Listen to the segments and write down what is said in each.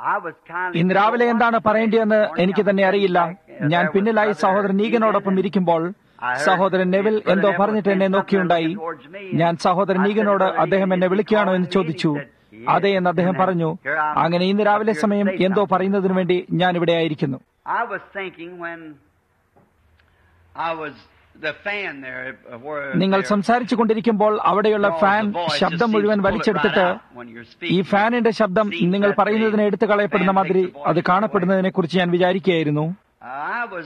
I was kindly ഇന്ന് രാവിലെ എന്താണ് പറയേണ്ടതെന്ന് എനിക്ക് തന്നെ അറിയില്ല ഞാൻ പിന്നിലായി സഹോദരൻ നീഗനോടൊപ്പം ഇരിക്കുമ്പോൾ സഹോദരൻ നെവിൽ എന്തോ പറഞ്ഞിട്ട് എന്നെ നോക്കിയുണ്ടായി ഞാൻ സഹോദരൻ നീഗനോട് അദ്ദേഹം എന്നെ വിളിക്കുകയാണോ എന്ന് ചോദിച്ചു അതെ എന്ന് അദ്ദേഹം പറഞ്ഞു അങ്ങനെ ഇന്ന് രാവിലെ സമയം എന്തോ പറയുന്നതിനു വേണ്ടി ഞാൻ ഇവിടെ ആയിരിക്കുന്നു I was thinking when I was the fan there uh, where നിങ്ങൾ there- സംസാരിച്ചു കൊണ്ടിരിക്കുമ്പോൾ അവിടെയുള്ള ഫാൻ ശബ്ദം മുഴുവൻ വലിച്ചെടുത്തിട്ട് ഈ ഫാനിന്റെ ശബ്ദം നിങ്ങൾ പറയുന്നതിനെ എടുത്തു കളയപ്പെടുന്ന മാതിരി അത് കാണപ്പെടുന്നതിനെ കുറിച്ച് ഞാൻ വിചാരിക്കുകയായിരുന്നു I was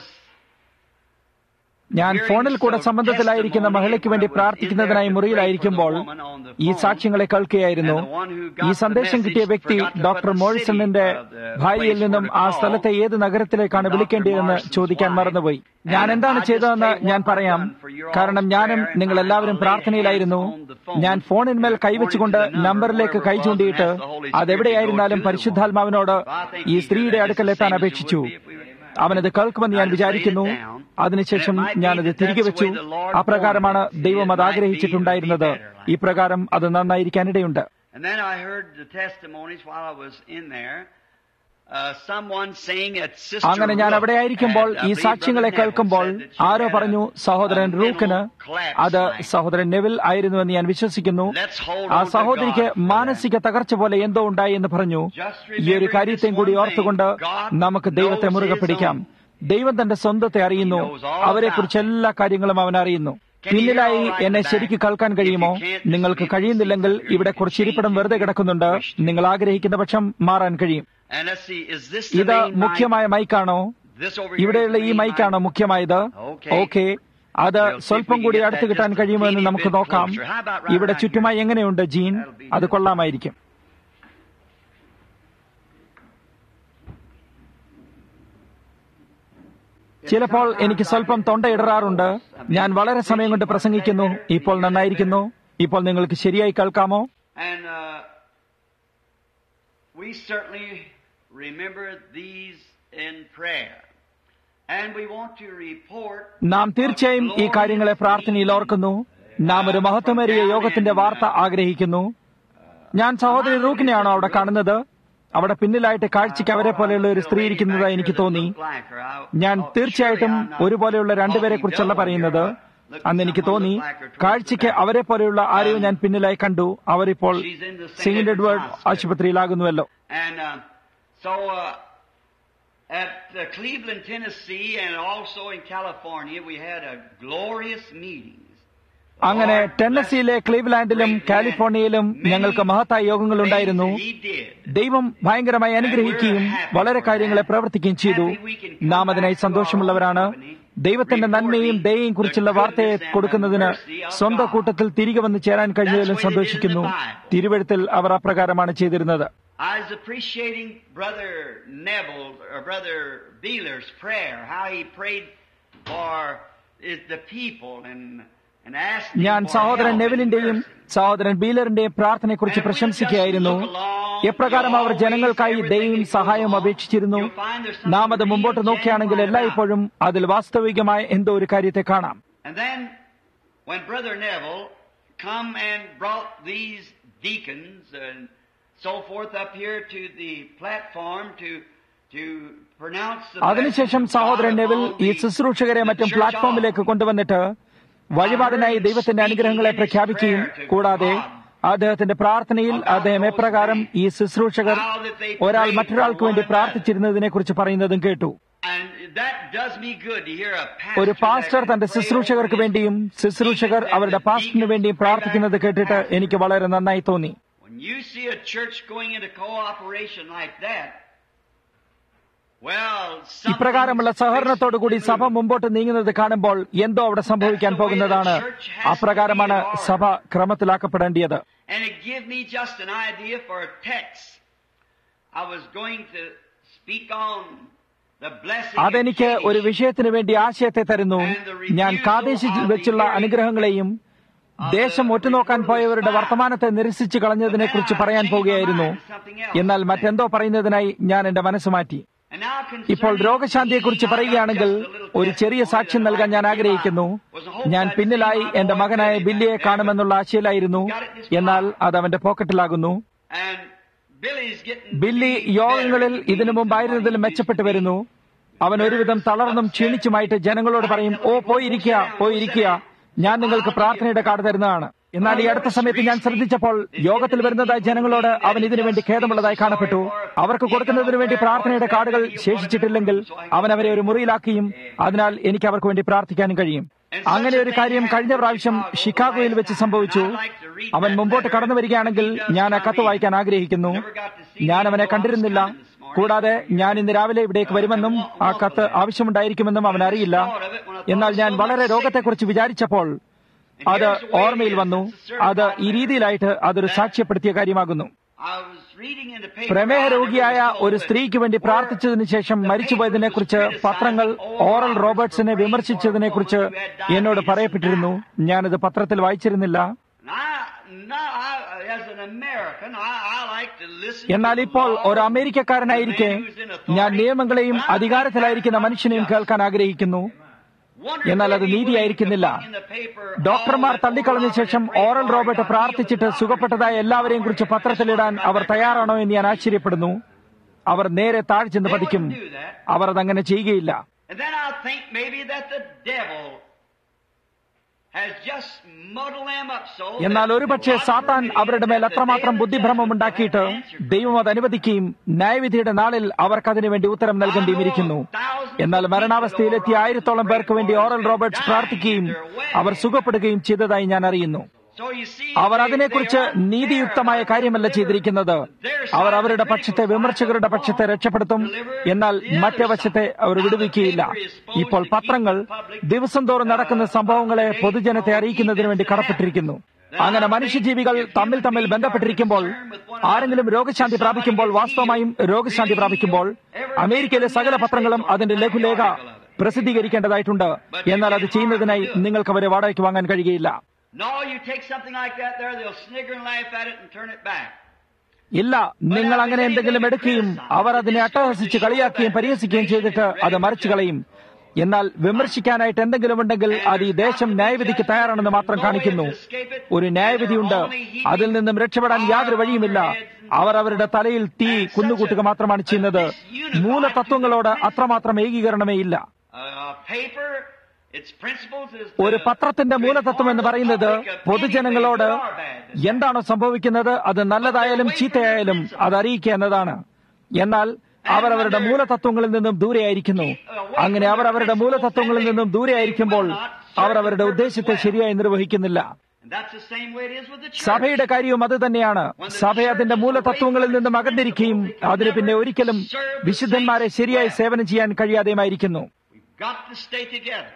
ഞാൻ ഫോണിൽ കൂടെ സംബന്ധത്തിലായിരിക്കുന്ന മഹിളയ്ക്ക് വേണ്ടി പ്രാർത്ഥിക്കുന്നതിനായി മുറിയിലായിരിക്കുമ്പോൾ ഈ സാക്ഷ്യങ്ങളെ കേൾക്കുകയായിരുന്നു ഈ സന്ദേശം കിട്ടിയ വ്യക്തി ഡോക്ടർ മോഴ്സണിന്റെ ഭാര്യയിൽ നിന്നും ആ സ്ഥലത്തെ ഏത് നഗരത്തിലേക്കാണ് വിളിക്കേണ്ടതെന്ന് ചോദിക്കാൻ മറന്നുപോയി ഞാൻ എന്താണ് ചെയ്തതെന്ന് ഞാൻ പറയാം കാരണം ഞാനും നിങ്ങൾ എല്ലാവരും പ്രാർത്ഥനയിലായിരുന്നു ഞാൻ ഫോണിന്മേൽ കൈവച്ചുകൊണ്ട് നമ്പറിലേക്ക് കൈ ചൂണ്ടിയിട്ട് അതെവിടെയായിരുന്നാലും പരിശുദ്ധാത്മാവിനോട് ഈ സ്ത്രീയുടെ അടുക്കലെത്താൻ അപേക്ഷിച്ചു അവനത് കേൾക്കുമെന്ന് ഞാൻ വിചാരിക്കുന്നു അതിനുശേഷം ഞാനത് തിരികെ വെച്ചു അപ്രകാരമാണ് ദൈവം അത് ആഗ്രഹിച്ചിട്ടുണ്ടായിരുന്നത് ഇപ്രകാരം അത് നന്നായിരിക്കാനിടയുണ്ട് And then I heard the testimonies while I was in there. Uh, someone saying that Sister അങ്ങനെ ഞാൻ Rook അവിടെ ആയിരിക്കുമ്പോൾ had, I ഈ believe സാക്ഷ്യങ്ങളെ Brother Neville കേൾക്കുമ്പോൾ said that she ആരോ had പറഞ്ഞു a- സഹോദരൻ a mental റൂക്കിന് collapse അത് like. സഹോദരൻ നെവിൽ ആയിരുന്നുവെന്ന് ഞാൻ വിശ്വസിക്കുന്നു Let's hold ആ on to സഹോദരിക്ക് God for മാനസിക തകർച്ച പോലെ എന്തോ ഉണ്ടായി എന്ന് പറഞ്ഞു Just ഈ ഒരു കാര്യത്തെയും കൂടി ഓർത്തുകൊണ്ട് നമുക്ക് ദൈവത്തെ മുറുകെ പിടിക്കാം ദൈവം തന്റെ സ്വന്തത്തെ അറിയുന്നു അവരെക്കുറിച്ച് എല്ലാ കാര്യങ്ങളും അവൻ അറിയുന്നു പിന്നിലായി എന്നെ ശരിക്ക് കേൾക്കാൻ കഴിയുമോ നിങ്ങൾക്ക് കഴിയുന്നില്ലെങ്കിൽ ഇവിടെ കുറച്ച് ഇരിപ്പിടം വെറുതെ കിടക്കുന്നുണ്ട് നിങ്ങൾ ആഗ്രഹിക്കുന്ന പക്ഷം മാറാൻ കഴിയും And let's see, is this the ഇത് main mic? മുഖ്യമായ മൈക്കാണോ This over here ഇവിടെയുള്ള is ഈ the main മൈക്കാണോ mic? മുഖ്യമായത് Okay. ഓക്കെ അത് We'll see if സ്വല്പം we കൂടി can get അടുത്ത് that കിട്ടാൻ just a കഴിയുമോ എന്ന് teeny നമുക്ക് bit നോക്കാം closer. How about right ഇവിടെ around ചുറ്റുമായി എങ്ങനെയുണ്ട് ജീൻ That'll be അത് കൊള്ളാമായിരിക്കും ചിലപ്പോൾ എനിക്ക് സ്വല്പം തൊണ്ടയിടറാറുണ്ട് ഞാൻ വളരെ സമയം കൊണ്ട് പ്രസംഗിക്കുന്നു ഇപ്പോൾ നന്നായിരിക്കുന്നു ഇപ്പോൾ നിങ്ങൾക്ക് ശരിയായി കേൾക്കാമോ And uh, we certainly remember these in prayer. And we want to report നാം തീർച്ചയായും ഈ കാര്യങ്ങളെ പ്രാർത്ഥനയിൽ ഓർക്കുന്നു നാം ഒരു മഹത്വമേറിയ യോഗത്തിന്റെ വാർത്ത ആഗ്രഹിക്കുന്നു ഞാൻ സഹോദരി റൂക്കിനെയാണോ അവിടെ കാണുന്നത് അവിടെ പിന്നിലായിട്ട് കാഴ്ചയ്ക്ക് അവരെ പോലെയുള്ള ഒരു സ്ത്രീ ഇരിക്കുന്നതായി എനിക്ക് തോന്നി ഞാൻ തീർച്ചയായിട്ടും ഒരുപോലെയുള്ള രണ്ടുപേരെ കുറിച്ചല്ല പറയുന്നത് അന്ന് എനിക്ക് തോന്നി കാഴ്ചയ്ക്ക് അവരെ പോലെയുള്ള ആരെയോ ഞാൻ പിന്നിലായി കണ്ടു അവരിപ്പോൾ സെയിന്റ് എഡ്വേർഡ് ആശുപത്രിയിലാകുന്നുവല്ലോ And uh, so uh, at uh, Cleveland, Tennessee, and also in California, we had a glorious meetings. അങ്ങനെ ടെന്നസിയിലെ ക്ലീവ്ലാൻഡിലും കാലിഫോർണിയയിലും ഞങ്ങൾക്ക് മഹത്തായ യോഗങ്ങൾ ഉണ്ടായിരുന്നു He did. ദൈവം ഭയങ്കരമായി അനുഗ്രഹിക്കുകയും വളരെ കാര്യങ്ങളെ പ്രവർത്തിക്കുകയും ചെയ്തു നാം അതിനായി സന്തോഷമുള്ളവരാണ് ദൈവത്തിന്റെ നന്മയും ദയയും കുറിച്ചുള്ള വാർത്തയെ കൊടുക്കുന്നതിന് സ്വന്തം കൂട്ടത്തിൽ തിരികെ വന്ന് ചേരാൻ കഴിഞ്ഞതിലും സന്തോഷിക്കുന്നു തിരുവഴുത്തിൽ അവർ അപ്രകാരമാണ് ചെയ്തിരുന്നത് I was appreciating Brother Neville or Brother Beeler's prayer, how he prayed for is the people and and asked them ഞാൻ for സഹോദരൻ help and നെവിലിന്റെയും mercy. സഹോദരൻ ബീലറിന്റെയും പ്രാർത്ഥനയെക്കുറിച്ച് പ്രശംസിക്കുകയായിരുന്നു എപ്രകാരം അവർ ജനങ്ങൾക്കായി ദയയും സഹായവും അപേക്ഷിച്ചിരുന്നു നാം അത് മുമ്പോട്ട് നോക്കുകയാണെങ്കിൽ എല്ലായ്പ്പോഴും അതിൽ വാസ്തവികമായ എന്തോ ഒരു കാര്യത്തെ കാണാം And then when Brother Neville come and brought these deacons and so forth up here to the platform to to pronounce the അതിനുശേഷം blessings of സഹോദരൻ God നെവിൽ upon ഈ the- ശുശ്രൂഷകരെ the മറ്റും church പ്ലാറ്റ്ഫോമിലേക്ക് hall. കൊണ്ടുവന്നിട്ട് വഴിപാടിനായി ദൈവത്തിന്റെ അനുഗ്രഹങ്ങളെ പ്രഖ്യാപിക്കുകയും കൂടാതെ അദ്ദേഹത്തിന്റെ പ്രാർത്ഥനയിൽ അദ്ദേഹം എപ്രകാരം ഈ ശുശ്രൂഷകർ ഒരാൾ മറ്റൊരാൾക്ക് വേണ്ടി പ്രാർത്ഥിച്ചിരുന്നതിനെ കുറിച്ച് പറയുന്നതും കേട്ടു And that does me good to hear a pastor ഒരു പാസ്റ്റർ that തന്റെ can pray ശുശ്രൂഷകർക്ക് over his വേണ്ടിയും ശുശ്രൂഷകർ deacons and അവരുടെ the പാസ്റ്ററിന് deacons വേണ്ടിയും pray back പ്രാർത്ഥിക്കുന്നത് to the കേട്ടിട്ട് pastor. എനിക്ക് വളരെ നന്നായി തോന്നി When you see a church going into cooperation like that, well, ഇപ്രകാരമുള്ള സഹകരണത്തോടുകൂടി സഭ മുമ്പോട്ട് നീങ്ങുന്നത് കാണുമ്പോൾ എന്തോ അവിടെ സംഭവിക്കാൻ പോകുന്നതാണ് അപ്രകാരമാണ് സഭ ക്രമത്തിലാക്കപ്പെടേണ്ടത് And it gave me just an idea for a text. I was going to speak on the blessing. അതെനിക്ക് of ഒരു Kadesh. വിഷയത്തിന് വേണ്ടി ആശയത്തെ തരുന്നു ഞാൻ കാദേശിൽ വെച്ചുള്ള അനുഗ്രഹങ്ങളെയും ദേശം ഒറ്റുനോക്കാൻ പോയവരുടെ വർത്തമാനത്തെ നിരസിച്ചു കളഞ്ഞതിനെ കുറിച്ച് പറയാൻ പോകുകയായിരുന്നു എന്നാൽ മറ്റെന്തോ പറയുന്നതിനായി ഞാൻ എന്റെ മനസ്സ് മാറ്റി And now ഇപ്പോൾ concerning രോഗശാന്തിയെക്കുറിച്ച് പറയുകയാണെങ്കിൽ ഒരു ചെറിയ സാക്ഷ്യം നൽകാൻ ഞാൻ ആഗ്രഹിക്കുന്നു ഞാൻ പിന്നിലായി എന്റെ മകനായ ബില്ലിയെ കാണുമെന്നുള്ള ആശയിലായിരുന്നു എന്നാൽ അത് അവന്റെ പോക്കറ്റിലാകുന്നു And Billy's getting ബില്ലി യോഗങ്ങളിൽ ഇതിനു മുമ്പായിരുന്നതിലും മെച്ചപ്പെട്ടു വരുന്നു അവൻ ഒരുവിധം തളർന്നും ക്ഷീണിച്ചുമായിട്ട് ജനങ്ങളോട് പറയും ഓ പോയിരിക്കുക പോയിരിക്കുക ഞാൻ നിങ്ങൾക്ക് പ്രാർത്ഥനയുടെ കാർഡ് തരുന്നതാണ് എന്നാൽ ഈ അടുത്ത സമയത്ത് ഞാൻ ശ്രദ്ധിച്ചപ്പോൾ യോഗത്തിൽ വരുന്നതായ ജനങ്ങളോട് അവൻ ഇതിനു വേണ്ടി ഖേദമുള്ളതായി കാണപ്പെട്ടു അവർക്ക് കൊടുക്കുന്നതിനു വേണ്ടി പ്രാർത്ഥനയുടെ കാർഡുകൾ ശേഷിച്ചിട്ടില്ലെങ്കിൽ അവൻ അവരെ ഒരു മുറിയിലാക്കിയും അതിനാൽ എനിക്ക് അവർക്ക് വേണ്ടി പ്രാർത്ഥിക്കാനും കഴിയും അങ്ങനെ ഒരു കാര്യം കഴിഞ്ഞ പ്രാവശ്യം ഷിക്കാഗോയിൽ വെച്ച് സംഭവിച്ചു അവൻ മുമ്പോട്ട് കടന്നു വരികയാണെങ്കിൽ ഞാൻ ആ കത്ത് വായിക്കാൻ ആഗ്രഹിക്കുന്നു ഞാൻ അവനെ കണ്ടിരുന്നില്ല കൂടാതെ ഞാൻ ഇന്ന് രാവിലെ ഇവിടേക്ക് വരുമെന്നും ആ കത്ത് ആവശ്യമുണ്ടായിരിക്കുമെന്നും അവൻ അറിയില്ല എന്നാൽ ഞാൻ വളരെ രോഗത്തെക്കുറിച്ച് വിചാരിച്ചപ്പോൾ അത് ഓർമ്മയിൽ വന്നു അത് ഈ രീതിയിലായിട്ട് അതൊരു സാക്ഷ്യപ്പെടുത്തിയ കാര്യമാകുന്നു I was reading in the paper. പ്രമേഹ രോഗിയായ ഒരു സ്ത്രീക്ക് വേണ്ടി പ്രാർത്ഥിച്ചതിന് ശേഷം മരിച്ചുപോയതിനെ കുറിച്ച് പത്രങ്ങൾ ഓറൽ റോബർട്സിനെ വിമർശിച്ചതിനെ കുറിച്ച് എന്നോട് പറയപ്പെട്ടിരുന്നു ഞാനത് പത്രത്തിൽ വായിച്ചിരുന്നില്ല And I, no, I, as an American, I, I like to listen എന്നാൽ to ഇപ്പോൾ laws ഒരു അമേരിക്കക്കാരനായിരിക്കെ and who's in authority. ഞാൻ നിയമങ്ങളെയും But I അധികാരത്തിലായിരിക്കുന്ന think മനുഷ്യനെയും that's കേൾക്കാൻ ആഗ്രഹിക്കുന്നു Wonder എന്നാൽ അത് if he നീതിയായിരിക്കുന്നില്ല would put in the paper ഡോക്ടർമാർ all that തള്ളിക്കളഞ്ഞ old ശേഷം Robert Oral Ray Robert got പ്രാർത്ഥിച്ചിട്ട് healed. സുഖപ്പെട്ടതായ എല്ലാവരെയും കുറിച്ച് പത്രത്തിലിടാൻ അവർ തയ്യാറാണോ എന്ന് ഞാൻ ആശ്ചര്യപ്പെടുന്നു അവർ നേരെ താഴ് ചെന്ന് പതിക്കും അവർ അതങ്ങനെ ചെയ്യുകയില്ല And then I think maybe that the devil has just muddled them up so എന്നാൽ that ഒരുപക്ഷെ God സാത്താൻ forbid അവരുടെ that മേൽ the അത്രമാത്രം day of ബുദ്ധിഭ്രമം judgment ഉണ്ടാക്കിയിട്ട് will have answered. ദൈവം അത് അനുവദിക്കുകയും ന്യായവിധിയുടെ നാളിൽ അവർക്ക് അതിനു വേണ്ടി ഉത്തരം നൽകേണ്ടിയിരിക്കുന്നു എന്നാൽ മരണാവസ്ഥയിലെത്തിയ ആയിരത്തോളം പേർക്ക് വേണ്ടി ഓറൽ റോബർട്ട്സ് പ്രാർത്ഥിക്കുകയും അവർ സുഖപ്പെടുകയും ചെയ്തതായി ഞാൻ അറിയുന്നു So you see, our they- അതിനെക്കുറിച്ച് they aren't നീതിയുക്തമായ fair കാര്യമല്ല about ചെയ്തിരിക്കുന്നത് their side, അവർ അവരുടെ the പക്ഷത്തെ critical വിമർശകരുടെ side of the പക്ഷത്തെ law, രക്ഷപ്പെടുത്തും deliver എന്നാൽ the other മറ്റേ side. വശത്തെ അവർ Now the വിടുവിക്കുകയില്ല paper is supposed ഇപ്പോൾ to keep പത്രങ്ങൾ the public, ദിവസം തോറും നടക്കുന്ന uh, സംഭവങ്ങളെ up to date പൊതുജനത്തെ on അറിയിക്കുന്നതിന് വേണ്ടി events that കടപ്പെട്ടിരിക്കുന്നു happen. അങ്ങനെ മനുഷ്യജീവികൾ തമ്മിൽ തമ്മിൽ ബന്ധപ്പെട്ടിരിക്കുമ്പോൾ ആരെങ്കിലും രോഗശാന്തി പ്രാപിക്കുമ്പോൾ വാസ്തവമായും രോഗശാന്തി പ്രാപിക്കുമ്പോൾ അമേരിക്കയിലെ സകല പത്രങ്ങളും അതിന്റെ ലഘുലേഖ പ്രസിദ്ധീകരിക്കേണ്ടതായിട്ടുണ്ട് എന്നാൽ അത് ചെയ്യുന്നതിനായി നിങ്ങൾക്ക് അവരെ വാടകയ്ക്ക് വാങ്ങാൻ കഴിയുകയില്ല No, you take something like that there, they'll snigger and laugh at it and turn it back. ഇല്ല നിങ്ങൾ അങ്ങനെ എന്തെങ്കിലും എടുക്കുകയും അവർ അതിനെ അട്ടഹസിച്ച് കളിയാക്കുകയും പരിഹസിക്കുകയും ചെയ്തിട്ട് അത് മറിച്ചു കളയും എന്നാൽ വിമർശിക്കാനായിട്ട് എന്തെങ്കിലും ഉണ്ടെങ്കിൽ അത് ഈ ദേശം ന്യായവിധിക്ക് തയ്യാറാണെന്ന് മാത്രം കാണിക്കുന്നു ഒരു ന്യായവിധിയുണ്ട് അതിൽ നിന്നും രക്ഷപ്പെടാൻ യാതൊരു വഴിയുമില്ല അവർ അവരുടെ തലയിൽ തീ കുന്നുകൂട്ടുക മാത്രമാണ് ചെയ്യുന്നത് മൂലതത്വങ്ങളോട് അത്രമാത്രം ഏകീകരണമേ ഇല്ല A paper, its principles is ഒരു പത്രത്തിന്റെ മൂലതത്വം എന്ന് പറയുന്നത് പൊതുജനങ്ങളോട് എന്താണോ സംഭവിക്കുന്നത് അത് നല്ലതായാലും ചീത്തയായാലും അത് അറിയിക്കുക എന്നതാണ് എന്നാൽ അവർ അവരുടെ മൂലതത്വങ്ങളിൽ നിന്നും ദൂരെയായിരിക്കുന്നു അങ്ങനെ അവർ അവരുടെ മൂലതത്വങ്ങളിൽ നിന്നും ദൂരെയായിരിക്കുമ്പോൾ അവർ അവരുടെ ഉദ്ദേശത്തെ ശരിയായി നിർവഹിക്കുന്നില്ല And that's the same way it is with the church. സഭയുടെ കാര്യവും അത് തന്നെയാണ് സഭ അതിന്റെ മൂലതത്വങ്ങളിൽ നിന്നും അകന്നിരിക്കുകയും അതിന് പിന്നെ ഒരിക്കലും വിശുദ്ധന്മാരെ ശരിയായി സേവനം ചെയ്യാൻ കഴിയാതെയുമായിരിക്കുന്നു We've got to stay together.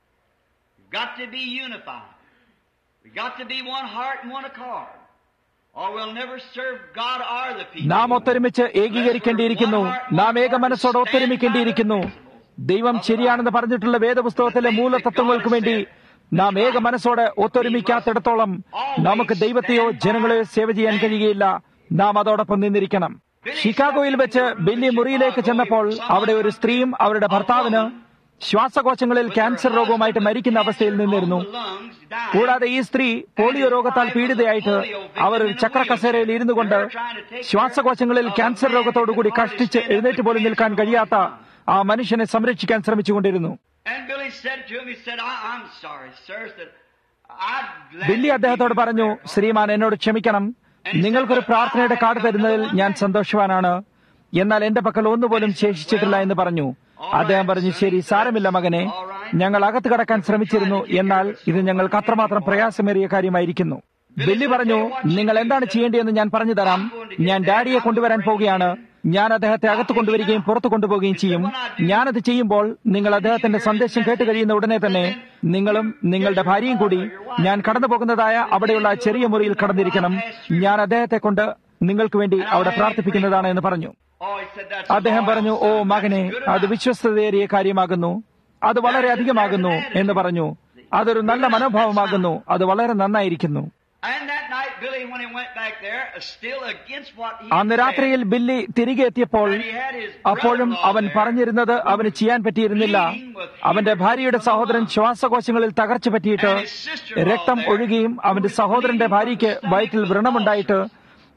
We've got to be unified. We've got to be one heart and one accord. Or we'll never serve God or the people. നാം ഒത്തൊരുമിച്ച് ഏകീകരിക്കേണ്ടിയിരിക്കുന്നു നാം ഏക മനസ്സോടെ ഒത്തൊരുമിക്കേണ്ടിയിരിക്കുന്നു ദൈവം ശരിയാണെന്ന് പറഞ്ഞിട്ടുള്ള വേദപുസ്തകത്തിലെ മൂലതത്വങ്ങൾക്ക് വേണ്ടി നാം ഏക മനസ്സോടെ ഒത്തൊരുമിക്കാത്തിടത്തോളം നമുക്ക് ദൈവത്തെയോ ജനങ്ങളെയോ സേവ ചെയ്യാൻ കഴിയുകയില്ല നാം അതോടൊപ്പം നിന്നിരിക്കണം ഷിക്കാഗോയിൽ വെച്ച് ബില്ലി മുറിയിലേക്ക് ചെന്നപ്പോൾ അവിടെ ഒരു സ്ത്രീയും അവരുടെ ഭർത്താവിന് ശ്വാസകോശങ്ങളിൽ ക്യാൻസർ രോഗവുമായിട്ട് മരിക്കുന്ന അവസ്ഥയിൽ നിന്നിരുന്നു കൂടാതെ ഈ സ്ത്രീ പോളിയോ രോഗത്താൽ പീഡിതയായിട്ട് അവർ ഒരു ചക്രക്കസേരയിൽ ഇരുന്നു കൊണ്ട് ശ്വാസകോശങ്ങളിൽ ക്യാൻസർ രോഗത്തോടുകൂടി കഷ്ടിച്ച് എഴുന്നേറ്റ് പോലും നിൽക്കാൻ കഴിയാത്ത ആ മനുഷ്യനെ സംരക്ഷിക്കാൻ ശ്രമിച്ചുകൊണ്ടിരുന്നു And Billy said to him, he said, I, I'm sorry, sir. Said, I'd gladly Billy അദ്ദേഹത്തോട് give you പറഞ്ഞു prayer. ശ്രീമാൻ എന്നോട് ക്ഷമിക്കണം നിങ്ങൾക്കൊരു പ്രാർത്ഥനയുടെ കാർഡ് തരുന്നതിൽ ഞാൻ സന്തോഷവാനാണ് എന്നാൽ എന്റെ പക്കൽ ഒന്നുപോലും ശേഷിച്ചിട്ടില്ല എന്ന് പറഞ്ഞു അദ്ദേഹം പറഞ്ഞു ശരി സാരമില്ല മകനെ ഞങ്ങൾ അകത്ത് കടക്കാൻ ശ്രമിച്ചിരുന്നു എന്നാൽ ഇത് ഞങ്ങൾക്ക് അത്രമാത്രം പ്രയാസമേറിയ കാര്യമായിരിക്കുന്നു ബില്ലി പറഞ്ഞു നിങ്ങൾ എന്താണ് ചെയ്യേണ്ടതെന്ന് ഞാൻ പറഞ്ഞു തരാം ഞാൻ ഡാഡിയെ കൊണ്ടുവരാൻ പോവുകയാണ് ഞാൻ അദ്ദേഹത്തെ അകത്ത് കൊണ്ടുവരികയും പുറത്തു കൊണ്ടുപോവുകയും ചെയ്യും ഞാനത് ചെയ്യുമ്പോൾ നിങ്ങൾ അദ്ദേഹത്തിന്റെ സന്ദേശം കേട്ട് കഴിയുന്ന ഉടനെ തന്നെ നിങ്ങളും നിങ്ങളുടെ ഭാര്യയും കൂടി ഞാൻ കടന്നു പോകുന്നതായ അവിടെയുള്ള ആ ചെറിയ മുറിയിൽ കടന്നിരിക്കണം ഞാൻ അദ്ദേഹത്തെ കൊണ്ട് നിങ്ങൾക്ക് വേണ്ടി അവിടെ പ്രാർത്ഥിപ്പിക്കുന്നതാണ് എന്ന് പറഞ്ഞു Oh, he said, That's അദ്ദേഹം loyal, പറഞ്ഞു son. ഓ That's മകനെ good അത് enough." വിശ്വസ്തതയേറിയ കാര്യമാകുന്നു അത് വളരെ അധികമാകുന്നു എന്ന് പറഞ്ഞു അതൊരു നല്ല മനോഭാവമാകുന്നു അത് വളരെ നന്നായിരിക്കുന്നു And that night, Billy, when he went back there, uh, still against what he അന്ന് had രാത്രിയിൽ said, ബില്ലി തിരികെ എത്തിയപ്പോൾ and he had his അപ്പോഴും brother-in-law അവൻ there, പറഞ്ഞിരുന്നത് അവന് ചെയ്യാൻ പറ്റിയിരുന്നില്ല അവന്റെ ഭാര്യയുടെ സഹോദരൻ ശ്വാസകോശങ്ങളിൽ തകർച്ച പറ്റിയിട്ട് രക്തം ഒഴുകുകയും അവന്റെ സഹോദരന്റെ ഭാര്യയ്ക്ക് വയറ്റിൽ വ്രണമുണ്ടായിട്ട്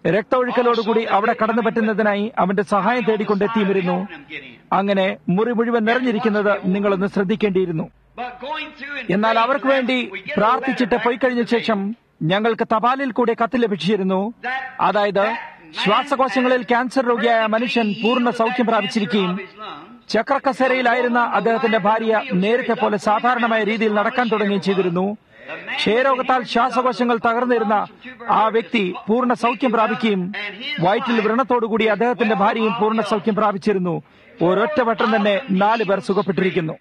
രക്തഒഴുക്കലോടുകൂടി അവിടെ കടന്നു പറ്റുന്നതിനായി അവന്റെ സഹായം തേടിക്കൊണ്ടെത്തിയിരുന്നു അങ്ങനെ മുറി മുഴുവൻ നിറഞ്ഞിരിക്കുന്നത് നിങ്ങളൊന്ന് ശ്രദ്ധിക്കേണ്ടിയിരുന്നു എന്നാൽ അവർക്ക് വേണ്ടി പ്രാർത്ഥിച്ചിട്ട് പോയി കഴിഞ്ഞ ശേഷം ഞങ്ങൾക്ക് തപാലിൽ കൂടെ കത്ത് ലഭിച്ചിരുന്നു അതായത് ശ്വാസകോശങ്ങളിൽ ക്യാൻസർ രോഗിയായ മനുഷ്യൻ പൂർണ്ണ സൗഖ്യം പ്രാപിച്ചിരിക്കുകയും ചക്രക്കസേരയിലായിരുന്ന അദ്ദേഹത്തിന്റെ ഭാര്യ നേരത്തെ പോലെ സാധാരണമായ രീതിയിൽ നടക്കാൻ തുടങ്ങുകയും ചെയ്തിരുന്നു ക്ഷയരോഗത്താൽ ശ്വാസകോശങ്ങൾ തകർന്നിരുന്ന ആ വ്യക്തി പൂർണ്ണ സൗഖ്യം പ്രാപിക്കുകയും വയറ്റിൽ വ്രണത്തോടുകൂടി അദ്ദേഹത്തിന്റെ ഭാര്യയും പൂർണ്ണ സൗഖ്യം പ്രാപിച്ചിരുന്നു ഒരൊറ്റ വട്ടം തന്നെ നാല് പേർ സുഖപ്പെട്ടിരിക്കുന്നു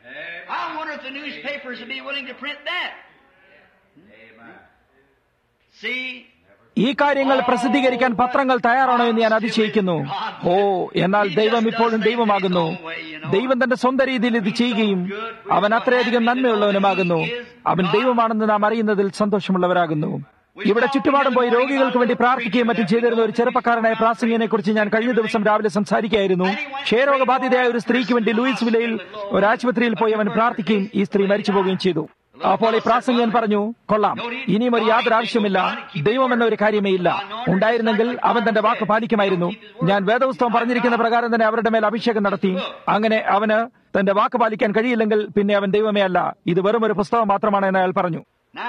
ഈ കാര്യങ്ങൾ പ്രസിദ്ധീകരിക്കാൻ പത്രങ്ങൾ തയ്യാറാണോ എന്ന് ഞാൻ അതിശയിക്കുന്നു ഓ എന്നാൽ ദൈവം ഇപ്പോഴും ദൈവമാകുന്നു ദൈവം തന്റെ സ്വന്തം രീതിയിൽ ഇത് ചെയ്യുകയും അവൻ അത്രയധികം നന്മയുള്ളവനുമാകുന്നു അവൻ ദൈവമാണെന്ന് നാം അറിയുന്നതിൽ സന്തോഷമുള്ളവരാകുന്നു ഇവിടെ ചുറ്റുപാടും പോയി രോഗികൾക്ക് വേണ്ടി പ്രാർത്ഥിക്കുകയും മറ്റും ചെയ്തിരുന്ന ഒരു ചെറുപ്പക്കാരനായ പ്രാസംഗിനെ കുറിച്ച് ഞാൻ കഴിഞ്ഞ ദിവസം രാവിലെ സംസാരിക്കുകയായിരുന്നു ക്ഷയരോഗബാധിതയായ ഒരു സ്ത്രീക്ക് വേണ്ടി ലൂയിസ് വിലയിൽ ഒരു ആശുപത്രിയിൽ പോയി അവൻ പ്രാർത്ഥിക്കുകയും ഈ സ്ത്രീ മരിച്ചു പോവുകയും ചെയ്തു അപ്പോൾ ഈ പ്രാസംഗികൻ പറഞ്ഞു കൊള്ളാം ഇനിയും ഒരു യാതൊരു ആവശ്യമില്ല ദൈവം എന്ന ഒരു കാര്യമേ ഇല്ല ഉണ്ടായിരുന്നെങ്കിൽ അവൻ തന്റെ വാക്ക് പാലിക്കുമായിരുന്നു ഞാൻ വേദപുസ്തകം പറഞ്ഞിരിക്കുന്ന പ്രകാരം തന്നെ അവരുടെ മേൽ അഭിഷേകം നടത്തി അങ്ങനെ അവന് തന്റെ വാക്ക് പാലിക്കാൻ കഴിയില്ലെങ്കിൽ പിന്നെ അവൻ ദൈവമേ അല്ല ഇത് വെറും ഒരു പുസ്തകം മാത്രമാണ് എന്ന് അയാൾ പറഞ്ഞു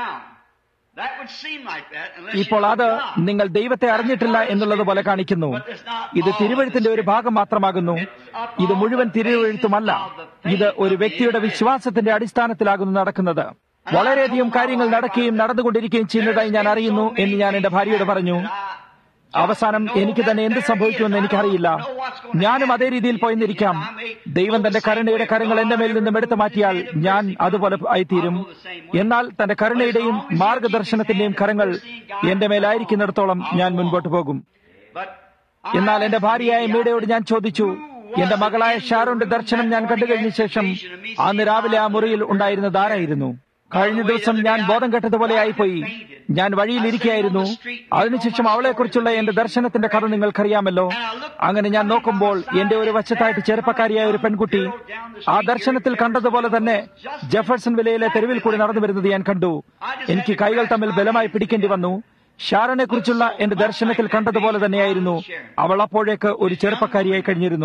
ഇപ്പോൾ അത് നിങ്ങൾ ദൈവത്തെ അറിഞ്ഞിട്ടില്ല എന്നുള്ളത് പോലെ കാണിക്കുന്നു ഇത് തിരുവഴുത്തിന്റെ ഒരു ഭാഗം മാത്രമാകുന്നു ഇത് മുഴുവൻ തിരുവഴുത്തുമല്ല ഇത് ഒരു വ്യക്തിയുടെ വിശ്വാസത്തിന്റെ അടിസ്ഥാനത്തിലാകുന്നു നടക്കുന്നത് വളരെയധികം കാര്യങ്ങൾ നടക്കുകയും നടന്നുകൊണ്ടിരിക്കുകയും ചെയ്യുന്നതായി ഞാൻ അറിയുന്നു എന്ന് ഞാൻ എന്റെ ഭാര്യയോട് പറഞ്ഞു അവസാനം എനിക്ക് തന്നെ എന്ത് സംഭവിക്കുമെന്ന് എനിക്കറിയില്ല ഞാനും അതേ രീതിയിൽ പോയിന്നിരിക്കാം ദൈവം തന്റെ കരുണയുടെ കരങ്ങൾ എന്റെ മേൽ നിന്നും എടുത്തു മാറ്റിയാൽ ഞാൻ അതുപോലെ ആയിത്തീരും എന്നാൽ തന്റെ കരുണയുടെയും മാർഗദർശനത്തിന്റെയും കരങ്ങൾ എന്റെ മേലായിരിക്കുന്നിടത്തോളം ഞാൻ മുൻപോട്ട് പോകും എന്നാൽ എന്റെ ഭാര്യയായ മീഡയോട് ഞാൻ ചോദിച്ചു എന്റെ മകളായ ഷാരോന്റെ ദർശനം ഞാൻ കണ്ടുകഴിഞ്ഞ ശേഷം അന്ന് രാവിലെ ആ മുറിയിൽ ഉണ്ടായിരുന്നത് ആരായിരുന്നു കഴിഞ്ഞ ദിവസം ഞാൻ ബോധം കെട്ടതുപോലെ ആയിപ്പോയി ഞാൻ വഴിയിലിരിക്കുകയായിരുന്നു അതിനുശേഷം അവളെക്കുറിച്ചുള്ള എന്റെ ദർശനത്തിന്റെ കഥ നിങ്ങൾക്കറിയാമല്ലോ അങ്ങനെ ഞാൻ നോക്കുമ്പോൾ എന്റെ ഒരു വശത്തായിട്ട് ചെറുപ്പക്കാരിയായ ഒരു പെൺകുട്ടി ആ ദർശനത്തിൽ കണ്ടതുപോലെ തന്നെ ജെഫേഴ്സൺ വിലയിലെ തെരുവിൽ കൂടി നടന്നു വരുന്നത് ഞാൻ കണ്ടു എനിക്ക് കൈകൾ തമ്മിൽ ബലമായി പിടിക്കേണ്ടി വന്നു ഷാരനെ കുറിച്ചുള്ള എന്റെ ദർശനത്തിൽ കണ്ടതുപോലെ തന്നെയായിരുന്നു അവൾ അപ്പോഴേക്ക് ഒരു ചെറുപ്പക്കാരിയായി കഴിഞ്ഞിരുന്നു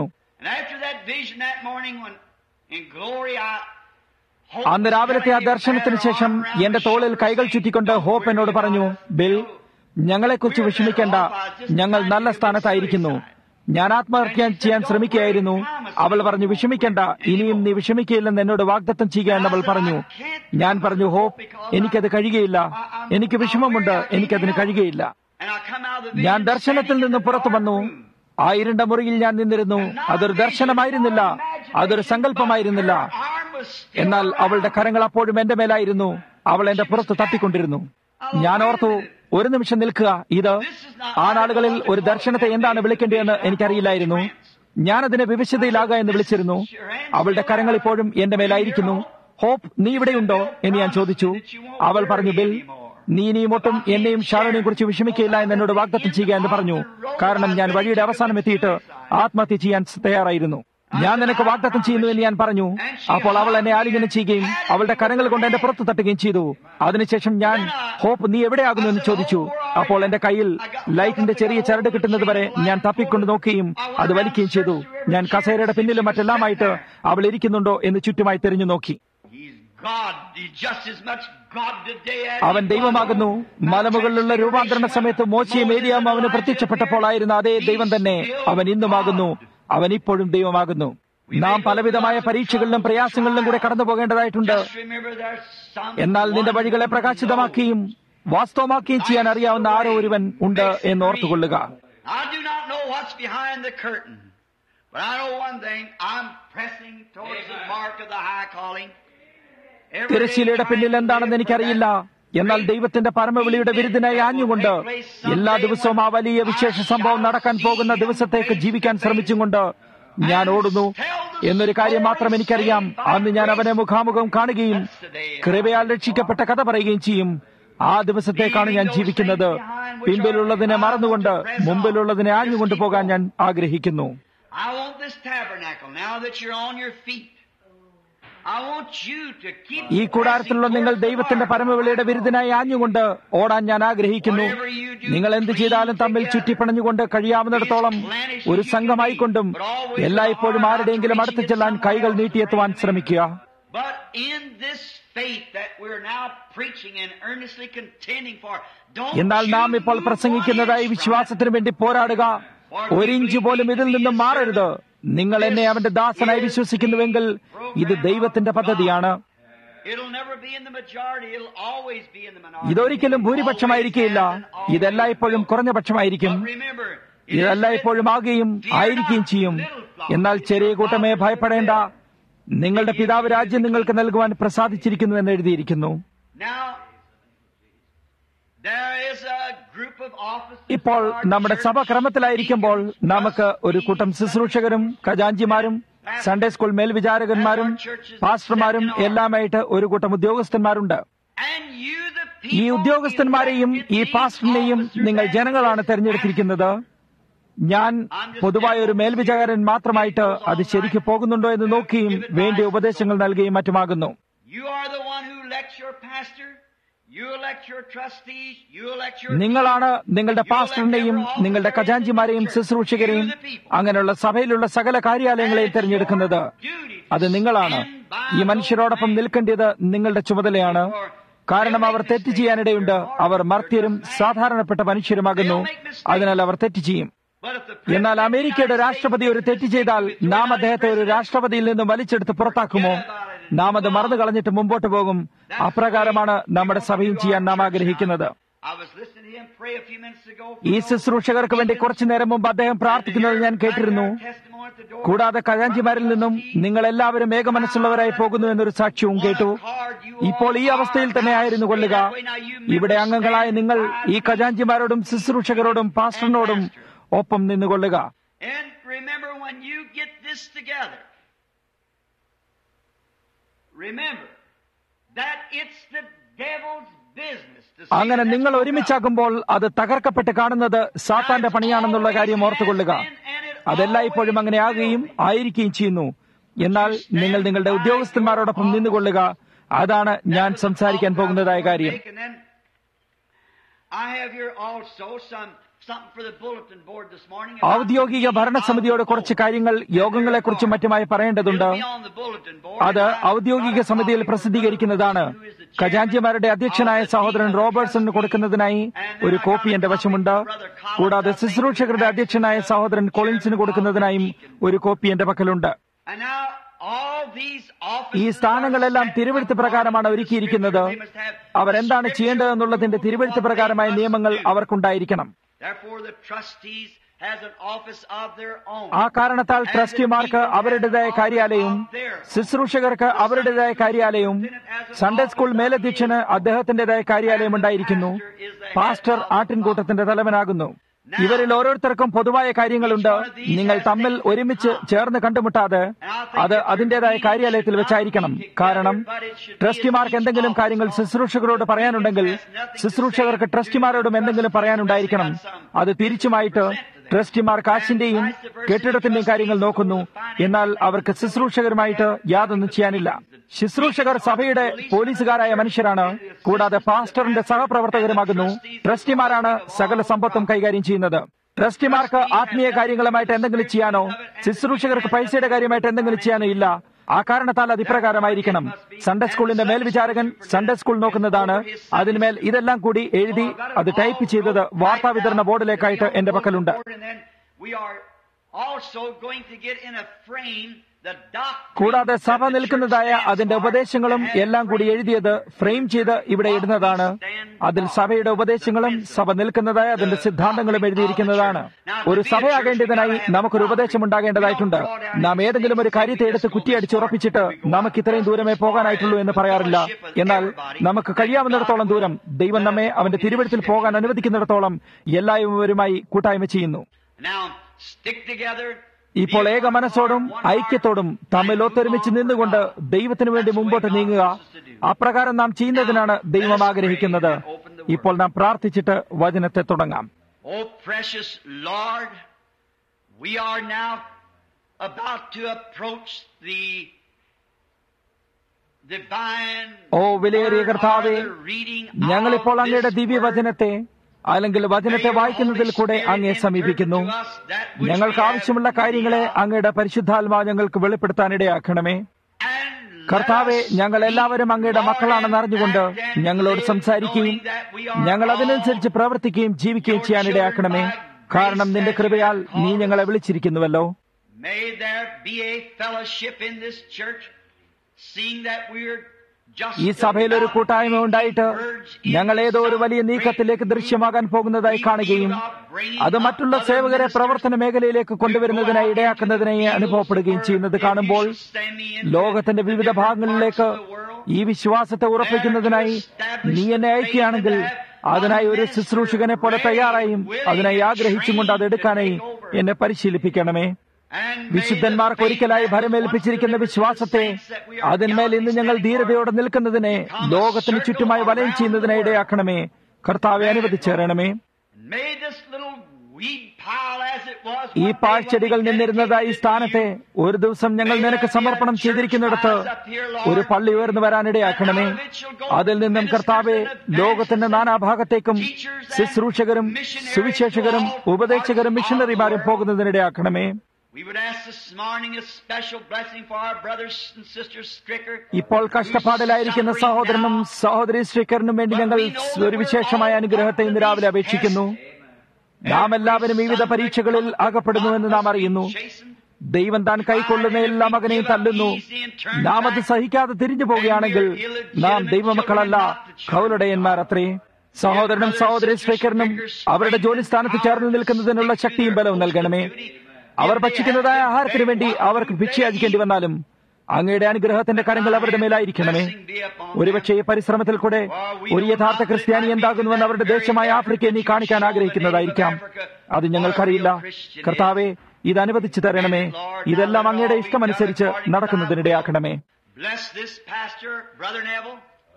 അന്ന് രാവിലത്തെ ആ ദർശനത്തിന് ശേഷം എന്റെ തോളിൽ കൈകൾ ചുറ്റിക്കൊണ്ട് ഹോപ്പ് എന്നോട് പറഞ്ഞു ബിൽ ഞങ്ങളെക്കുറിച്ച് വിഷമിക്കേണ്ട ഞങ്ങൾ നല്ല സ്ഥാനത്തായിരിക്കുന്നു ഞാൻ ആത്മഹത്യ ചെയ്യാൻ ശ്രമിക്കുകയായിരുന്നു അവൾ പറഞ്ഞു വിഷമിക്കേണ്ട ഇനിയും നീ വിഷമിക്കുകയില്ലെന്ന് എന്നോട് വാഗ്ദത്തം ചെയ്യുക എന്നവൾ പറഞ്ഞു ഞാൻ പറഞ്ഞു ഹോപ്പ് എനിക്കത് കഴിയുകയില്ല എനിക്ക് വിഷമമുണ്ട് എനിക്കതിന് കഴിയുകയില്ല ഞാൻ ദർശനത്തിൽ നിന്ന് പുറത്തു വന്നു ആ ഇരുണ്ട മുറിയിൽ ഞാൻ നിന്നിരുന്നു അതൊരു ദർശനമായിരുന്നില്ല അതൊരു സങ്കല്പമായിരുന്നില്ല എന്നാൽ അവളുടെ കരങ്ങൾ അപ്പോഴും എന്റെ മേലായിരുന്നു അവൾ എന്റെ പുറത്ത് തട്ടിക്കൊണ്ടിരുന്നു ഞാൻ ഓർത്തു ഒരു നിമിഷം നിൽക്കുക ഇത് ആ നാളുകളിൽ ഒരു ദർശനത്തെ എന്താണ് വിളിക്കേണ്ടതെന്ന് എനിക്കറിയില്ലായിരുന്നു ഞാനതിനെ വിവിശതയിലാകുക എന്ന് വിളിച്ചിരുന്നു അവളുടെ കരങ്ങൾ ഇപ്പോഴും എന്റെ മേലായിരിക്കുന്നു ഹോപ്പ് നീ ഇവിടെയുണ്ടോ എന്ന് ഞാൻ ചോദിച്ചു അവൾ പറഞ്ഞു ബിൽ നീ ഇനിയും ഒട്ടും എന്നെയും ഷാരോനെയും കുറിച്ച് വിഷമിക്കുകയില്ല എന്ന് എന്നോട് വാഗ്ദത്തം ചെയ്യുക എന്ന് പറഞ്ഞു കാരണം ഞാൻ വഴിയുടെ അവസാനം എത്തിയിട്ട് ആത്മഹത്യ ചെയ്യാൻ തയ്യാറായിരുന്നു ഞാൻ നിനക്ക് വാഗ്ദത്തം ചെയ്യുന്നു എന്ന് ഞാൻ പറഞ്ഞു അപ്പോൾ അവൾ എന്നെ ആലിംഗനം ചെയ്യുകയും അവളുടെ കരങ്ങൾ കൊണ്ട് എന്റെ പുറത്ത് തട്ടുകയും ചെയ്തു അതിനുശേഷം ഞാൻ ഹോപ്പ് നീ എവിടെയാകുന്നു എന്ന് ചോദിച്ചു അപ്പോൾ എന്റെ കയ്യിൽ ലൈറ്റിന്റെ ചെറിയ ചരട് കിട്ടുന്നത് വരെ ഞാൻ തപ്പിക്കൊണ്ട് നോക്കുകയും അത് വലിക്കുകയും ചെയ്തു ഞാൻ കസേരയുടെ പിന്നിലും മറ്റെല്ലാമായിട്ട് അവൾ ഇരിക്കുന്നുണ്ടോ എന്ന് ചുറ്റുമായി തിരിഞ്ഞു നോക്കി അവൻ ദൈവമാകുന്നു മലമുകളിലുള്ള രൂപാന്തരണ സമയത്ത് മോശയും ഏരിയാം അവന് പ്രത്യക്ഷപ്പെട്ടപ്പോൾ ആയിരുന്ന അതേ ദൈവം തന്നെ അവൻ ഇന്നുമാകുന്നു അവൻ ഇപ്പോഴും ദൈവമാകുന്നു നാം പലവിധമായ പരീക്ഷകളിലും പ്രയാസങ്ങളിലും കൂടെ കടന്നു പോകേണ്ടതായിട്ടുണ്ട് എന്നാൽ നിന്റെ വഴികളെ പ്രകാശിതമാക്കുകയും വാസ്തവമാക്കുകയും ചെയ്യാൻ അറിയാവുന്ന ആരോ ഒരുവൻ ഉണ്ട് എന്ന് ഓർത്തുകൊള്ളുക But I know one thing, I'm pressing towards the mark of the high calling. തിരശ്ശീലയുടെ പിന്നിൽ എന്താണെന്ന് എനിക്കറിയില്ല എന്നാൽ ദൈവത്തിന്റെ പരമവിളിയുടെ വിരുദ്ധനായി ആഞ്ഞുകൊണ്ട് എല്ലാ ദിവസവും ആ വലിയ വിശേഷ സംഭവം നടക്കാൻ പോകുന്ന ദിവസത്തേക്ക് ജീവിക്കാൻ ശ്രമിച്ചുകൊണ്ട് ഞാൻ ഓടുന്നു എന്നൊരു കാര്യം മാത്രം എനിക്കറിയാം അന്ന് ഞാൻ അവനെ മുഖാമുഖം കാണുകയും കൃപയാൽ രക്ഷിക്കപ്പെട്ട കഥ പറയുകയും ചെയ്യും ആ ദിവസത്തേക്കാണ് ഞാൻ ജീവിക്കുന്നത് പിമ്പിലുള്ളതിനെ മറന്നുകൊണ്ട് മുമ്പിലുള്ളതിനെ ആഞ്ഞുകൊണ്ട് പോകാൻ ഞാൻ ആഗ്രഹിക്കുന്നു I want this tabernacle now that you're on your feet. I want you to keep ഈ കൂടാരത്തിലുള്ള നിങ്ങൾ ദൈവത്തിന്റെ പരമവിളിയുടെ വിരുദ്ധനായി ആഞ്ഞുകൊണ്ട് ഓടാൻ ഞാൻ ആഗ്രഹിക്കുന്നു നിങ്ങൾ എന്ത് ചെയ്താലും തമ്മിൽ ചുറ്റിപ്പിണഞ്ഞുകൊണ്ട് കഴിയാവുന്നിടത്തോളം ഒരു സംഘമായിക്കൊണ്ടും എല്ലായ്പ്പോഴും ആരുടെയെങ്കിലും അടുത്ത് ചെല്ലാൻ കൈകൾ നീട്ടിയെത്തുവാൻ ശ്രമിക്കുക But in this faith that we're now preaching and earnestly contending for, don't എന്നാൽ നാം you ഇപ്പോൾ move പ്രസംഗിക്കുന്നതായി one inch from it. വിശ്വാസത്തിന് വേണ്ടി പോരാടുക ഒരിഞ്ച് പോലും ഇതിൽ നിന്നും മാറരുത് നിങ്ങൾ എന്നെ അവന്റെ ദാസനായി വിശ്വസിക്കുന്നുവെങ്കിൽ ഇത് ദൈവത്തിന്റെ പദ്ധതിയാണ് It'll never be in the majority, it'll always be in the minority. ഇതൊരിക്കലും ഭൂരിപക്ഷമായിരിക്കുകയില്ല ഇതെല്ലായ്പ്പോഴും കുറഞ്ഞ പക്ഷമായിരിക്കും But remember, it is ഇതെല്ലായ്പ്പോഴും ആകുകയും ആയിരിക്കുകയും ചെയ്യും എന്നാൽ ചെറിയ കൂട്ടമേ ഭയപ്പെടേണ്ട നിങ്ങളുടെ പിതാവ് രാജ്യം നിങ്ങൾക്ക് നൽകുവാൻ പ്രസാദിച്ചിരിക്കുന്നു എന്ന് എഴുതിയിരിക്കുന്നു Now, there is a group of officers ഇപ്പോൾ of our നമ്മുടെ സഭ church, ക്രമത്തിലായിരിക്കുമ്പോൾ deacons, നമുക്ക് ഒരു കൂട്ടം trustees, ശുശ്രൂഷകരും ഖജാഞ്ചിമാരും സൺഡേ സ്കൂൾ മേൽവിചാരകന്മാരും പാസ്റ്റർമാരും എല്ലാമായിട്ട് ഒരു കൂട്ടം ഉദ്യോഗസ്ഥന്മാരുണ്ട് and you the ഈ people ഉദ്യോഗസ്ഥന്മാരെയും ഈ elected പാസ്റ്ററിനെയും these നിങ്ങൾ officers ജനങ്ങളാണ് as തെരഞ്ഞെടുത്തിരിക്കുന്നത് ഞാൻ പൊതുവായ ഒരു മേൽവിചാരകൻ മാത്രമായിട്ട് അത് ശരിക്ക് പോകുന്നുണ്ടോ എന്ന് നോക്കുകയും വേണ്ടിയ ഉപദേശങ്ങൾ നൽകുകയും മറ്റുമാകുന്നു You are the one who elects your pastor, you elect your trustees, you elect your നിങ്ങളാണ് നിങ്ങളുടെ പാസ്റ്ററിനെയും നിങ്ങളുടെ ഖജാഞ്ചിമാരെയും ശുശ്രൂഷകരെയും അങ്ങനെയുള്ള സഭയിലുള്ള സകല കാര്യാലയങ്ങളെയും തിരഞ്ഞെടുക്കുന്നത് അത് നിങ്ങളാണ് ഈ മനുഷ്യരോടൊപ്പം നിൽക്കേണ്ടത് നിങ്ങളുടെ ചുമതലയാണ് കാരണം അവർ തെറ്റ് ചെയ്യാനിടയുണ്ട് അവർ മർത്യരും സാധാരണപ്പെട്ട മനുഷ്യരുമാകുന്നു അതിനാൽ അവർ തെറ്റ് ചെയ്യും But if the എന്നാൽ അമേരിക്കയുടെ രാഷ്ട്രപതി ഒരു തെറ്റ് ചെയ്താൽ നാം അദ്ദേഹത്തെ ഒരു രാഷ്ട്രപതിയിൽ നിന്ന് വലിച്ചെടുത്ത് പുറത്താക്കുമോ നാം അത് മറന്നു കളഞ്ഞിട്ട് മുമ്പോട്ട് പോകും അപ്രകാരമാണ് നമ്മുടെ സഭയും ചെയ്യാൻ നാം ആഗ്രഹിക്കുന്നത് I was listening to him pray a few minutes ago. ഈ ശുശ്രൂഷകർക്ക് വേണ്ടി കുറച്ചു നേരം മുമ്പ് അദ്ദേഹം പ്രാർത്ഥിക്കുന്നത് ഞാൻ കേട്ടിരുന്നു കൂടാതെ കഴാഞ്ചിമാരിൽ നിന്നും നിങ്ങൾ എല്ലാവരും ഏകമനസ്സുള്ളവരായി പോകുന്നു എന്നൊരു സാക്ഷ്യവും കേട്ടു ഇപ്പോൾ ഈ അവസ്ഥയിൽ തന്നെ ആയിരുന്നു കൊള്ളുക ഇവിടെ അംഗങ്ങളായ നിങ്ങൾ ഈ ഖജാഞ്ചിമാരോടും ശുശ്രൂഷകരോടും പാസ്റ്ററിനോടും ഒപ്പം നിന്നുകൊള്ളുക And remember when you get this together, remember that it's the devil's business to say അങ്ങനെ that's നിങ്ങൾ what ഒരുമിച്ചാകുമ്പോൾ അത് തകർക്കപ്പെട്ട് കാണുന്നത് സാത്താന്റെ പണിയാണെന്നുള്ള കാര്യം ഓർത്തുകൊള്ളുക അതെല്ലായ്പ്പോഴും അങ്ങനെ ആകുകയും ആയിരിക്കുകയും ചെയ്യുന്നു എന്നാൽ നിങ്ങൾ നിങ്ങളുടെ ഉദ്യോഗസ്ഥന്മാരോടൊപ്പം നിന്നുകൊള്ളുക അതാണ് ഞാൻ സംസാരിക്കാൻ പോകുന്നതായ കാര്യം And then I have here also some something for the bulletin board this morning. about ഔദ്യോഗിക the ഭരണസമിതിയോട് കുറച്ച് കാര്യങ്ങൾ യോഗങ്ങളെക്കുറിച്ചും മറ്റുമായി പറയേണ്ടതുണ്ട് It'll be on the bulletin board. അത് And I- ഔദ്യോഗിക സമിതിയിൽ പ്രസിദ്ധീകരിക്കുന്നതാണ് ഖജാഞ്ചിമാരുടെ അധ്യക്ഷനായ സഹോദരൻ റോബർട്ട്സൺ കൊടുക്കുന്നതിനായി ഒരു കോപ്പി എന്റെ വശമുണ്ട് കൂടാതെ ശുശ്രൂഷകരുടെ അധ്യക്ഷനായ സഹോദരൻ കൊളിൻസിന് കൊടുക്കുന്നതിനായും ഒരു കോപ്പി എന്റെ പക്കലുണ്ട് And now all these offices ഈ സ്ഥാനങ്ങളെല്ലാം are set തിരുവഴുത്ത് പ്രകാരമാണ് ഒരുക്കിയിരിക്കുന്നത് They must have അവരെന്താണ് ചെയ്യേണ്ടതെന്നുള്ളതിന്റെ തിരുവഴുത്ത് പ്രകാരമായ നിയമങ്ങൾ അവർക്കുണ്ടായിരിക്കണം Therefore, the trustees has an office of their own. ആ കാരണത്താൽ ട്രസ്റ്റിമാർക്ക് അവരുടേതായ കാര്യാലയവും ശുശ്രൂഷകർക്ക് അവരുടേതായ കാര്യാലയവും സൺഡേ സ്കൂൾ മേലധ്യക്ഷന് അദ്ദേഹത്തിന്റേതായ കാര്യാലയം ഉണ്ടായിരിക്കുന്നു പാസ്റ്റർ ആട്ടിൻകൂട്ടത്തിന്റെ തലവനാകുന്നു ഇവരിൽ ഓരോരുത്തർക്കും പൊതുവായ കാര്യങ്ങളുണ്ട് നിങ്ങൾ തമ്മിൽ ഒരുമിച്ച് ചേർന്ന് കണ്ടുമുട്ടാതെ അത് അതിന്റേതായ കാര്യാലയത്തിൽ വെച്ചായിരിക്കണം കാരണം ട്രസ്റ്റിമാർക്ക് എന്തെങ്കിലും കാര്യങ്ങൾ ശുശ്രൂഷകരോട് പറയാനുണ്ടെങ്കിൽ ശുശ്രൂഷകർക്ക് ട്രസ്റ്റിമാരോടും എന്തെങ്കിലും പറയാനുണ്ടായിരിക്കണം അത് തിരിച്ചുമായിട്ട് ട്രസ്റ്റിമാർ കാശിന്റെയും കെട്ടിടത്തിന്റെയും കാര്യങ്ങൾ നോക്കുന്നു എന്നാൽ അവർക്ക് ശുശ്രൂഷകരുമായിട്ട് യാതൊന്നും ചെയ്യാനില്ല ശുശ്രൂഷകർ സഭയുടെ പോലീസുകാരായ മനുഷ്യരാണ് കൂടാതെ പാസ്റ്ററിന്റെ സഹപ്രവർത്തകരുമാകുന്നു ട്രസ്റ്റിമാരാണ് സകല സമ്പത്തും കൈകാര്യം ചെയ്യുന്നത് ട്രസ്റ്റിമാർക്ക് ആത്മീയ കാര്യങ്ങളുമായിട്ട് എന്തെങ്കിലും ചെയ്യാനോ ശുശ്രൂഷകർക്ക് പൈസയുടെ കാര്യമായിട്ട് എന്തെങ്കിലും ചെയ്യാനോ ഇല്ല ആ കാരണത്താൽ അത് ഇപ്രകാരമായിരിക്കണം സൺഡേ സ്കൂളിന്റെ മേൽവിചാരകൻ സൺഡേ സ്കൂൾ നോക്കുന്നതാണ് അതിന്മേൽ ഇതെല്ലാം കൂടി എഴുതി അത് ടൈപ്പ് ചെയ്തത് വാർത്താ വിതരണ ബോർഡിലേക്കായിട്ട് എന്റെ പക്കലുണ്ട് And then we are also going to get in a frame the doctrine കൂടാതെ that സഭ the church നിൽക്കുന്നതായ stands അതിന്റെ for ഉപദേശങ്ങളും and has എല്ലാം കൂടി framed എഴുതിയത് ഫ്രെയിം ചെയ്ത് ഇവിടെ ഇടുന്നതാണ് അതിൽ സഭയുടെ ഉപദേശങ്ങളും സഭ നിൽക്കുന്നതായ അതിന്റെ സിദ്ധാന്തങ്ങളും എഴുതിയിരിക്കുന്നതാണ് ഒരു സഭയാകേണ്ടതിനായി നമുക്കൊരു ഉപദേശം ഉണ്ടാകേണ്ടതായിട്ടുണ്ട് നാം ഏതെങ്കിലും ഒരു കാര്യത്തെ എടുത്ത് കുറ്റിയടിച്ച് ഉറപ്പിച്ചിട്ട് നമുക്ക് ഇത്രയും ദൂരമേ പോകാനായിട്ടുള്ളൂ എന്ന് പറയാറില്ല എന്നാൽ നമുക്ക് കഴിയാവുന്നിടത്തോളം ദൂരം ദൈവം നമ്മെ അവന്റെ തിരുവഴുത്തിൽ പോകാൻ അനുവദിക്കുന്നിടത്തോളം എല്ലാവരുമായി കൂട്ടായ്മ ചെയ്യുന്നു Now stick together. ഇപ്പോൾ ഏക മനസ്സോടും ഐക്യത്തോടും തമ്മിൽ ഒത്തൊരുമിച്ച് നിന്നുകൊണ്ട് ദൈവത്തിനു വേണ്ടി മുമ്പോട്ട് നീങ്ങുക അപ്രകാരം നാം ചെയ്യുന്നതിനാണ് ദൈവം ആഗ്രഹിക്കുന്നത് ഇപ്പോൾ നാം പ്രാർത്ഥിച്ചിട്ട് വചനത്തെ തുടങ്ങാം Oh, precious Lord, we are now about to approach the divine ഓ വിലയേറിയ word കർത്താവെ or the reading ഞങ്ങളിപ്പോൾ of അങ്ങയുടെ this ദിവ്യവചനത്തെ അല്ലെങ്കിൽ വചനത്തെ വായിക്കുന്നതിൽ കൂടെ അങ്ങേ സമീപിക്കുന്നു ഞങ്ങൾക്ക് ആവശ്യമുള്ള കാര്യങ്ങളെ അങ്ങയുടെ പരിശുദ്ധാത്മാ ഞങ്ങൾക്ക് വെളിപ്പെടുത്താനിടയാക്കണമേ കർത്താവെ ഞങ്ങൾ എല്ലാവരും അങ്ങയുടെ മക്കളാണെന്ന് അറിഞ്ഞുകൊണ്ട് ഞങ്ങളോട് സംസാരിക്കുകയും ഞങ്ങൾ അതിനനുസരിച്ച് പ്രവർത്തിക്കുകയും ജീവിക്കുകയും ചെയ്യാനിടയാക്കണമേ കാരണം നിന്റെ കൃപയാൽ നീ ഞങ്ങളെ വിളിച്ചിരിക്കുന്നുവല്ലോ May there be a fellowship in this church, seeing that we're just ഈ സഭയിൽ ഒരു കൂട്ടായ്മ ഉണ്ടായിട്ട് ഞങ്ങൾ ഏതോ ഒരു വലിയ നീക്കത്തിലേക്ക് ദൃശ്യമാകാൻ പോകുന്നതായി കാണുകയും അത് മറ്റുള്ള സേവകരെ പ്രവർത്തന മേഖലയിലേക്ക് കൊണ്ടുവരുന്നതിനായി ഇടയാക്കുന്നതിനായി അനുഭവപ്പെടുകയും ചെയ്യുന്നത് കാണുമ്പോൾ ലോകത്തിന്റെ വിവിധ ഭാഗങ്ങളിലേക്ക് ഈ വിശ്വാസത്തെ ഉറപ്പിക്കുന്നതിനായി നീ എന്നെ അയക്കുകയാണെങ്കിൽ അതിനായി ഒരു ശുശ്രൂഷകനെ പോലെ തയ്യാറായും അതിനായി ആഗ്രഹിച്ചും കൊണ്ട് അത് എടുക്കാനായി എന്നെ പരിശീലിപ്പിക്കണമേ വിശുദ്ധന്മാർക്ക് ഒരിക്കലായി ഭരമേൽപ്പിച്ചിരിക്കുന്ന വിശ്വാസത്തെ അതിന്മേൽ ഇന്ന് ഞങ്ങൾ ധീരതയോടെ നിൽക്കുന്നതിനെ ലോകത്തിന് ചുറ്റുമായി വലയം ചെയ്യുന്നതിനെ ഇടയാക്കണമേ കർത്താവെ അനുവദിച്ചേരണമേ May this little weed pile as it was ഈ one day പാഴ്ചെടികൾ when we നിന്നിരുന്നതായി ഈ dedicated സ്ഥാനത്തെ to you, ഒരു ദിവസം ഞങ്ങൾ നിനക്ക് സമർപ്പണം ചെയ്തിരിക്കുന്നിടത്ത് ഒരു പള്ളി ഉയർന്നു വരാനിടയാക്കണമേ അതിൽ നിന്നും കർത്താവെ ലോകത്തിന്റെ നാനാഭാഗത്തേക്കും ശുശ്രൂഷകരും സുവിശേഷകരും ഉപദേശകരും മിഷണറിമാരും പോകുന്നതിനിടയാക്കണമേ We would ask this morning a special blessing for our brothers and sisters Stricker. ഇപ്പോൾ കഷ്ടപ്പാടിലായിരിക്കുന്ന സഹോദരനും സഹോദരി ശ്രീക്കറിനും വേണ്ടി ഞങ്ങൾ ഒരു വിശേഷമായ അനുഗ്രഹത്തെ ഇന്ന് രാവിലെ അപേക്ഷിക്കുന്നു നാം എല്ലാവരും വിവിധ പരീക്ഷകളിൽ അകപ്പെടുന്നുവെന്ന് നാം അറിയുന്നു ദൈവം താൻ കൈക്കൊള്ളുന്ന എല്ലാ മകനെയും തല്ലുന്നു നാം അത് സഹിക്കാതെ തിരിഞ്ഞു പോവുകയാണെങ്കിൽ നാം ദൈവമക്കളല്ല കൗലടയന്മാരത്രേ സഹോദരനും സഹോദരി സ്പീക്കറിനും അവരുടെ ജോലി സ്ഥാനത്ത് ചേർന്ന് നിൽക്കുന്നതിനുള്ള ശക്തിയും ബലവും നൽകണമേ അവർ ഭക്ഷിക്കുന്നതായ ആഹാരത്തിനു വേണ്ടി അവർക്ക് ഭിക്ഷയാചിക്കേണ്ടി വന്നാലും അങ്ങയുടെ അനുഗ്രഹത്തിന്റെ കരങ്ങൾ അവരുടെ മേലായിരിക്കണമേ ഒരുപക്ഷെ ഈ പരിശ്രമത്തിൽ കൂടെ ഒരു യഥാർത്ഥ ക്രിസ്ത്യാനി എന്താകുന്നുവെന്ന് അവരുടെ ദേശമായ ആഫ്രിക്കയെ നീ കാണിക്കാൻ ആഗ്രഹിക്കുന്നതായിരിക്കാം അത് ഞങ്ങൾക്കറിയില്ല കർത്താവെ ഇത് അനുവദിച്ചു തരണമേ ഇതെല്ലാം അങ്ങയുടെ ഇഷ്ടമനുസരിച്ച് നടക്കുന്നതിനിടയാക്കണമേ Bless this pastor, Brother Neville.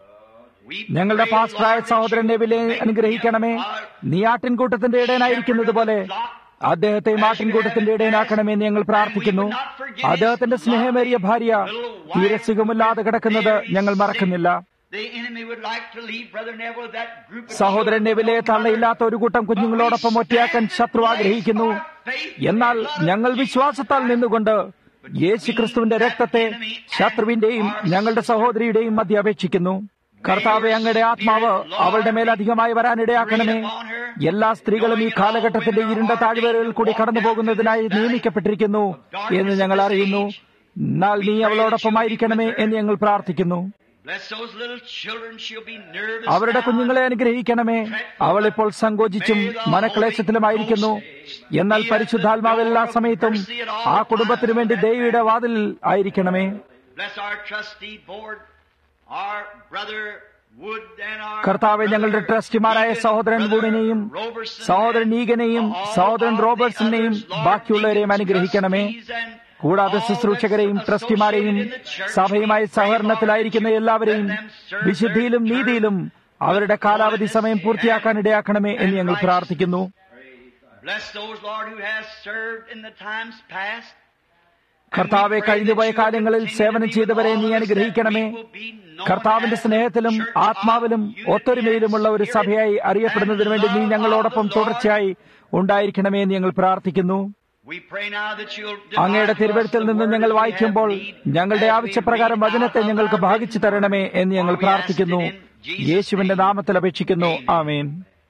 We ഞങ്ങളുടെ pray, പാസ്റ്ററായ Lord, that സഹോദരൻ you നെവിലെ would അനുഗ്രഹിക്കണമേ make him our നീ ആട്ടിൻകൂട്ടത്തിന്റെ ഇടയനായിരിക്കുന്നത് പോലെ അദ്ദേഹത്തെ ആട്ടിൻകൂട്ടത്തിന്റെ ഇടയനാക്കണമേ എന്ന് ഞങ്ങൾ പ്രാർത്ഥിക്കുന്നു അദ്ദേഹത്തിന്റെ സ്നേഹമേറിയ ഭാര്യ തീരെ സുഖമില്ലാതെ കിടക്കുന്നത് ഞങ്ങൾ മറക്കുന്നില്ല The enemy would like to leave Brother Neville with that group of സഹോദരൻ നെവിലെ തള്ളയില്ലാത്ത ഒരു കൂട്ടം കുഞ്ഞുങ്ങളോടൊപ്പം ഒറ്റയാക്കാൻ ശത്രു ആഗ്രഹിക്കുന്നു എന്നാൽ ഞങ്ങൾ വിശ്വാസത്താൽ നിന്നുകൊണ്ട് യേശു ക്രിസ്തുവിന്റെ രക്തത്തെ ശത്രുവിന്റെയും ഞങ്ങളുടെ സഹോദരിയുടെയും മധ്യ അപേക്ഷിക്കുന്നു കർത്താവെ അങ്ങയുടെ ആത്മാവ് അവളുടെ മേൽ അധികമായി വരാനിടയാക്കണമേ എല്ലാ സ്ത്രീകളും ഈ കാലഘട്ടത്തിന്റെ ഇരുണ്ട താഴ്വരകളിൽ കൂടി കടന്നു പോകുന്നതിനായി നിയമിക്കപ്പെട്ടിരിക്കുന്നു എന്ന് ഞങ്ങൾ അറിയുന്നു എന്നാൽ നീ അവളോടൊപ്പമായിരിക്കണമേ എന്ന് ഞങ്ങൾ പ്രാർത്ഥിക്കുന്നു Bless those little children. She'll be nervous. അവരുടെ now. കുഞ്ഞുങ്ങളെ അനുഗ്രഹിക്കണമേ അവൾ ഇപ്പോൾ സങ്കോചിച്ചും മനക്ലേശത്തിലുമായിരിക്കുന്നു എന്നാൽ പരിശുദ്ധാത്മാവ് എല്ലാ സമയത്തും ആ കുടുംബത്തിനു വേണ്ടി ദേവിയുടെ വാതിൽ ആയിരിക്കണമേ Bless our trustee board, our brother Wood and our കർത്താവെ ഞങ്ങളുടെ ട്രസ്റ്റിമാരായ സഹോദരൻ വൂഡിനെയും സഹോദരൻ ഈഗനെയും സഹോദരൻ റോബർട്സിനെയും ബാക്കിയുള്ളവരെയും അനുഗ്രഹിക്കണമേ കൂടാതെ ശുശ്രൂഷകരെയും ട്രസ്റ്റിമാരെയും സഭയുമായി സഹകരണത്തിലായിരിക്കുന്ന എല്ലാവരെയും വിശുദ്ധിയിലും നീതിയിലും അവരുടെ കാലാവധി സമയം പൂർത്തിയാക്കാൻ ഇടയാക്കണമേ എന്ന് ഞങ്ങൾ പ്രാർത്ഥിക്കുന്നു Bless those, Lord, who has served in the times past. കർത്താവെ കഴിഞ്ഞുപോയ കാലങ്ങളിൽ സേവനം ചെയ്തവരെ നീ അനുഗ്രഹിക്കണമേ കർത്താവിന്റെ സ്നേഹത്തിലും ആത്മാവിലും ഒത്തൊരുമയിലുമുള്ള ഒരു സഭയായി അറിയപ്പെടുന്നതിന് വേണ്ടി നീ ഞങ്ങളോടൊപ്പം തുടർച്ചയായി ഉണ്ടായിരിക്കണമേ എന്ന് ഞങ്ങൾ പ്രാർത്ഥിക്കുന്നു We pray now that you'll അങ്ങയുടെ തിരുവഴുത്തിൽ നിന്ന് ഞങ്ങൾ വായിക്കുമ്പോൾ ഞങ്ങളുടെ ആവശ്യപ്രകാരം വചനത്തെ ഞങ്ങൾക്ക് ഭാഗിച്ചു തരണമേ എന്ന് ഞങ്ങൾ പ്രാർത്ഥിക്കുന്നു യേശുവിന്റെ നാമത്തിൽ അപേക്ഷിക്കുന്നു ആമേൻ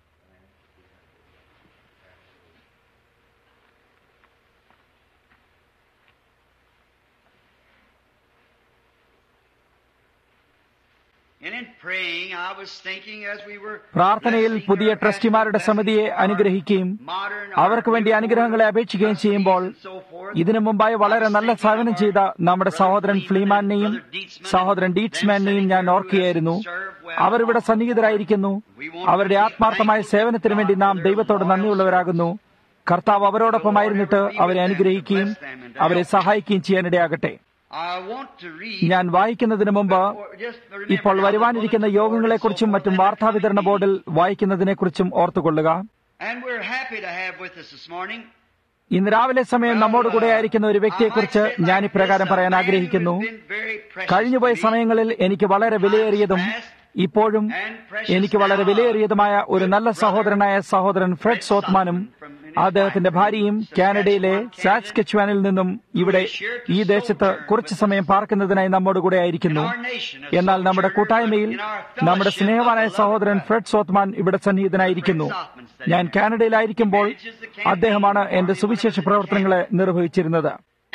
And in praying, I was thinking as we were പ്രാർത്ഥനയിൽ പുതിയ ട്രസ്റ്റിമാരുടെ സമിതിയെ അനുഗ്രഹിക്കുകയും അവർക്ക് വേണ്ടി അനുഗ്രഹങ്ങളെ അപേക്ഷിക്കുകയും ചെയ്യുമ്പോൾ ഇതിനു മുമ്പായി വളരെ നല്ല സേവനം ചെയ്ത നമ്മുടെ സഹോദരൻ ഫ്ലീമാനെയും സഹോദരൻ ഡീറ്റ്സ്മാനെയും ഞാൻ ഓർക്കുകയായിരുന്നു അവർ ഇവിടെ സന്നിഹിതരായിരിക്കുന്നു അവരുടെ ആത്മാർത്ഥമായ സേവനത്തിനു വേണ്ടി നാം ദൈവത്തോട് നന്ദിയുള്ളവരാകുന്നു കർത്താവ് അവരോടൊപ്പമായിരുന്നിട്ട് അവരെ അനുഗ്രഹിക്കുകയും അവരെ സഹായിക്കുകയും ചെയ്യാനിടയാകട്ടെ I want to read ഞാൻ വായിക്കുന്നതിന് മുമ്പ് ഇപ്പോൾ വരുവാനിരിക്കുന്ന യോഗങ്ങളെക്കുറിച്ചും മറ്റും വാർത്താവിതരണ ബോർഡിൽ വായിക്കുന്നതിനെക്കുറിച്ചും ഓർത്തുകൊള്ളുക And we're happy to have with us this morning ഇന്ന് രാവിലെ സമയം നമ്മോട് കൂടെ ആയിരിക്കുന്ന ഒരു വ്യക്തിയെക്കുറിച്ച് ഞാൻ ഇപ്രകാരം പറയാൻ ആഗ്രഹിക്കുന്നു കഴിഞ്ഞുപോയ സമയങ്ങളിൽ എനിക്ക് വളരെ വിലയേറിയതും ഇപ്പോഴും എനിക്ക് വളരെ വിലയേറിയതുമായ ഒരു നല്ല സഹോദരനായ സഹോദരൻ ഫ്രെഡ് സോത്മാനും അദ്ദേഹത്തിന്റെ ഭാര്യയും കാനഡയിലെ സാസ്കെച്വാനിൽ നിന്നും ഇവിടെ ഈ ദേശത്ത് കുറച്ചു സമയം പാർക്കുന്നതിനായി നമ്മോട് കൂടെ ആയിരിക്കുന്നു എന്നാൽ നമ്മുടെ കൂട്ടായ്മയിൽ നമ്മുടെ സ്നേഹവാനായ സഹോദരൻ ഫ്രെഡ് സോത്മാൻ ഇവിടെ സന്നിഹിതനായിരിക്കുന്നു ഞാൻ കാനഡയിലായിരിക്കുമ്പോൾ അദ്ദേഹമാണ് എന്റെ സുവിശേഷ പ്രവർത്തനങ്ങളെ നിർവഹിച്ചിരുന്നത്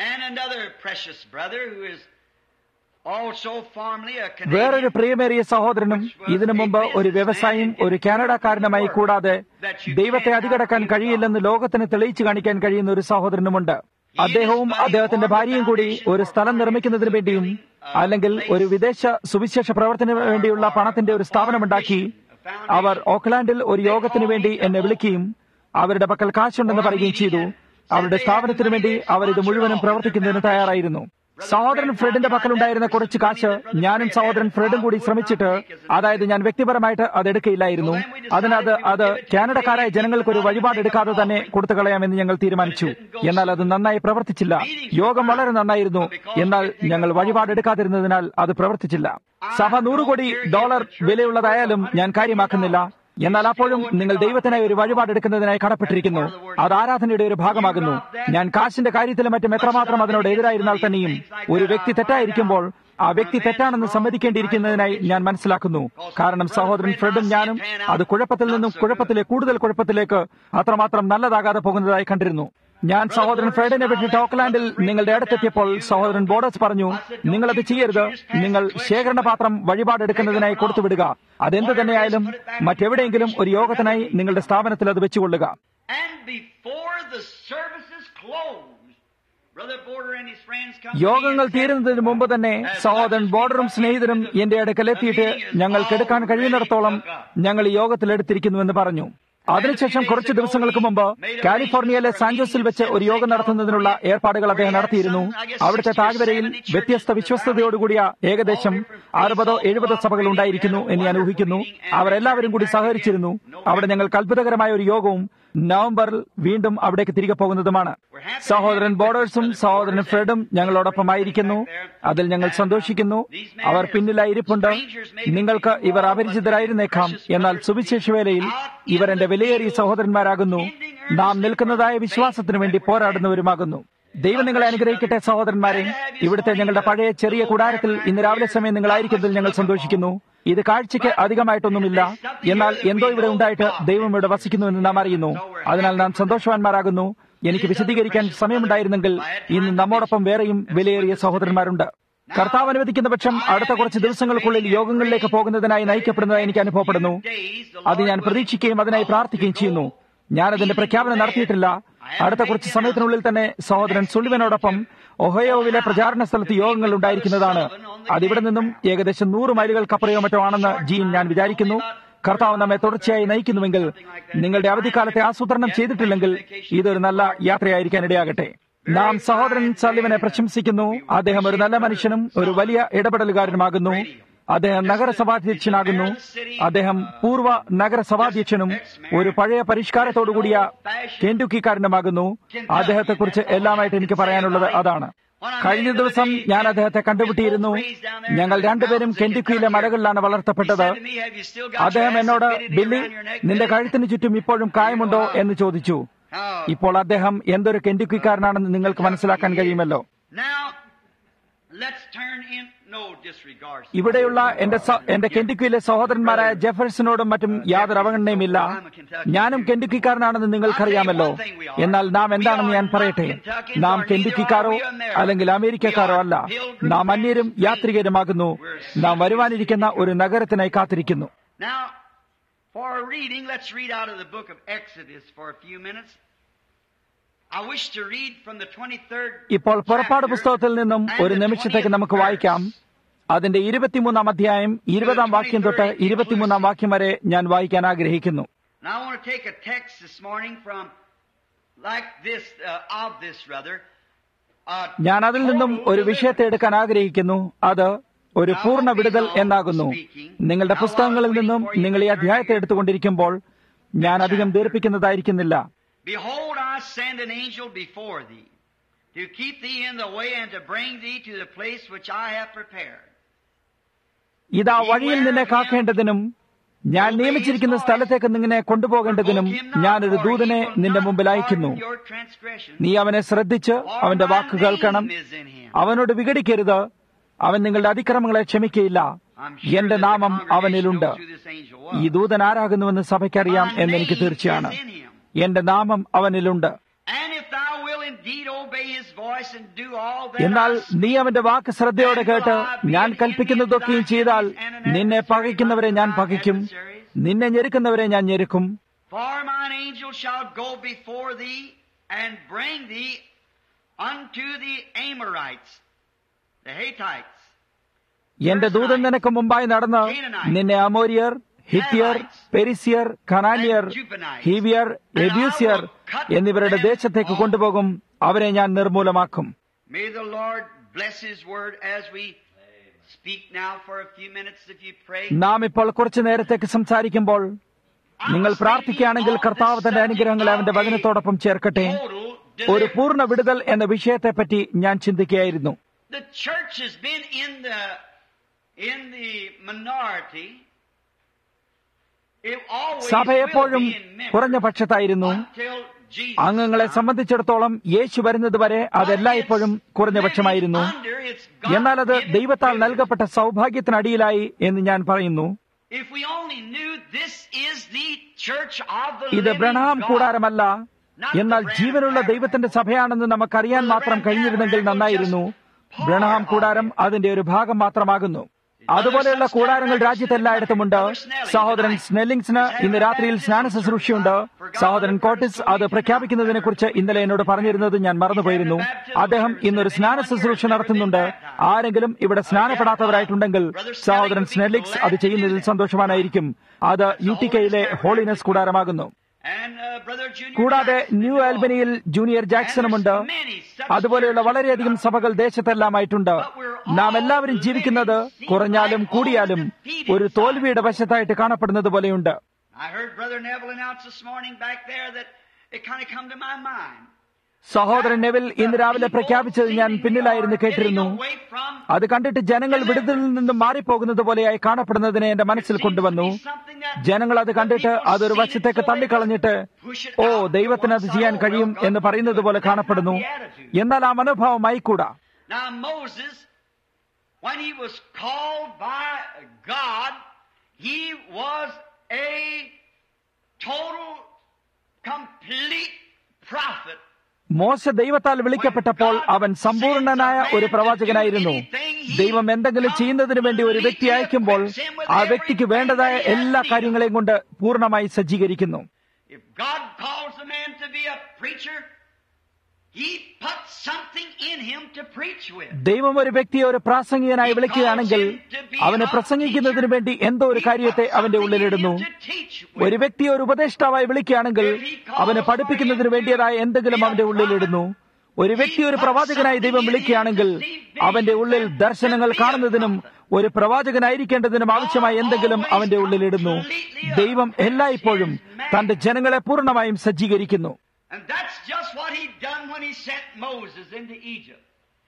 വേറൊരു പ്രിയമേറിയ സഹോദരനും ഇതിനു മുമ്പ് ഒരു വ്യവസായിയും ഒരു കാനഡക്കാരനുമായി കൂടാതെ ദൈവത്തെ അതികടക്കാൻ കഴിയില്ലെന്ന് ലോകത്തിന് തെളിയിച്ചു കാണിക്കാൻ കഴിയുന്ന ഒരു സഹോദരനുമുണ്ട് അദ്ദേഹവും അദ്ദേഹത്തിന്റെ ഭാര്യയും കൂടി ഒരു സ്ഥലം നിർമ്മിക്കുന്നതിന് വേണ്ടിയും അല്ലെങ്കിൽ ഒരു വിദേശ സുവിശേഷ പ്രവർത്തനത്തിന് വേണ്ടിയുള്ള പണത്തിന്റെ ഒരു സ്ഥാപനമുണ്ടാക്കി അവർ ഓക്ലാൻഡിൽ ഒരു യോഗത്തിന് വേണ്ടി എന്നെ വിളിക്കുകയും അവരുടെ പക്കൽ കാശുണ്ടെന്ന് പറയുകയും ചെയ്തു അവരുടെ സ്ഥാപനത്തിനു വേണ്ടി അവർ ഇത് മുഴുവനും പ്രവർത്തിക്കുന്നതിന് തയ്യാറായിരുന്നു സഹോദരൻ ഫ്രെഡിന്റെ പക്കലുണ്ടായിരുന്ന കുറച്ച് കാശ് ഞാനും സഹോദരൻ ഫ്രെഡും കൂടി ശ്രമിച്ചിട്ട് അതായത് ഞാൻ വ്യക്തിപരമായിട്ട് അത് എടുക്കയില്ലായിരുന്നു അതിനത് അത് കാനഡക്കാരായ ജനങ്ങൾക്ക് ഒരു വഴിപാട് എടുക്കാതെ തന്നെ കൊടുത്തു കളയാമെന്ന് ഞങ്ങൾ തീരുമാനിച്ചു എന്നാൽ അത് നന്നായി പ്രവർത്തിച്ചില്ല യോഗം വളരെ നന്നായിരുന്നു എന്നാൽ ഞങ്ങൾ വഴിപാട് എടുക്കാതിരുന്നതിനാൽ അത് പ്രവർത്തിച്ചില്ല സഭ നൂറ് കോടി ഡോളർ വിലയുള്ളതായാലും ഞാൻ കാര്യമാക്കുന്നില്ല എന്നാൽ അപ്പോഴും നിങ്ങൾ ദൈവത്തിനായി ഒരു വഴിപാട് എടുക്കുന്നതിനായി കടപ്പെട്ടിരിക്കുന്നു അത് ആരാധനയുടെ ഒരു ഭാഗമാകുന്നു ഞാൻ കാശിന്റെ കാര്യത്തിലും മറ്റും എത്രമാത്രം അതിനോട് എതിരായിരുന്നാൽ തന്നെയും ഒരു വ്യക്തി തെറ്റായിരിക്കുമ്പോൾ ആ വ്യക്തി തെറ്റാണെന്ന് സമ്മതിക്കേണ്ടിയിരിക്കുന്നതിനായി ഞാൻ മനസ്സിലാക്കുന്നു കാരണം സഹോദരൻ ഫ്രെഡും ഞാനും അത് കുഴപ്പത്തിൽ നിന്നും കുഴപ്പത്തിലെ കൂടുതൽ കുഴപ്പത്തിലേക്ക് അത്രമാത്രം നല്ലതാകാതെ പോകുന്നതായി കണ്ടിരുന്നു ഞാൻ സഹോദരൻ ഫ്രെഡിനെ വിട്ടിട്ട് ഓക്ലാൻഡിൽ നിങ്ങളുടെ അടുത്തെത്തിയപ്പോൾ സഹോദരൻ ബോർഡേഴ്സ് പറഞ്ഞു നിങ്ങളത് ചെയ്യരുത് നിങ്ങൾ ശേഖരണപാത്രം വഴിപാടെടുക്കുന്നതിനായി കൊടുത്തുവിടുക അതെന്ത് തന്നെയായാലും മറ്റെവിടെയെങ്കിലും ഒരു യോഗത്തിനായി നിങ്ങളുടെ സ്ഥാപനത്തിൽ അത് വെച്ചുകൊള്ളുക യോഗങ്ങൾ തീരുന്നതിന് മുമ്പ് തന്നെ സഹോദരൻ ബോർഡറും സ്നേഹിതരും എന്റെ അടുക്കൽ എത്തിയിട്ട് ഞങ്ങൾക്ക് എടുക്കാൻ കഴിയുന്നിടത്തോളം ഞങ്ങൾ യോഗത്തിൽ എടുത്തിരിക്കുന്നുവെന്ന് പറഞ്ഞു അതിനുശേഷം കുറച്ച് ദിവസങ്ങൾക്ക് മുമ്പ് കാലിഫോർണിയയിലെ സാൻജോസിൽ വെച്ച് ഒരു യോഗം നടത്തുന്നതിനുള്ള ഏർപ്പാടുകൾ അദ്ദേഹം നടത്തിയിരുന്നു അവിടുത്തെ താഴ്വരയിൽ വ്യത്യസ്ത വിശ്വസ്തയോടുകൂടിയ ഏകദേശം അറുപതോ എഴുപതോ സഭകൾ ഉണ്ടായിരിക്കുന്നു എന്ന് ഞാൻ ഊഹിക്കുന്നു അവരെല്ലാവരും കൂടി സഹകരിച്ചിരുന്നു അവിടെ ഞങ്ങൾക്ക് അത്ഭുതകരമായ ഒരു യോഗവും നവംബറിൽ വീണ്ടും അവിടേക്ക് തിരികെ പോകുന്നതുമാണ് സഹോദരൻ ബോർഡേഴ്സും സഹോദരൻ ഫ്രെഡും ഞങ്ങളോടൊപ്പം ആയിരിക്കുന്നു അതിൽ ഞങ്ങൾ സന്തോഷിക്കുന്നു അവർ പിന്നിലായി ഇരിപ്പുണ്ട് നിങ്ങൾക്ക് ഇവർ അപരിചിതരായിരുന്നേക്കാം എന്നാൽ സുവിശേഷ വേലയിൽ ഇവർ എന്റെ വിലയേറിയ സഹോദരന്മാരാകുന്നു നാം നിൽക്കുന്നതായ വിശ്വാസത്തിനു വേണ്ടി പോരാടുന്നവരുമാകുന്നു ദൈവം നിങ്ങളെ അനുഗ്രഹിക്കട്ടെ സഹോദരന്മാരെ ഇവിടുത്തെ ഞങ്ങളുടെ പഴയ ചെറിയ കൂടാരത്തിൽ ഇന്ന് രാവിലെ സമയം നിങ്ങളായിരിക്കുന്നതിൽ ഞങ്ങൾ സന്തോഷിക്കുന്നു ഇത് കാഴ്ചയ്ക്ക് അധികമായിട്ടൊന്നുമില്ല എന്നാൽ എന്തോ ഇവിടെ ഉണ്ടായിട്ട് ദൈവം ഇവിടെ വസിക്കുന്നു എന്ന് നാം അറിയുന്നു അതിനാൽ നാം സന്തോഷവാന്മാരാകുന്നു എനിക്ക് വിശദീകരിക്കാൻ സമയമുണ്ടായിരുന്നെങ്കിൽ ഇന്ന് നമ്മോടൊപ്പം വേറെയും വിലയേറിയ സഹോദരന്മാരുണ്ട് കർത്താവ് അനുവദിക്കുന്ന പക്ഷം അടുത്ത കുറച്ച് ദിവസങ്ങൾക്കുള്ളിൽ യോഗങ്ങളിലേക്ക് പോകുന്നതിനായി നയിക്കപ്പെടുന്നതായി എനിക്ക് അനുഭവപ്പെടുന്നു അത് ഞാൻ പ്രതീക്ഷിക്കുകയും അതിനായി പ്രാർത്ഥിക്കുകയും ചെയ്യുന്നു ഞാൻ അതിന്റെ പ്രഖ്യാപനം നടത്തിയിട്ടില്ല അടുത്ത കുറച്ച് സമയത്തിനുള്ളിൽ തന്നെ സഹോദരൻ സുളിവനോടൊപ്പം ഒഹയോവിലെ പ്രചാരണ സ്ഥലത്ത് യോഗങ്ങൾ ഉണ്ടായിരിക്കുന്നതാണ് അതിവിടെ നിന്നും ഏകദേശം നൂറ് മൈലുകൾക്കപ്പുറയോ മറ്റോ ആണെന്ന് ജീൻ ഞാൻ വിചാരിക്കുന്നു കർത്താവ് നമ്മെ തുടർച്ചയായി നയിക്കുന്നുവെങ്കിൽ നിങ്ങളുടെ അവധിക്കാലത്തെ ആസൂത്രണം ചെയ്തിട്ടില്ലെങ്കിൽ ഇതൊരു നല്ല യാത്രയായിരിക്കാൻ ഇടയാകട്ടെ നാം സഹോദരൻ സലിവനെ പ്രശംസിക്കുന്നു അദ്ദേഹം ഒരു നല്ല മനുഷ്യനും ഒരു വലിയ ഇടപെടലുകാരനുമാകുന്നു അദ്ദേഹം നഗരസഭാധ്യക്ഷനാകുന്നു അദ്ദേഹം പൂർവ്വ നഗരസഭാധ്യക്ഷനും ഒരു പഴയ പരിഷ്കാരത്തോടുകൂടിയ കെൻഡുക്കിക്കാരനുമാകുന്നു അദ്ദേഹത്തെക്കുറിച്ച് എല്ലാമായിട്ട് എനിക്ക് പറയാനുള്ളത് അതാണ് കഴിഞ്ഞ ദിവസം ഞാൻ അദ്ദേഹത്തെ കണ്ടുപിട്ടിയിരുന്നു ഞങ്ങൾ രണ്ടുപേരും കെൻഡുക്കിയിലെ മലകളിലാണ് വളർത്തപ്പെട്ടത് അദ്ദേഹം എന്നോട് ബില്ലി നിന്റെ കഴുത്തിന് ചുറ്റും ഇപ്പോഴും കായമുണ്ടോ എന്ന് ചോദിച്ചു ഇപ്പോൾ അദ്ദേഹം എന്തൊരു കെൻഡുക്കിക്കാരനാണെന്ന് നിങ്ങൾക്ക് മനസ്സിലാക്കാൻ കഴിയുമല്ലോ ഇവിടെയുള്ള എന്റെ എന്റെ കെൻഡുക്കിയിലെ സഹോദരന്മാരായ ജെഫേഴ്സനോടും മറ്റും യാതൊരു അവഗണനയുമില്ല ഞാനും കെൻഡുക്കിക്കാരനാണെന്ന് നിങ്ങൾക്കറിയാമല്ലോ എന്നാൽ നാം എന്താണെന്ന് ഞാൻ പറയട്ടെ നാം കെൻഡുക്കിക്കാരോ അല്ലെങ്കിൽ അമേരിക്കക്കാരോ അല്ല നാം അന്യരും യാത്രികരുമാകുന്നു നാം വരുവാനിരിക്കുന്ന ഒരു നഗരത്തിനായി കാത്തിരിക്കുന്നു For a reading, let's read out of the book of Exodus for a few minutes. ഇപ്പോൾ പുറപ്പാട് പുസ്തകത്തിൽ നിന്നും ഒരു നിമിഷത്തേക്ക് നമുക്ക് വായിക്കാം അതിന്റെ ഇരുപത്തിമൂന്നാം അധ്യായം ഇരുപതാം വാക്യം തൊട്ട് ഇരുപത്തിമൂന്നാം വാക്യം വരെ ഞാൻ വായിക്കാൻ ആഗ്രഹിക്കുന്നു ഞാൻ അതിൽ നിന്നും ഒരു വിഷയത്തെ എടുക്കാൻ ആഗ്രഹിക്കുന്നു അത് ഒരു പൂർണ്ണ വിടുതൽ എന്നാകുന്നു നിങ്ങളുടെ പുസ്തകങ്ങളിൽ നിന്നും നിങ്ങൾ ഈ അധ്യായത്തെ എടുത്തുകൊണ്ടിരിക്കുമ്പോൾ ഞാൻ അധികം ദീർപ്പിക്കുന്നതായിരിക്കുന്നില്ല Behold, I I send an angel before thee, to keep thee in the way and to bring thee to the place which I have prepared. ഇതാ വഴിയിൽ നിന്നെ കാക്കേണ്ടതിനും ഞാൻ നിയമിച്ചിരിക്കുന്ന സ്ഥലത്തേക്ക് നിന്നെ കൊണ്ടുപോകേണ്ടതിനും ഞാനൊരു ദൂതനെ നിന്റെ മുമ്പിൽ അയക്കുന്നു Your transgression, നീ അവനെ ശ്രദ്ധിച്ച് അവന്റെ വാക്ക് കേൾക്കണം is in him. അവനോട് വിഘടിക്കരുത് അവൻ നിങ്ങളുടെ അതിക്രമങ്ങളെ ക്ഷമിക്കയില്ല I'm sure എന്റെ that the നാമം congregation അവനിലുണ്ട് knows who this angel was. ഈ ദൂതൻ ആരാകുന്നുവെന്ന് സഭയ്ക്കറിയാം My എന്നെനിക്ക് name തീർച്ചയാണ് is in him. എന്റെ നാമം അവനിലുണ്ട് And if thou will indeed obey his voice and do all that എന്നാൽ I speak, നീ അവന്റെ വാക്ക് ശ്രദ്ധയോടെ കേട്ട് ഞാൻ കൽപ്പിക്കുന്നതൊക്കെയും ചെയ്താൽ നിന്നെ പകയ്ക്കുന്നവരെ ഞാൻ പകയ്ക്കും നിന്നെ ഞെരുക്കുന്നവരെ ഞാൻ ഞെരുക്കും For mine angel shall go before thee and bring thee unto the Amorites, the Hittites, എന്റെ ദൂതൻ നിനക്ക് മുമ്പായി നടന്ന് നിന്നെ അമോരിയർ ഹിത്യർ പെരിസിയർ ഖനാനിയർ ഹീവിയർ എബ്യൂസിയർ എന്നിവരുടെ ദേശത്തേക്ക് കൊണ്ടുപോകും അവരെ ഞാൻ നിർമൂലമാക്കും May the Lord bless His word as we speak now for a few minutes if you pray. നാം ഇപ്പോൾ കുറച്ചു നേരത്തേക്ക് സംസാരിക്കുമ്പോൾ നിങ്ങൾ പ്രാർത്ഥിക്കുകയാണെങ്കിൽ കർത്താവ് തന്റെ അനുഗ്രഹങ്ങളെ അവന്റെ വചനത്തോടൊപ്പം ചേർക്കട്ടെ ഒരു പൂർണ്ണ വിടുതൽ എന്ന വിഷയത്തെപ്പറ്റി ഞാൻ ചിന്തിക്കുകയായിരുന്നു The church has been in the in the minority. It always സഭ will എപ്പോഴും be in members കുറഞ്ഞ പക്ഷത്തായിരുന്നു until Jesus അംഗങ്ങളെ comes. സംബന്ധിച്ചിടത്തോളം യേശു വരുന്നതുവരെ അതെല്ലായ്പ്പോഴും കുറഞ്ഞ പക്ഷമായിരുന്നു Under its God എന്നാൽ അത് given ദൈവത്താൽ privilege. നൽകപ്പെട്ട സൗഭാഗ്യത്തിനടിയിലായി എന്ന് ഞാൻ പറയുന്നു If we only knew this is the church of the ഇത് living ബ്രണഹാം God. കൂടാരമല്ല എന്നാൽ ജീവനുള്ള ദൈവത്തിന്റെ സഭയാണെന്ന് നമുക്കറിയാൻ മാത്രം കഴിഞ്ഞിരുന്നെങ്കിൽ നന്നായിരുന്നു ബ്രണഹാം കൂടാരം അതിന്റെ ഒരു ഭാഗം മാത്രമാകുന്നു അതുപോലെയുള്ള കൂടാരങ്ങൾ രാജ്യത്തെല്ലായിടത്തുമുണ്ട് സഹോദരൻ സ്നെല്ലിങ്സിന് ഇന്ന് രാത്രിയിൽ സ്നാന ശുശ്രൂഷയുണ്ട് സഹോദരൻ കോട്ടിസ് അത് പ്രഖ്യാപിക്കുന്നതിനെ കുറിച്ച് ഇന്നലെ എന്നോട് പറഞ്ഞിരുന്നത് ഞാൻ മറന്നുപോയിരുന്നു അദ്ദേഹം ഇന്നൊരു സ്നാന ശുശ്രൂഷ നടത്തുന്നുണ്ട് ആരെങ്കിലും ഇവിടെ സ്നാനപ്പെടാത്തവരായിട്ടുണ്ടെങ്കിൽ സഹോദരൻ സ്നെല്ലിക്സ് അത് ചെയ്യുന്നതിൽ സന്തോഷവാനായിരിക്കും അത് യു ടി കെയിലെ ഹോളിനെസ് കൂടാരമാകുന്നു And, uh, Brother Junior കൂടാതെ Jackson ന്യൂ is also. ആൽബനിയിൽ ജൂനിയർ ജാക്സണുമുണ്ട് അതുപോലെയുള്ള വളരെയധികം സഭകൾ ദേശത്തെല്ലാമായിട്ടുണ്ട് നാം എല്ലാവരും ജീവിക്കുന്നത് കുറഞ്ഞാലും കൂടിയാലും ഒരു തോൽവിയുടെ വശത്തായിട്ട് കാണപ്പെടുന്നത് പോലെയുണ്ട് I heard Brother Neville announce this morning back there that it kind of come to my mind. സഹോദരൻ നെവിൽ ഇന്ന് രാവിലെ പ്രഖ്യാപിച്ചത് ഞാൻ പിന്നിലായിരുന്നു കേട്ടിരുന്നു അത് കണ്ടിട്ട് ജനങ്ങൾ വിടുതലിൽ നിന്നും മാറിപ്പോകുന്നത് പോലെയായി കാണപ്പെടുന്നതിനെ എന്റെ മനസ്സിൽ കൊണ്ടുവന്നു ജനങ്ങൾ അത് കണ്ടിട്ട് അതൊരു വശത്തേക്ക് തള്ളിക്കളഞ്ഞിട്ട് ഓ ദൈവത്തിന് അത് ചെയ്യാൻ കഴിയും എന്ന് പറയുന്നത് പോലെ കാണപ്പെടുന്നു എന്നാൽ ആ മനോഭാവമായി കൂടാ Now Moses, when he was called by God, he was a total, complete prophet. മോശ ദൈവത്താൽ വിളിക്കപ്പെട്ടപ്പോൾ അവൻ സമ്പൂർണനായ ഒരു പ്രവാചകനായിരുന്നു ദൈവം എന്തെങ്കിലും ചെയ്യുന്നതിന് വേണ്ടി ഒരു വ്യക്തി അയക്കുമ്പോൾ ആ വ്യക്തിക്ക് വേണ്ടതായ എല്ലാ കാര്യങ്ങളെയും കൊണ്ട് പൂർണ്ണമായി സജ്ജീകരിക്കുന്നു If God calls a man to be a preacher, he puts something in him to preach with. ദൈവം ഒരു വ്യക്തിയെ ഒരു പ്രാസംഗികനായി വിളിക്കുകയാണെങ്കിൽ അവന് പ്രസംഗിക്കുന്നതിന് വേണ്ടി എന്തോ ഒരു കാര്യത്തെ അവന്റെ ഉള്ളിലിടുന്നു ഒരു വ്യക്തിയെ ഒരു ഉപദേഷ്ടാവായി വിളിക്കുകയാണെങ്കിൽ അവന് പഠിപ്പിക്കുന്നതിന് വേണ്ടിയതായ എന്തെങ്കിലും അവന്റെ ഉള്ളിലിടുന്നു ഒരു വ്യക്തി ഒരു പ്രവാചകനായി ദൈവം വിളിക്കുകയാണെങ്കിൽ അവന്റെ ഉള്ളിൽ ദർശനങ്ങൾ കാണുന്നതിനും ഒരു പ്രവാചകനായിരിക്കേണ്ടതിനും ആവശ്യമായ എന്തെങ്കിലും അവന്റെ ഉള്ളിലിടുന്നു ദൈവം എല്ലായ്പ്പോഴും തന്റെ ജനങ്ങളെ പൂർണ്ണമായും സജ്ജീകരിക്കുന്നു And that's just what he done when he sent Moses into Egypt.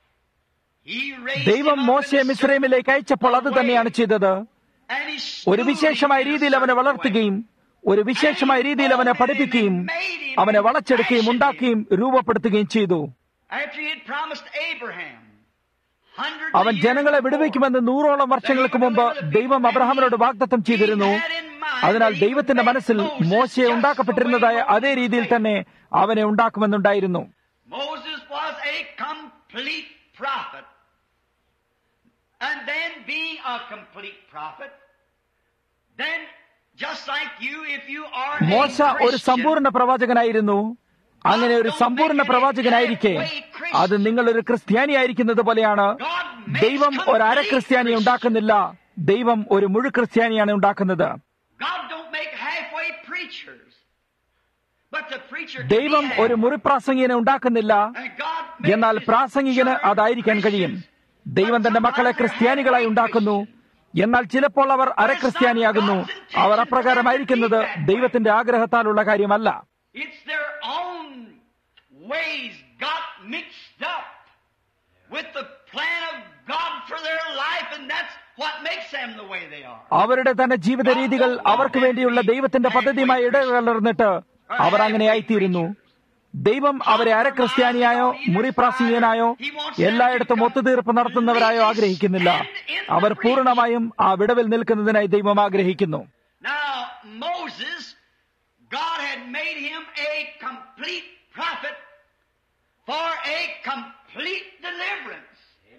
He raised ദൈവം him up മോശയെ in a മിശ്രമിലേക്ക് അയച്ചപ്പോൾ അത് തന്നെയാണ് ചെയ്തത് And he ഒരു stood വിശേഷമായ him in a രീതിയിൽ അവനെ certain വളർത്തുകയും ഒരു വിശേഷമായ രീതിയിൽ അവനെ പഠിപ്പിക്കുകയും അവനെ വളച്ചെടുക്കുകയും ഉണ്ടാക്കുകയും രൂപപ്പെടുത്തുകയും ചെയ്തു way. After he had promised Abraham hundreds അവൻ of years ജനങ്ങളെ before, വിടുവിക്കുമെന്ന് നൂറോളം വർഷങ്ങൾക്ക് മുമ്പ് ദൈവം അബ്രഹാമിനോട് വാഗ്ദത്തം ചെയ്തിരുന്നു അതിനാൽ ദൈവത്തിന്റെ മനസ്സിൽ മോശയെ ഉണ്ടാക്കപ്പെട്ടിരുന്നതായ അതേ രീതിയിൽ തന്നെ അവനെ ഉണ്ടാക്കുമെന്നുണ്ടായിരുന്നു Moses was a complete prophet. And then being a complete prophet, then just like you, if you are a മോശ ഒരു Christian, സമ്പൂർണ്ണ പ്രവാചകനായിരുന്നു അങ്ങനെ ഒരു സമ്പൂർണ്ണ പ്രവാചകനായിരിക്കെ അത് നിങ്ങളൊരു ക്രിസ്ത്യാനിയായിരിക്കുന്നത് പോലെയാണ് ദൈവം ഒരു അര ക്രിസ്ത്യാനിയെ ഉണ്ടാക്കുന്നില്ല ദൈവം ഒരു മുഴു ക്രിസ്ത്യാനിയാണ് ഉണ്ടാക്കുന്നത് God don't make halfway preachers. But the preacher can ദൈവം be ഒരു half. മുറിപ്രാസംഗികനെ ഉണ്ടാക്കുന്നില്ല And God makes എന്നാൽ his പ്രാസംഗികന് children അതായിരിക്കാൻ കഴിയും Christians. ദൈവം തന്റെ മക്കളെ ക്രിസ്ത്യാനികളായി ഉണ്ടാക്കുന്നു എന്നാൽ ചിലപ്പോൾ അവർ അര ക്രിസ്ത്യാനിയാകുന്നു അവർ അപ്രകാരമായിരിക്കുന്നത് ദൈവത്തിന്റെ ആഗ്രഹത്താലുള്ള കാര്യമല്ല It's their own ways got mixed up with the plan of God for their life, and that's what makes them the way they are. അവരുടെ തന്നെ ജീവിത രീതികൾ അവർക്ക് വേണ്ടിയുള്ള ദൈവത്തിന്റെ പദ്ധതിയുമായി ഇടകലർന്നിട്ട് അവർ അങ്ങനെയായിത്തീരുന്നു ദൈവം അവരെ അരക്രിസ്ത്യാനിയായോ മുറിപ്രാസംഗികനായോ എല്ലായിടത്തും ഒത്തുതീർപ്പ് നടത്തുന്നവരായോ ആഗ്രഹിക്കുന്നില്ല അവർ പൂർണ്ണമായും ആ വിടവിൽ നിൽക്കുന്നതിനായി ദൈവം ആഗ്രഹിക്കുന്നു Now, Moses, God had made him a complete prophet for a complete deliverance.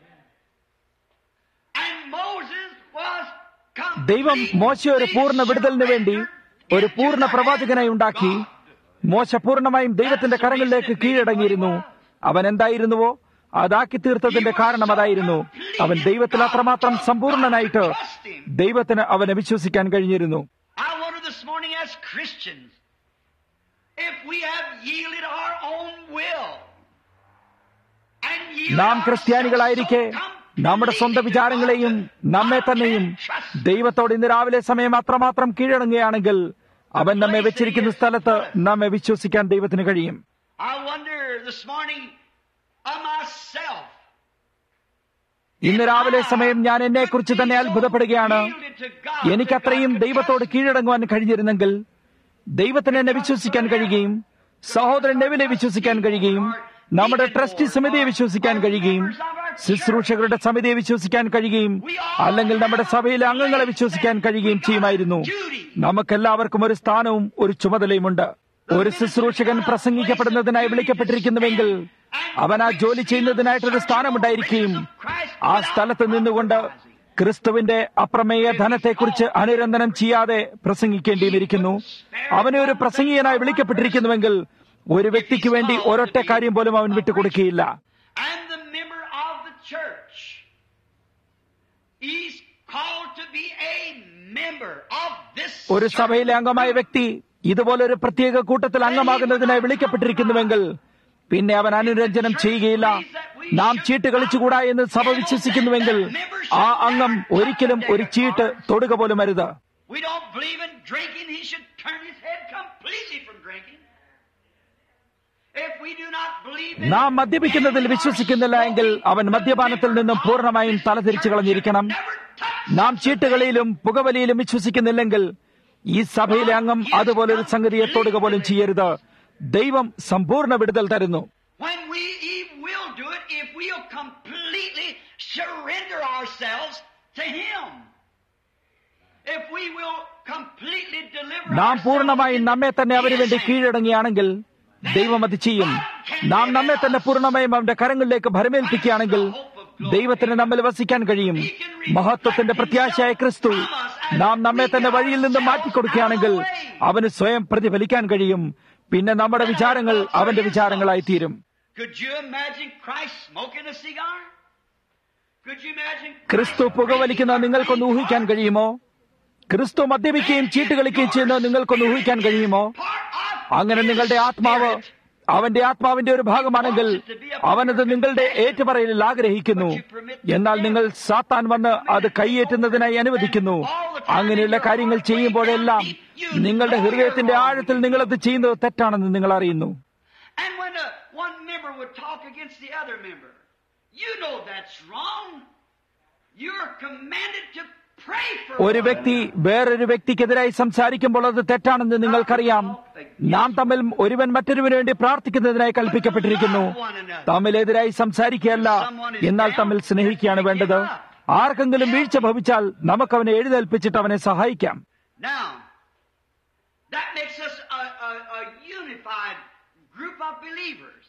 And Moses was ദൈവം മോശ ഒരു പൂർണ്ണ വിടുതലിന് വേണ്ടി ഒരു പൂർണ്ണ പ്രവാചകനായി ഉണ്ടാക്കി മോശ പൂർണ്ണമായും ദൈവത്തിന്റെ കരങ്ങളിലേക്ക് കീഴടങ്ങിയിരുന്നു അവൻ എന്തായിരുന്നുവോ അതാക്കി തീർത്തതിന്റെ കാരണം അതായിരുന്നു അവൻ ദൈവത്തിൽ അത്രമാത്രം സമ്പൂർണനായിട്ട് ദൈവത്തിന് അവനെ വിശ്വസിക്കാൻ കഴിഞ്ഞിരുന്നു I wonder this morning as Christians if we have yielded our own will and yielded നാം ourselves ക്രിസ്ത്യാനികളായിരിക്കെ so നമ്മുടെ സ്വന്തം വിചാരങ്ങളെയും നമ്മെ തന്നെയും ദൈവത്തോട് ഇന്ന് രാവിലെ സമയം അത്രമാത്രം കീഴടങ്ങുകയാണെങ്കിൽ അവൻ നമ്മെ വെച്ചിരിക്കുന്ന സ്ഥലത്ത് നമ്മെ വിശ്വസിക്കാൻ ദൈവത്തിന് കഴിയും I wonder this morning of myself. ഇന്ന് രാവിലെ സമയം ഞാൻ എന്നെ കുറിച്ച് തന്നെ അത്ഭുതപ്പെടുകയാണ് എനിക്കത്രയും ദൈവത്തോട് കീഴടങ്ങുവാൻ കഴിഞ്ഞിരുന്നെങ്കിൽ ദൈവത്തിന് എന്നെ വിശ്വസിക്കാൻ കഴിയുകയും സഹോദരൻ നെവിനെ വിശ്വസിക്കാൻ കഴിയുകയും നമ്മുടെ ട്രസ്റ്റി സമിതിയെ വിശ്വസിക്കാൻ കഴിയുകയും ശുശ്രൂഷകരുടെ സമിതിയെ വിശ്വസിക്കാൻ കഴിയുകയും അല്ലെങ്കിൽ നമ്മുടെ സഭയിലെ അംഗങ്ങളെ വിശ്വസിക്കാൻ കഴിയുകയും ചെയ്യുമായിരുന്നു നമുക്കെല്ലാവർക്കും ഒരു സ്ഥാനവും ഒരു ചുമതലയുമുണ്ട് ഒരു ശുശ്രൂഷകൻ പ്രസംഗിക്കപ്പെടുന്നതിനായി വിളിക്കപ്പെട്ടിരിക്കുന്നുവെങ്കിൽ അവൻ ആ ജോലി ചെയ്യുന്നതിനായിട്ടൊരു സ്ഥാനമുണ്ടായിരിക്കുകയും ആ സ്ഥലത്ത് നിന്നുകൊണ്ട് ക്രിസ്തുവിന്റെ അപ്രമേയ ധനത്തെക്കുറിച്ച് അനുരഞ്ജനം ചെയ്യാതെ പ്രസംഗിക്കേണ്ടിയിരിക്കുന്നു അവനെ ഒരു പ്രസംഗിയനായി വിളിക്കപ്പെട്ടിരിക്കുന്നുവെങ്കിൽ ഒരു വ്യക്തിക്ക് വേണ്ടി ഒരൊറ്റ കാര്യം പോലും അവൻ വിട്ടുകൊടുക്കുകയില്ല And the member of the church is called to be a member of this ഒരു സഭയിലെ അംഗമായ വ്യക്തി ഇതുപോലെ ഒരു പ്രത്യേക കൂട്ടത്തിൽ അംഗമാകുന്നതിനായി വിളിക്കപ്പെട്ടിരിക്കുന്നുവെങ്കിൽ പിന്നെ അവൻ അനുരഞ്ജനം ചെയ്യുകയില്ല നാം ചീട്ട് കളിച്ചുകൂടാ എന്ന് സഭ വിശ്വസിക്കുന്നുവെങ്കിൽ ആ അംഗം ഒരിക്കലും ഒരു ചീട്ട് തൊടുക പോലും അരുത് We don't believe in drinking. He should turn his head completely from drinking. If we do not believe in നാം മദ്യപിക്കുന്നതിൽ വിശ്വസിക്കുന്നില്ല എങ്കിൽ അവൻ മദ്യപാനത്തിൽ നിന്നും പൂർണ്ണമായും തലതിരിച്ചു കളഞ്ഞിരിക്കണം നാം ചീട്ടുകളിലും പുകവലിയിലും വിശ്വസിക്കുന്നില്ലെങ്കിൽ ഈ സഭയിലെ അംഗം അതുപോലെ ഒരു സംഗതിയെ തൊടുക പോലും ചെയ്യരുത് ദൈവം സമ്പൂർണ്ണ വിടുതൽ തരുന്നു when we he will do it if we'll completely surrender ourselves to him. If we will completely deliver നാം ourselves പൂർണ്ണമായും into നമ്മെ തന്നെ അവന് വേണ്ടി his hand. കീഴടങ്ങിയാണെങ്കിൽ ദൈവം അത് ചെയ്യും നാം നമ്മെ തന്നെ പൂർണ്ണമായും അവന്റെ കരങ്ങളിലേക്ക് ഭരമേൽപ്പിക്കുകയാണെങ്കിൽ ദൈവത്തിന് നമ്മിൽ വസിക്കാൻ കഴിയും മഹത്വത്തിന്റെ പ്രത്യാശയായ ക്രിസ്തു നാം നമ്മെ തന്നെ വഴിയിൽ നിന്ന് മാറ്റിക്കൊടുക്കുകയാണെങ്കിൽ അവന് സ്വയം പ്രതിഫലിക്കാൻ കഴിയും പിന്നെ നമ്മുടെ വിചാരങ്ങൾ അവന്റെ വിചാരങ്ങളായി തീരും Could you imagine Christ smoking a cigar? Could you imagine ക്രിസ്തു പുകവലിക്കുന്ന നിങ്ങൾക്കൊന്ന് ഊഹിക്കാൻ കഴിയുമോ ക്രിസ്തു മദ്യപിക്കുകയും ചീട്ട് കളിക്കുകയും ചെയ്യുന്നത് നിങ്ങൾക്കൊന്ന് ഊഹിക്കാൻ കഴിയുമോ അങ്ങനെ നിങ്ങളുടെ ആത്മാവ് അവന്റെ ആത്മാവിന്റെ ഒരു ഭാഗമാണെങ്കിൽ അവനത് നിങ്ങളുടെ ഏറ്റുപറയലിൽ ആഗ്രഹിക്കുന്നു എന്നാൽ നിങ്ങൾ സാത്താൻ വന്ന് അത് കൈയേറ്റുന്നതിനായി അനുവദിക്കുന്നു അങ്ങനെയുള്ള കാര്യങ്ങൾ ചെയ്യുമ്പോഴെല്ലാം നിങ്ങളുടെ ഹൃദയത്തിന്റെ ആഴത്തിൽ നിങ്ങളത് ചെയ്യുന്നത് തെറ്റാണെന്ന് നിങ്ങൾ അറിയുന്നു And when uh, one member would talk against the other member, you know that's wrong. You're commanded to pray for ഒരു one വ്യക്തി വേറൊരു വ്യക്തിക്കെതിരായി സംസാരിക്കുമ്പോൾ അത് തെറ്റാണെന്ന് നിങ്ങൾക്കറിയാം നാം തമ്മിൽ ഒരുവൻ മറ്റൊരുവന് വേണ്ടി പ്രാർത്ഥിക്കുന്നതിനായി കൽപ്പിക്കപ്പെട്ടിരിക്കുന്നു തമ്മിലെതിരായി സംസാരിക്കുകയല്ല എന്നാൽ തമ്മിൽ സ്നേഹിക്കുകയാണ് വേണ്ടത് ആർക്കെങ്കിലും വീഴ്ച ഭവിച്ചാൽ നമുക്കവനെ എഴുന്നേൽപ്പിച്ചിട്ട് അവനെ സഹായിക്കാം Now, that makes us a, a, a unified group of believers.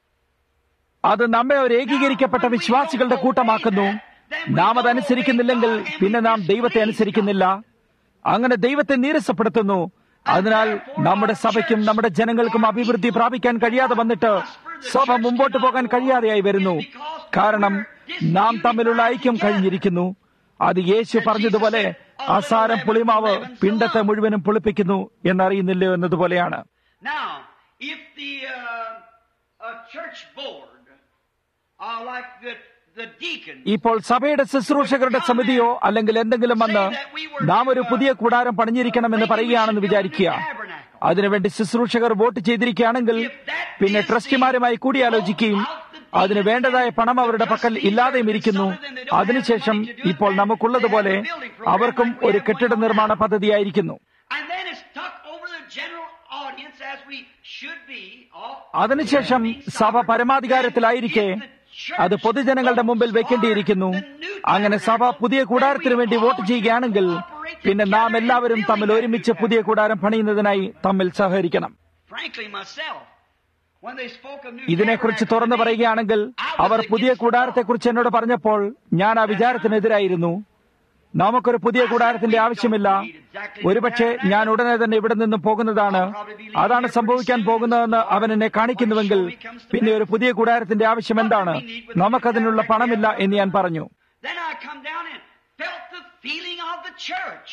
അത് നമ്മെ ഒരു ഏകീകരിക്കപ്പെട്ട വിശ്വാസികളുടെ കൂട്ടമാക്കുന്നു നാം അതനുസരിക്കുന്നില്ലെങ്കിൽ പിന്നെ നാം ദൈവത്തെ അനുസരിക്കുന്നില്ല അങ്ങനെ ദൈവത്തെ നീരസപ്പെടുത്തുന്നു അതിനാൽ നമ്മുടെ സഭയ്ക്കും നമ്മുടെ ജനങ്ങൾക്കും അഭിവൃദ്ധി പ്രാപിക്കാൻ കഴിയാതെ വന്നിട്ട് സഭ മുമ്പോട്ട് പോകാൻ കഴിയാതെയായി വരുന്നു കാരണം നാം തമ്മിലുള്ള ഐക്യം കഴിഞ്ഞിരിക്കുന്നു അത് യേശു പറഞ്ഞതുപോലെ അസാരം പുളിമാവ് പിണ്ടത്തെ മുഴുവനും പുളിപ്പിക്കുന്നു എന്നറിയുന്നില്ലയോ എന്നതുപോലെയാണ് Now, if the uh, a church board, uh, like the, the deacon, ഇപ്പോൾ സഭയുടെ ശുശ്രൂഷകരുടെ സമിതിയോ അല്ലെങ്കിൽ എന്തെങ്കിലും വന്ന് നാം ഒരു പുതിയ കൂടാരം പണിഞ്ഞിരിക്കണമെന്ന് പറയുകയാണെന്ന് വിചാരിക്കുക അതിനുവേണ്ടി ശുശ്രൂഷകർ വോട്ട് ചെയ്തിരിക്കുകയാണെങ്കിൽ പിന്നെ ട്രസ്റ്റിമാരുമായി കൂടിയാലോചിക്കുകയും അതിന് വേണ്ടതായ പണം അവരുടെ പക്കൽ ഇല്ലാതെയും ഇരിക്കുന്നു അതിനുശേഷം ഇപ്പോൾ നമുക്കുള്ളതുപോലെ അവർക്കും ഒരു കെട്ടിട നിർമ്മാണ പദ്ധതിയായിരിക്കുന്നു And then it's tucked over the general audience as we should be. all- അതിനുശേഷം സഭ പരമാധികാരത്തിലായിരിക്കെ അത് പൊതുജനങ്ങളുടെ മുമ്പിൽ വെക്കേണ്ടിയിരിക്കുന്നു അങ്ങനെ സഭ പുതിയ കൂടാരത്തിന് വേണ്ടി വോട്ട് ചെയ്യുകയാണെങ്കിൽ പിന്നെ നാം എല്ലാവരും തമ്മിൽ ഒരുമിച്ച് പുതിയ കൂടാരം പണിയുന്നതിനായി തമ്മിൽ സഹകരിക്കണം Frankly, myself, when they spoke of new ഇതിനെക്കുറിച്ച് tabernacles തുറന്നു to me, പറയുകയാണെങ്കിൽ I was അവർ പുതിയ against the കൂടാരത്തെക്കുറിച്ച് എന്നോട് പറഞ്ഞപ്പോൾ ഞാൻ ആ വിചാരത്തിനെതിരായിരുന്നു നമുക്കൊരു പുതിയ കൂടാരത്തിന്റെ ആവശ്യമില്ല ഒരുപക്ഷെ ഞാൻ ഉടനെ തന്നെ ഇവിടെ നിന്ന് പോകുന്നതാണ് അതാണ് സംഭവിക്കാൻ പോകുന്നതെന്ന് അവൻ എന്നെ കാണിക്കുന്നുവെങ്കിൽ പിന്നെ ഒരു പുതിയ കൂടാരത്തിന്റെ ആവശ്യം എന്താണ് നമുക്കതിനുള്ള പണമില്ല എന്ന് ഞാൻ പറഞ്ഞു Then I come down and felt the feeling of the church.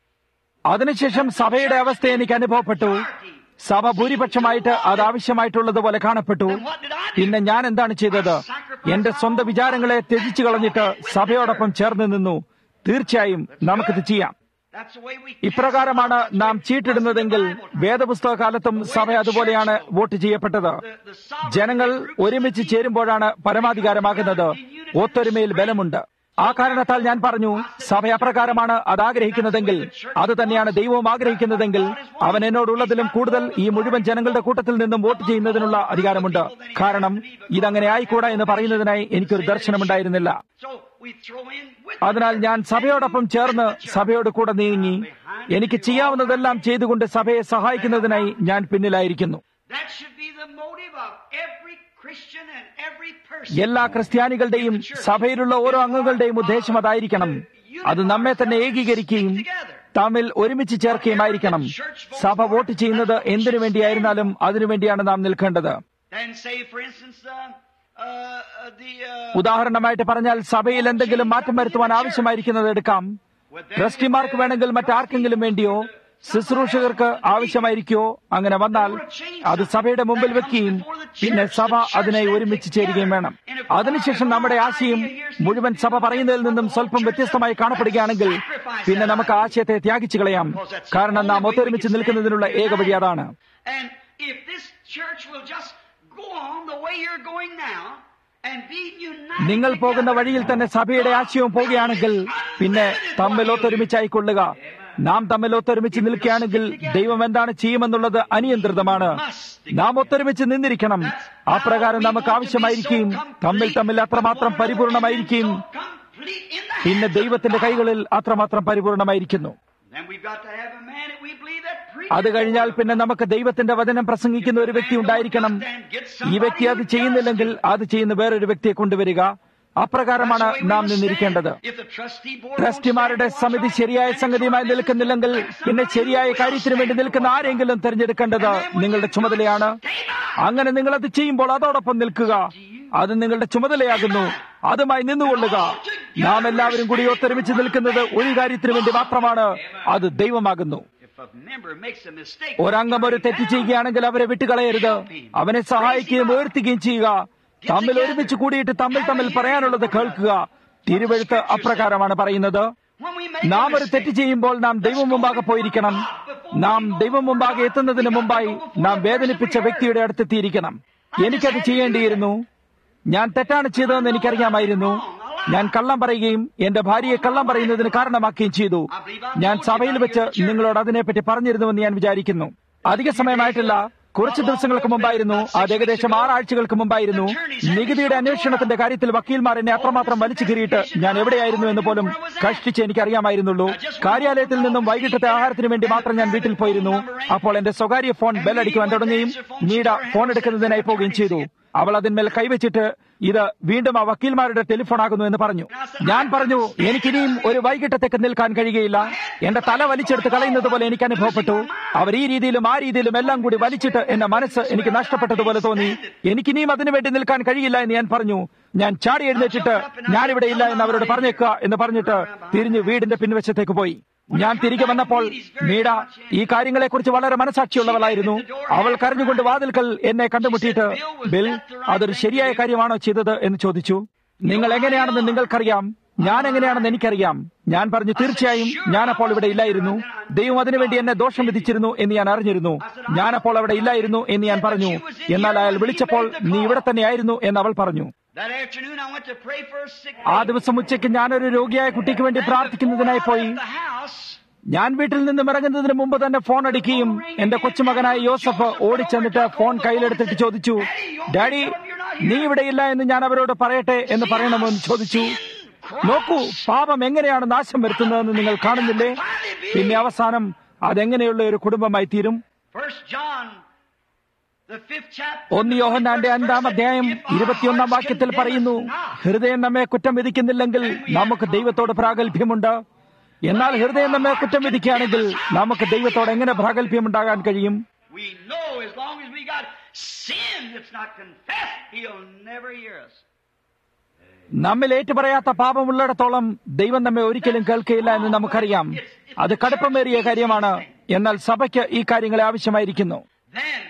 അതിനുശേഷം സഭയുടെ അവസ്ഥ എനിക്ക് അനുഭവപ്പെട്ടു സഭ ഭൂരിപക്ഷമായിട്ട് അത് ആവശ്യമായിട്ടുള്ളതുപോലെ കാണപ്പെട്ടു പിന്നെ ഞാൻ എന്താണ് ചെയ്തത് എന്റെ സ്വന്തം വിചാരങ്ങളെ ത്യജിച്ചു കളഞ്ഞിട്ട് സഭയോടൊപ്പം ചേർന്ന് നിന്നു തീർച്ചയായും നമുക്കിത് ചെയ്യാം That's the way we ഇപ്രകാരമാണ് നാം ചീട്ടിടുന്നതെങ്കിൽ വേദപുസ്തക കാലത്തും സഭ അതുപോലെയാണ് വോട്ട് ചെയ്യപ്പെട്ടത് ജനങ്ങൾ ഒരുമിച്ച് ചേരുമ്പോഴാണ് പരമാധികാരമാകുന്നത് ഒത്തൊരുമയിൽ ബലമുണ്ട് ആ കാരണത്താൽ ഞാൻ പറഞ്ഞു സഭ അപ്രകാരമാണ് അത് ആഗ്രഹിക്കുന്നതെങ്കിൽ അത് തന്നെയാണ് ദൈവവും ആഗ്രഹിക്കുന്നതെങ്കിൽ അവൻ എന്നോടുള്ളതിലും കൂടുതൽ ഈ മുഴുവൻ ജനങ്ങളുടെ കൂട്ടത്തിൽ നിന്നും വോട്ട് ചെയ്യുന്നതിനുള്ള അധികാരമുണ്ട് കാരണം ഇതങ്ങനെ ആയിക്കൂടാ എന്ന് പറയുന്നതിനായി എനിക്കൊരു ദർശനമുണ്ടായിരുന്നില്ല So we throw in with അതിനാൽ ഞാൻ സഭയോടൊപ്പം ചേർന്ന് സഭയോട് കൂടെ നീങ്ങി എനിക്ക് ചെയ്യാവുന്നതെല്ലാം ചെയ്തുകൊണ്ട് സഭയെ സഹായിക്കുന്നതിനായി ഞാൻ പിന്നിലായിരിക്കുന്നു That should be the motive of every Christian and every person. എല്ലാ ക്രിസ്ത്യാനികളുടെയും സഭയിലുള്ള ഓരോ അംഗങ്ങളുടെയും ഉദ്ദേശം അതായിരിക്കണം അത് നമ്മെ തന്നെ ഏകീകരിക്കുകയും തമ്മിൽ ഒരുമിച്ച് ചേർക്കുകയുമായിരിക്കണം സഭ വോട്ട് ചെയ്യുന്നത് എന്തിനു വേണ്ടിയായിരുന്നാലും അതിനുവേണ്ടിയാണ് നാം നിൽക്കേണ്ടത് And say, for instance, uh, uh, uh, the uh, ഉദാഹരണമായിട്ട് പറഞ്ഞാൽ സഭയിൽ എന്തെങ്കിലും മാറ്റം വരുത്തുവാൻ ആവശ്യമായിരിക്കുന്നത് എടുക്കാം ട്രസ്റ്റിമാർക്ക് വേണമെങ്കിൽ മറ്റാർക്കെങ്കിലും വേണ്ടിയോ ശുശ്രൂഷകർക്ക് ആവശ്യമായിരിക്കോ അങ്ങനെ വന്നാൽ അത് സഭയുടെ മുമ്പിൽ വെക്കുകയും പിന്നെ സഭ അതിനെ ഒരുമിച്ച് ചേരുകയും വേണം അതിനുശേഷം നമ്മുടെ ആശയം മുഴുവൻ സഭ പറയുന്നതിൽ നിന്നും സ്വല്പം വ്യത്യസ്തമായി കാണപ്പെടുകയാണെങ്കിൽ പിന്നെ നമുക്ക് ആശയത്തെ ത്യാഗിച്ചു കളയാം കാരണം നാം ഒത്തൊരുമിച്ച് നിൽക്കുന്നതിനുള്ള ഏക വഴി അതാണ് and if this church will just go on the way you're going now and be united നിങ്ങൾ പോകുന്ന വഴിയിൽ തന്നെ സഭയുടെ ആശയവും പോവുകയാണെങ്കിൽ പിന്നെ തമ്മിൽ ഒത്തൊരുമിച്ചായിക്കൊള്ളുക നാം തമ്മിൽ ഒത്തൊരുമിച്ച് നിൽക്കുകയാണെങ്കിൽ ദൈവം എന്താണ് ചെയ്യുമെന്നുള്ളത് അനിയന്ത്രിതമാണ് നാം ഒത്തൊരുമിച്ച് നിന്നിരിക്കണം ആ പ്രകാരം നമുക്ക് ആവശ്യമായിരിക്കുകയും തമ്മിൽ തമ്മിൽ അത്രമാത്രം പരിപൂർണമായിരിക്കുകയും complete in the പിന്നെ ദൈവത്തിന്റെ കൈകളിൽ അത്രമാത്രം പരിപൂർണമായിരിക്കുന്നു Then we've got to have a man that we believe that preaches അത് കഴിഞ്ഞാൽ the word. പിന്നെ നമുക്ക് ദൈവത്തിന്റെ വചനം പ്രസംഗിക്കുന്ന ഒരു വ്യക്തി ഉണ്ടായിരിക്കണം ഈ വ്യക്തി അത് ചെയ്യുന്നില്ലെങ്കിൽ അത് ചെയ്യുന്ന വേറൊരു വ്യക്തിയെ കൊണ്ടുവരിക അപ്രകാരമാണ് That's the way we നാം must നിന്നിരിക്കേണ്ടത് stand. If the trustee board ട്രസ്റ്റിമാരുടെ won't stand സമിതി watch ശരിയായ out, സംഗതിയുമായി then it's നിൽക്കുന്നില്ലെങ്കിൽ your business. പിന്നെ Then ശരിയായ somebody കാര്യത്തിന് will വേണ്ടി stand നിൽക്കുന്ന for it. ആരെങ്കിലും തിരഞ്ഞെടുക്കേണ്ടത് നിങ്ങളുടെ ചുമതലയാണ് അങ്ങനെ നിങ്ങൾ അത് ചെയ്യുമ്പോൾ അതോടൊപ്പം നിൽക്കുക അത് നിങ്ങളുടെ ചുമതലയാകുന്നു അതുമായി നിന്നുകൊള്ളുക നാം എല്ലാവരും കൂടി ഒത്തൊരുമിച്ച് നിൽക്കുന്നത് ഒരു കാര്യത്തിന് വേണ്ടി മാത്രമാണ് അത് ദൈവമാകുന്നു If a member makes a mistake, ഒരംഗം ഒരു തെറ്റ് ചെയ്യുകയാണെങ്കിൽ അവരെ വിട്ടുകളയരുത് അവനെ സഹായിക്കുകയും ഉയർത്തുകയും ചെയ്യുക തമ്മിൽ ഒരുമിച്ച് കൂടിയിട്ട് തമ്മിൽ തമ്മിൽ പറയാനുള്ളത് കേൾക്കുക തിരുവെഴുത്ത് അപ്രകാരമാണ് പറയുന്നത് when we make നാം a ഒരു തെറ്റ് mistake, ചെയ്യുമ്പോൾ നാം ദൈവം മുമ്പാകെ പോയിരിക്കണം നാം ദൈവം മുമ്പാകെ എത്തുന്നതിന് മുമ്പായി നാം വേദനിപ്പിച്ച വ്യക്തിയുടെ അടുത്തെത്തിയിരിക്കണം എനിക്കത് ചെയ്യേണ്ടിയിരുന്നു ഞാൻ തെറ്റാണ് ചെയ്തതെന്ന് എനിക്കറിയാമായിരുന്നു ഞാൻ കള്ളം പറയുകയും എന്റെ ഭാര്യയെ കള്ളം പറയുന്നതിന് കാരണമാക്കുകയും ചെയ്തു ഞാൻ സഭയിൽ വെച്ച് നിങ്ങളോട് അതിനെപ്പറ്റി പറഞ്ഞിരുന്നുവെന്ന് ഞാൻ വിചാരിക്കുന്നു അധിക സമയമായിട്ടില്ല കുറച്ച് ദിവസങ്ങൾക്ക് മുമ്പായിരുന്നു അത് ഏകദേശം ആറാഴ്ചകൾക്ക് മുമ്പായിരുന്നു നികുതിയുടെ അന്വേഷണത്തിന്റെ കാര്യത്തിൽ വക്കീൽമാർ എന്നെ അത്രമാത്രം വലിച്ചു കീറിയിട്ട് ഞാൻ എവിടെയായിരുന്നു എന്ന് പോലും കഷ്ടിച്ച് എനിക്ക് അറിയാമായിരുന്നുള്ളൂ കാര്യാലയത്തിൽ നിന്നും വൈകിട്ടത്തെ ആഹാരത്തിന് വേണ്ടി മാത്രം ഞാൻ വീട്ടിൽ പോയിരുന്നു അപ്പോൾ എന്റെ സ്വകാര്യ ഫോൺ ബെല്ലടിക്കുവാൻ തുടങ്ങുകയും മീഡ ഫോൺ എടുക്കുന്നതിനായി പോവുകയും ചെയ്തു അവൾ അതിന്മേൽ കൈവച്ചിട്ട് ഇത് വീണ്ടും ആ വക്കീൽമാരുടെ ടെലിഫോൺ ആകുന്നു എന്ന് പറഞ്ഞു ഞാൻ പറഞ്ഞു എനിക്കിനിയും ഒരു വൈകിട്ടത്തേക്ക് നിൽക്കാൻ കഴിയുകയില്ല എന്റെ തല വലിച്ചെടുത്ത് കളയുന്നത് പോലെ എനിക്ക് അനുഭവപ്പെട്ടു അവർ ഈ രീതിയിലും ആ രീതിയിലും എല്ലാം കൂടി വലിച്ചിട്ട് എന്റെ മനസ്സ് എനിക്ക് നഷ്ടപ്പെട്ടതുപോലെ തോന്നി എനിക്കിനിയും അതിനു വേണ്ടി നിൽക്കാൻ കഴിയില്ല എന്ന് ഞാൻ പറഞ്ഞു ഞാൻ ചാടി എഴുന്നേറ്റിട്ട് ഞാനിവിടെ ഇല്ല എന്ന് അവരോട് പറഞ്ഞേക്കുക എന്ന് പറഞ്ഞിട്ട് തിരിഞ്ഞ് വീടിന്റെ പിൻവശത്തേക്ക് പോയി ഞാൻ തിരികെ വന്നപ്പോൾ മീഡ ഈ കാര്യങ്ങളെക്കുറിച്ച് വളരെ മനസാക്ഷിയുള്ളവളായിരുന്നു അവൾ കരഞ്ഞുകൊണ്ട് വാതിൽക്കൽ എന്നെ കണ്ടുമുട്ടിയിട്ട് ബിൽ അതൊരു ശരിയായ കാര്യമാണോ ചെയ്തത് എന്ന് ചോദിച്ചു നിങ്ങൾ എങ്ങനെയാണെന്ന് നിങ്ങൾക്കറിയാം ഞാൻ എങ്ങനെയാണെന്ന് എനിക്കറിയാം ഞാൻ പറഞ്ഞു തീർച്ചയായും ഞാൻ അപ്പോൾ ഇവിടെ ഇല്ലായിരുന്നു ദൈവം അതിനുവേണ്ടി എന്നെ ദോഷം വിധിച്ചിരുന്നു എന്ന് ഞാൻ അറിഞ്ഞിരുന്നു ഞാൻ അപ്പോൾ അവിടെ ഇല്ലായിരുന്നു എന്ന് ഞാൻ പറഞ്ഞു എന്നാൽ അയാൾ വിളിച്ചപ്പോൾ നീ ഇവിടെ തന്നെയായിരുന്നു എന്ന് അവൾ പറഞ്ഞു That afternoon, I went to pray for a sick ആ ദിവസം ഉച്ചയ്ക്ക് ഞാനൊരു രോഗിയായ കുട്ടിക്ക് വേണ്ടി പ്രാർത്ഥിക്കുന്നതിനായി പോയി at the house. ഞാൻ വീട്ടിൽ നിന്നും ഇറങ്ങുന്നതിന് മുമ്പ് തന്നെ ഫോൺ അടിക്കുകയും എന്റെ കൊച്ചുമകനായ യോസഫ് ഓടിച്ചെന്നിട്ട് ഫോൺ കയ്യിലെടുത്തിട്ട് ചോദിച്ചു ഡാഡി നീ ഇവിടെയില്ല എന്ന് ഞാൻ അവരോട് പറയട്ടെ എന്ന് പറയണമെന്ന് ചോദിച്ചു നോക്കൂ പാപം എങ്ങനെയാണ് നാശം വരുത്തുന്നതെന്ന് നിങ്ങൾ കാണുന്നില്ലേ പിന്നെ അവസാനം അതെങ്ങനെയുള്ള ഒരു കുടുംബമായി തീരും First John, the fifth chapter. ഒന്ന് യോഹന്നാന്റെ അഞ്ചാം അധ്യായം ഇരുപത്തിയൊന്നാം വാക്യത്തിൽ പറയുന്നു ഹൃദയം നമ്മെ കുറ്റം വിധിക്കുന്നില്ലെങ്കിൽ നമുക്ക് ദൈവത്തോട് പ്രാഗൽഭ്യമുണ്ട് എന്നാൽ ഹൃദയം നമ്മെ കുറ്റം വിധിക്കുകയാണെങ്കിൽ നമുക്ക് ദൈവത്തോട് എങ്ങനെ പ്രാഗൽഭ്യമുണ്ടാകാൻ കഴിയും We know as long as we got sin that's not confessed, He'll never hear us. നമ്മിൽ ഏറ്റുപറയാത്ത പാപമുള്ളിടത്തോളം ദൈവം നമ്മെ ഒരിക്കലും കേൾക്കയില്ല എന്ന് നമുക്കറിയാം അത് കടുപ്പമേറിയ കാര്യമാണ് എന്നാൽ സഭയ്ക്ക് ഈ കാര്യങ്ങളെ ആവശ്യമായിരിക്കുന്നു Then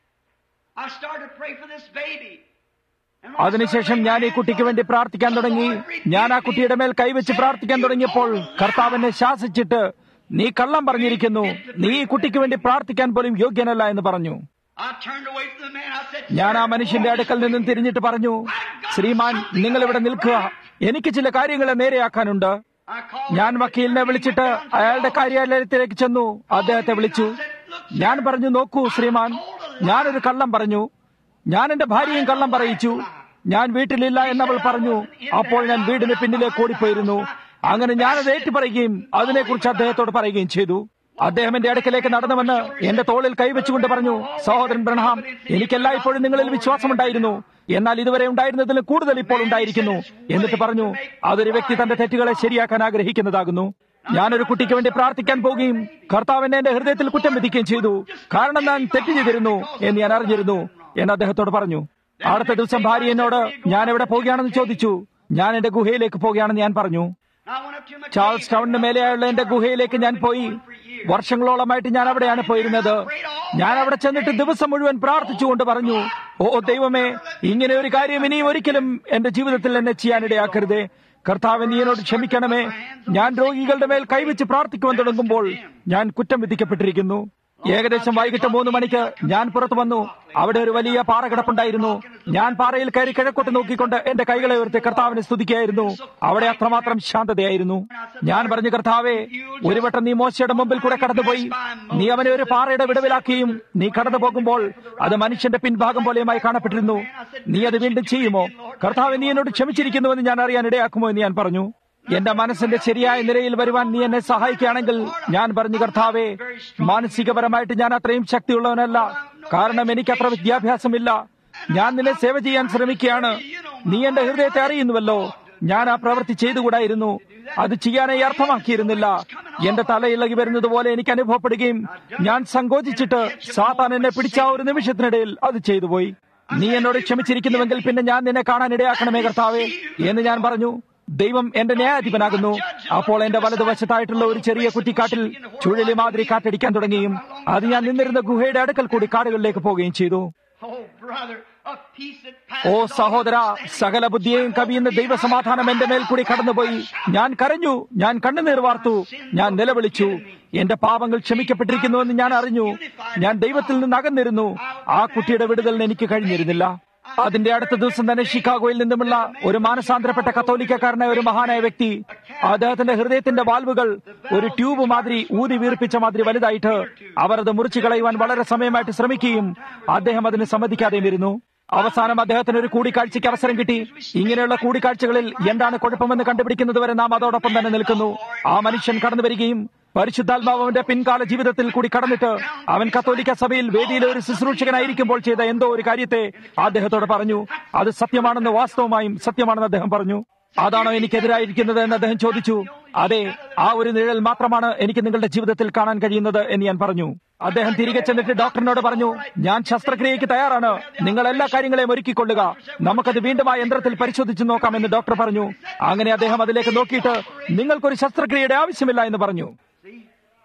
I started to pray for this baby. And when I അതിനുശേഷം started ഞാൻ ഈ praying, കുട്ടിക്ക് വേണ്ടി പ്രാർത്ഥിക്കാൻ തുടങ്ങി ഞാൻ ആ കുട്ടിയുടെ മേൽ കൈവച്ച് പ്രാർത്ഥിക്കാൻ തുടങ്ങിയപ്പോൾ കർത്താവിനെ ശാസിച്ചിട്ട് നീ കള്ളം പറഞ്ഞിരിക്കുന്നു നീ ഈ കുട്ടിക്ക് വേണ്ടി പ്രാർത്ഥിക്കാൻ പോലും യോഗ്യനല്ല എന്ന് പറഞ്ഞു I turned away from the man. I said, ഞാൻ ആ മനുഷ്യന്റെ അടുക്കൽ നിന്നും തിരിഞ്ഞിട്ട് പറഞ്ഞു ശ്രീമാൻ നിങ്ങൾ ഇവിടെ നിൽക്കുക എനിക്ക് ചില കാര്യങ്ങളെ നേരെയാക്കാനുണ്ട് I called ഞാൻ വക്കീലിനെ വിളിച്ചിട്ട് അയാളുടെ കാര്യാലയത്തിലേക്ക് ചെന്നു അദ്ദേഹത്തെ വിളിച്ചു ഞാൻ പറഞ്ഞു നോക്കൂ ശ്രീമാൻ ഞാനൊരു കള്ളം പറഞ്ഞു ഞാൻ എന്റെ ഭാര്യയും കള്ളം പറയിച്ചു ഞാൻ വീട്ടിലില്ല എന്നവൾ പറഞ്ഞു അപ്പോൾ ഞാൻ വീടിന് പിന്നിലേക്ക് ഓടിപ്പോയിരുന്നു അങ്ങനെ ഞാനത് ഏറ്റുപറയുകയും അതിനെക്കുറിച്ച് അദ്ദേഹത്തോട് പറയുകയും ചെയ്തു അദ്ദേഹം എന്റെ അടുക്കലേക്ക് നടന്നു വന്ന് എന്റെ തോളിൽ കൈവച്ചുകൊണ്ട് പറഞ്ഞു സഹോദരൻ ബ്രഹ്മാം എനിക്കെല്ലായ്പ്പോഴും നിങ്ങളിൽ വിശ്വാസമുണ്ടായിരുന്നു എന്നാൽ ഇതുവരെ ഉണ്ടായിരുന്നതിൽ കൂടുതൽ ഇപ്പോൾ ഉണ്ടായിരിക്കുന്നു എന്നിട്ട് പറഞ്ഞു അതൊരു വ്യക്തി തന്റെ തെറ്റുകളെ ശരിയാക്കാൻ ആഗ്രഹിക്കുന്നതാകുന്നു ഞാനൊരു കുട്ടിക്ക് വേണ്ടി പ്രാർത്ഥിക്കാൻ പോവുകയും കർത്താവിനെ എന്റെ ഹൃദയത്തിൽ കുറ്റം വിധിക്കുകയും ചെയ്തു കാരണം ഞാൻ തെറ്റ് ചെയ്തിരുന്നു എന്ന് ഞാൻ അറിഞ്ഞിരുന്നു എന്ന് അദ്ദേഹത്തോട് പറഞ്ഞു അടുത്ത ദിവസം ഭാര്യ എന്നോട് ഞാൻ എവിടെ പോവുകയാണെന്ന് ചോദിച്ചു ഞാൻ എന്റെ ഗുഹയിലേക്ക് പോവുകയാണെന്ന് ഞാൻ പറഞ്ഞു I went up to my ചാൾസ് ടൗണിന് മേലെയുള്ള എന്റെ ഗുഹയിലേക്ക് ഞാൻ പോയി വർഷങ്ങളോളമായിട്ട് ഞാൻ അവിടെയാണ് പോയിരുന്നത് ഞാൻ അവിടെ ചെന്നിട്ട് ദിവസം മുഴുവൻ പ്രാർത്ഥിച്ചുകൊണ്ട് പറഞ്ഞു ഓ ദൈവമേ ഇങ്ങനെ ഒരു കാര്യം ഇനിയും ഒരിക്കലും എന്റെ ജീവിതത്തിൽ എന്നെ ചെയ്യാനിടയാക്കരുതേ കർത്താവ് നീ എന്നോട് ക്ഷമിക്കണമേ ഞാൻ രോഗികളുടെ മേൽ കൈവച്ച് പ്രാർത്ഥിക്കുവാൻ തുടങ്ങുമ്പോൾ ഞാൻ കുറ്റം വിധിക്കപ്പെട്ടിരിക്കുന്നു ഏകദേശം വൈകിട്ട് മൂന്ന് മണിക്ക് ഞാൻ പുറത്തു വന്നു അവിടെ ഒരു വലിയ പാറ കിടപ്പുണ്ടായിരുന്നു ഞാൻ പാറയിൽ കയറി കിഴക്കോട്ട് നോക്കിക്കൊണ്ട് എന്റെ കൈകളെ ഉയർത്തി കർത്താവിനെ സ്തുതിക്കുകയായിരുന്നു അവിടെ അത്രമാത്രം ശാന്തതയായിരുന്നു ഞാൻ പറഞ്ഞു കർത്താവേ ഒരു വട്ടം നീ മോശയുടെ മുമ്പിൽ കൂടെ കടന്നുപോയി നീ അവനെ ഒരു പാറയുടെ വിടവിലാക്കിയും നീ കടന്നു പോകുമ്പോൾ അത് മനുഷ്യന്റെ പിൻഭാഗം പോലെയുമായി കാണപ്പെട്ടിരുന്നു നീ അത് വീണ്ടും ചെയ്യുമോ കർത്താവ് നീ എന്നോട് ക്ഷമിച്ചിരിക്കുന്നുവെന്ന് ഞാൻ അറിയാൻ ഇടയാക്കുമോ എന്ന് ഞാൻ പറഞ്ഞു എന്റെ മനസ്സിന്റെ ശരിയായ നിലയിൽ വരുവാൻ നീ എന്നെ സഹായിക്കുകയാണെങ്കിൽ ഞാൻ പറഞ്ഞു കർത്താവേ മാനസികപരമായിട്ട് ഞാൻ അത്രയും ശക്തിയുള്ളവനല്ല കാരണം എനിക്ക് അത്ര വിദ്യാഭ്യാസമില്ല ഞാൻ നിന്നെ സേവ ചെയ്യാൻ ശ്രമിക്കുകയാണ് നീ എന്റെ ഹൃദയത്തെ അറിയുന്നുവല്ലോ ഞാൻ ആ പ്രവൃത്തി ചെയ്തുകൂടായിരുന്നു അത് ചെയ്യാനായി അർത്ഥമാക്കിയിരുന്നില്ല എന്റെ തലയിളകി വരുന്നത് പോലെ എനിക്ക് അനുഭവപ്പെടുകയും ഞാൻ സങ്കോചിച്ചിട്ട് സാത്താൻ എന്നെ പിടിച്ച ആ ഒരു നിമിഷത്തിനിടയിൽ അത് ചെയ്തുപോയി നീ എന്നോട് ക്ഷമിച്ചിരിക്കുന്നുവെങ്കിൽ പിന്നെ ഞാൻ നിന്നെ കാണാൻ ഇടയാക്കണമേ കർത്താവേ എന്ന് ഞാൻ പറഞ്ഞു ദൈവം എന്റെ ന്യായാധിപനാകുന്നു അപ്പോൾ എന്റെ വലതുവശത്തായിട്ടുള്ള ഒരു ചെറിയ കുറ്റിക്കാട്ടിൽ ചുഴലി മാതിരി കാറ്റടിക്കാൻ തുടങ്ങിയും അത് ഞാൻ നിന്നിരുന്ന ഗുഹയുടെ അടുക്കൽ കൂടി കാടുകളിലേക്ക് പോവുകയും ചെയ്തു Oh, brother, a peace that oh passes all സഹോദര സകല ബുദ്ധിയെയും കവിയുന്ന ദൈവസമാധാനം എന്റെ മേൽ കൂടി കടന്നുപോയി ഞാൻ കരഞ്ഞു ഞാൻ കണ്ണുനീർ വാർത്തു ഞാൻ നിലവിളിച്ചു എന്റെ പാപങ്ങൾ ക്ഷമിക്കപ്പെട്ടിരിക്കുന്നുവെന്ന് ഞാൻ അറിഞ്ഞു ഞാൻ ദൈവത്തിൽ നിന്ന് അകന്നിരുന്നു ആ കുട്ടിയുടെ വിടുതലിന് എനിക്ക് കഴിഞ്ഞിരുന്നില്ല അതിന്റെ അടുത്ത ദിവസം തന്നെ ഷിക്കാഗോയിൽ നിന്നുമുള്ള ഒരു മാനസാന്തരപ്പെട്ട കത്തോലിക്കക്കാരനായ ഒരു മഹാനായ വ്യക്തി അദ്ദേഹത്തിന്റെ ഹൃദയത്തിന്റെ വാൽവുകൾ ഒരു ട്യൂബ് മാതിരി ഊതി വീർപ്പിച്ച മാതിരി വലുതായിട്ട് അവർ അത് മുറിച്ചു കളയുവാൻ വളരെ സമയമായിട്ട് ശ്രമിക്കുകയും അദ്ദേഹം അതിന് സമ്മതിക്കാതെയും ഇരുന്നു അവസാനം അദ്ദേഹത്തിന് ഒരു കൂടിക്കാഴ്ചയ്ക്ക് അവസരം കിട്ടി ഇങ്ങനെയുള്ള കൂടിക്കാഴ്ചകളിൽ എന്താണ് കുഴപ്പമെന്ന് കണ്ടുപിടിക്കുന്നത് വരെ നാം അതോടൊപ്പം തന്നെ നിൽക്കുന്നു ആ മനുഷ്യൻ കടന്നു വരികയും പരിശുദ്ധാത്മാവ് അവന്റെ പിൻകാല ജീവിതത്തിൽ കൂടി കടന്നിട്ട് അവൻ കത്തോലിക്ക സഭയിൽ വേദിയിലെ ഒരു ശുശ്രൂഷകനായിരിക്കുമ്പോൾ ചെയ്ത എന്തോ ഒരു കാര്യത്തെ അദ്ദേഹത്തോട് പറഞ്ഞു അത് സത്യമാണെന്ന് വാസ്തവമായും സത്യമാണെന്ന് അദ്ദേഹം പറഞ്ഞു അതാണോ എനിക്കെതിരായിരിക്കുന്നത് എന്ന് അദ്ദേഹം ചോദിച്ചു അതെ ആ ഒരു നിഴൽ മാത്രമാണ് എനിക്ക് നിങ്ങളുടെ ജീവിതത്തിൽ കാണാൻ കഴിയുന്നത് എന്ന് ഞാൻ പറഞ്ഞു അദ്ദേഹം തിരികെ ചെന്നിട്ട് ഡോക്ടറിനോട് പറഞ്ഞു ഞാൻ ശസ്ത്രക്രിയയ്ക്ക് തയ്യാറാണ് നിങ്ങൾ എല്ലാ കാര്യങ്ങളെയും ഒരുക്കിക്കൊള്ളുക നമുക്കത് വീണ്ടും ആ യന്ത്രത്തിൽ പരിശോധിച്ച് നോക്കാമെന്ന് ഡോക്ടർ പറഞ്ഞു അങ്ങനെ അദ്ദേഹം അതിലേക്ക് നോക്കിയിട്ട് നിങ്ങൾക്കൊരു ശസ്ത്രക്രിയയുടെ ആവശ്യമില്ല എന്ന് പറഞ്ഞു See,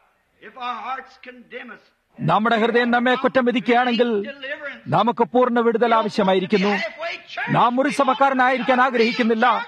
if our hearts condemn us, നമ്മുടെ ഹൃദയം നമ്മെ കുറ്റം വിധിക്കുകയാണെങ്കിൽ നമുക്ക് പൂർണ്ണ വിടുതൽ ആവശ്യമായിരിക്കുന്നു നാം മുറിസഭക്കാരനായിരിക്കാൻ ആഗ്രഹിക്കുന്നില്ല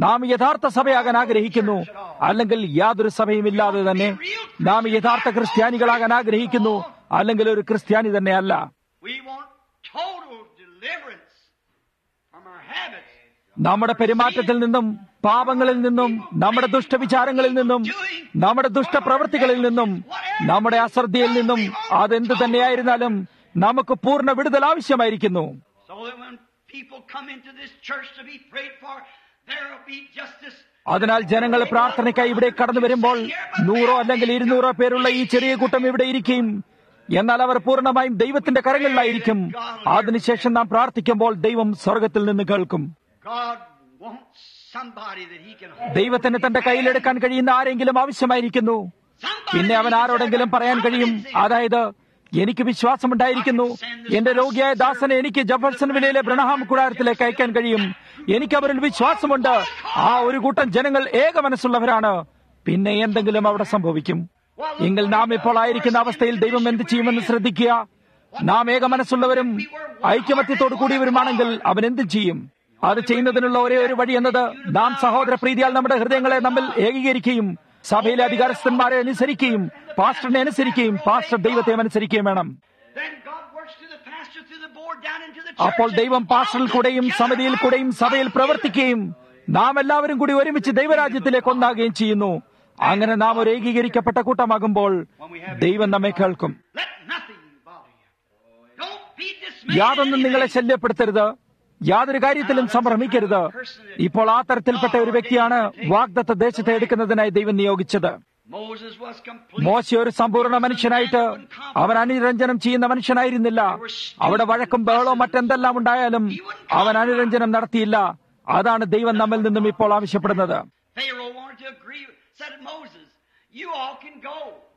നാം യഥാർത്ഥ സഭയാകാൻ ആഗ്രഹിക്കുന്നു അല്ലെങ്കിൽ യാതൊരു സഭയും ഇല്ലാതെ തന്നെ നാം യഥാർത്ഥ ക്രിസ്ത്യാനികളാകാൻ ആഗ്രഹിക്കുന്നു അല്ലെങ്കിൽ ഒരു ക്രിസ്ത്യാനി തന്നെ അല്ല We want total deliverance from our habits. നമ്മുടെ പെരുമാറ്റത്തിൽ നിന്നും പാപങ്ങളിൽ നിന്നും നമ്മുടെ ദുഷ്ടവിചാരങ്ങളിൽ നിന്നും നമ്മുടെ ദുഷ്ടപ്രവൃത്തികളിൽ നിന്നും നമ്മുടെ അശ്രദ്ധയിൽ നിന്നും അതെന്ത് തന്നെയായിരുന്നാലും നമുക്ക് പൂർണ്ണ വിടുതൽ ആവശ്യമായിരിക്കുന്നു So that when people come into this church to be prayed for, there will be justice. അതിനാൽ ജനങ്ങൾ പ്രാർത്ഥനയ്ക്കായി ഇവിടെ കടന്നു വരുമ്പോൾ നൂറോ അല്ലെങ്കിൽ ഇരുന്നൂറോ പേരുള്ള ഈ ചെറിയ കൂട്ടം ഇവിടെ ഇരിക്കും എന്നാൽ അവർ പൂർണ്ണമായും ദൈവത്തിന്റെ കരങ്ങളിലായിരിക്കും അതിനുശേഷം നാം പ്രാർത്ഥിക്കുമ്പോൾ ദൈവം സ്വർഗത്തിൽ നിന്ന് കേൾക്കും God wants somebody that He can hold. ദൈവത്തിന് തന്റെ കയ്യിലെടുക്കാൻ കഴിയുന്ന ആരെങ്കിലും ആവശ്യമായിരിക്കുന്നു Somebody പിന്നെ അവൻ that he ആരോടെങ്കിലും can പറയാൻ കഴിയും confidence in. അതായത് എനിക്ക് വിശ്വാസമുണ്ടായിരിക്കുന്നു എന്റെ രോഗിയായ ദാസനെ എനിക്ക് ജഫർസൺ വിലയിലെ ബ്രണഹാം കൂടാരത്തിലേക്ക് അയക്കാൻ കഴിയും എനിക്ക് അവരിൽ വിശ്വാസമുണ്ട് ആ ഒരു കൂട്ടം ജനങ്ങൾ ഏക മനസ്സുള്ളവരാണ് പിന്നെ എന്തെങ്കിലും അവിടെ സംഭവിക്കും എങ്കിൽ നാം ഇപ്പോൾ ആയിരിക്കുന്ന അവസ്ഥയിൽ ദൈവം എന്ത് ചെയ്യുമെന്ന് ശ്രദ്ധിക്കുക നാം ഏക മനസ്സുള്ളവരും ഐക്യമത്യത്തോടു കൂടിയവരുമാണെങ്കിൽ അവൻ എന്തും ചെയ്യും അത് ചെയ്യുന്നതിനുള്ള ഒരേ ഒരു വഴി എന്നത് നാം സഹോദര പ്രീതിയാൽ നമ്മുടെ ഹൃദയങ്ങളെ നമ്മിൽ ഏകീകരിക്കുകയും സഭയിലെ അധികാരസ്ഥന്മാരെ അനുസരിക്കുകയും പാസ്റ്ററിനെ അനുസരിക്കുകയും പാസ്റ്റർ ദൈവത്തെ അനുസരിക്കുകയും വേണം Then God works through the pastor, through the board, down into the അപ്പോൾ church. ദൈവം പാസ്റ്ററിൽ കൂടെയും സമിതിയിൽ കൂടെയും സഭയിൽ പ്രവർത്തിക്കുകയും നാം എല്ലാവരും കൂടി ഒരുമിച്ച് ദൈവരാജ്യത്തിലേക്ക് ഒന്നാകുകയും ചെയ്യുന്നു അങ്ങനെ നാം ഒരു ഏകീകരിക്കപ്പെട്ട കൂട്ടമാകുമ്പോൾ ദൈവം നമ്മെ കേൾക്കും Let nothing bother you. Don't be dismayed. യാതൊന്നും at നിങ്ങളെ anything. ശല്യപ്പെടുത്തരുത് യാതൊരു കാര്യത്തിലും സംഭ്രമിക്കരുത് ഇപ്പോൾ ആ തരത്തിൽപ്പെട്ട ഒരു വ്യക്തിയാണ് വാഗ്ദത്ത ദേശത്തെ എടുക്കുന്നതിനായി ദൈവം നിയോഗിച്ചത് Moses was complete. മോശ ഒരു സമ്പൂർണ്ണ മനുഷ്യനായിട്ട് അവൻ അനുരഞ്ജനം ചെയ്യുന്ന മനുഷ്യനായിരുന്നില്ല അവിടെ വഴക്കും ബഹളവും മറ്റെന്തെല്ലാം ഉണ്ടായാലും അവൻ അനുരഞ്ജനം നടത്തിയില്ല അതാണ് ദൈവം നമ്മിൽ നിന്നും ഇപ്പോൾ ആവശ്യപ്പെടുന്നത് Pharaoh wanted to agree, said Moses, you all can go.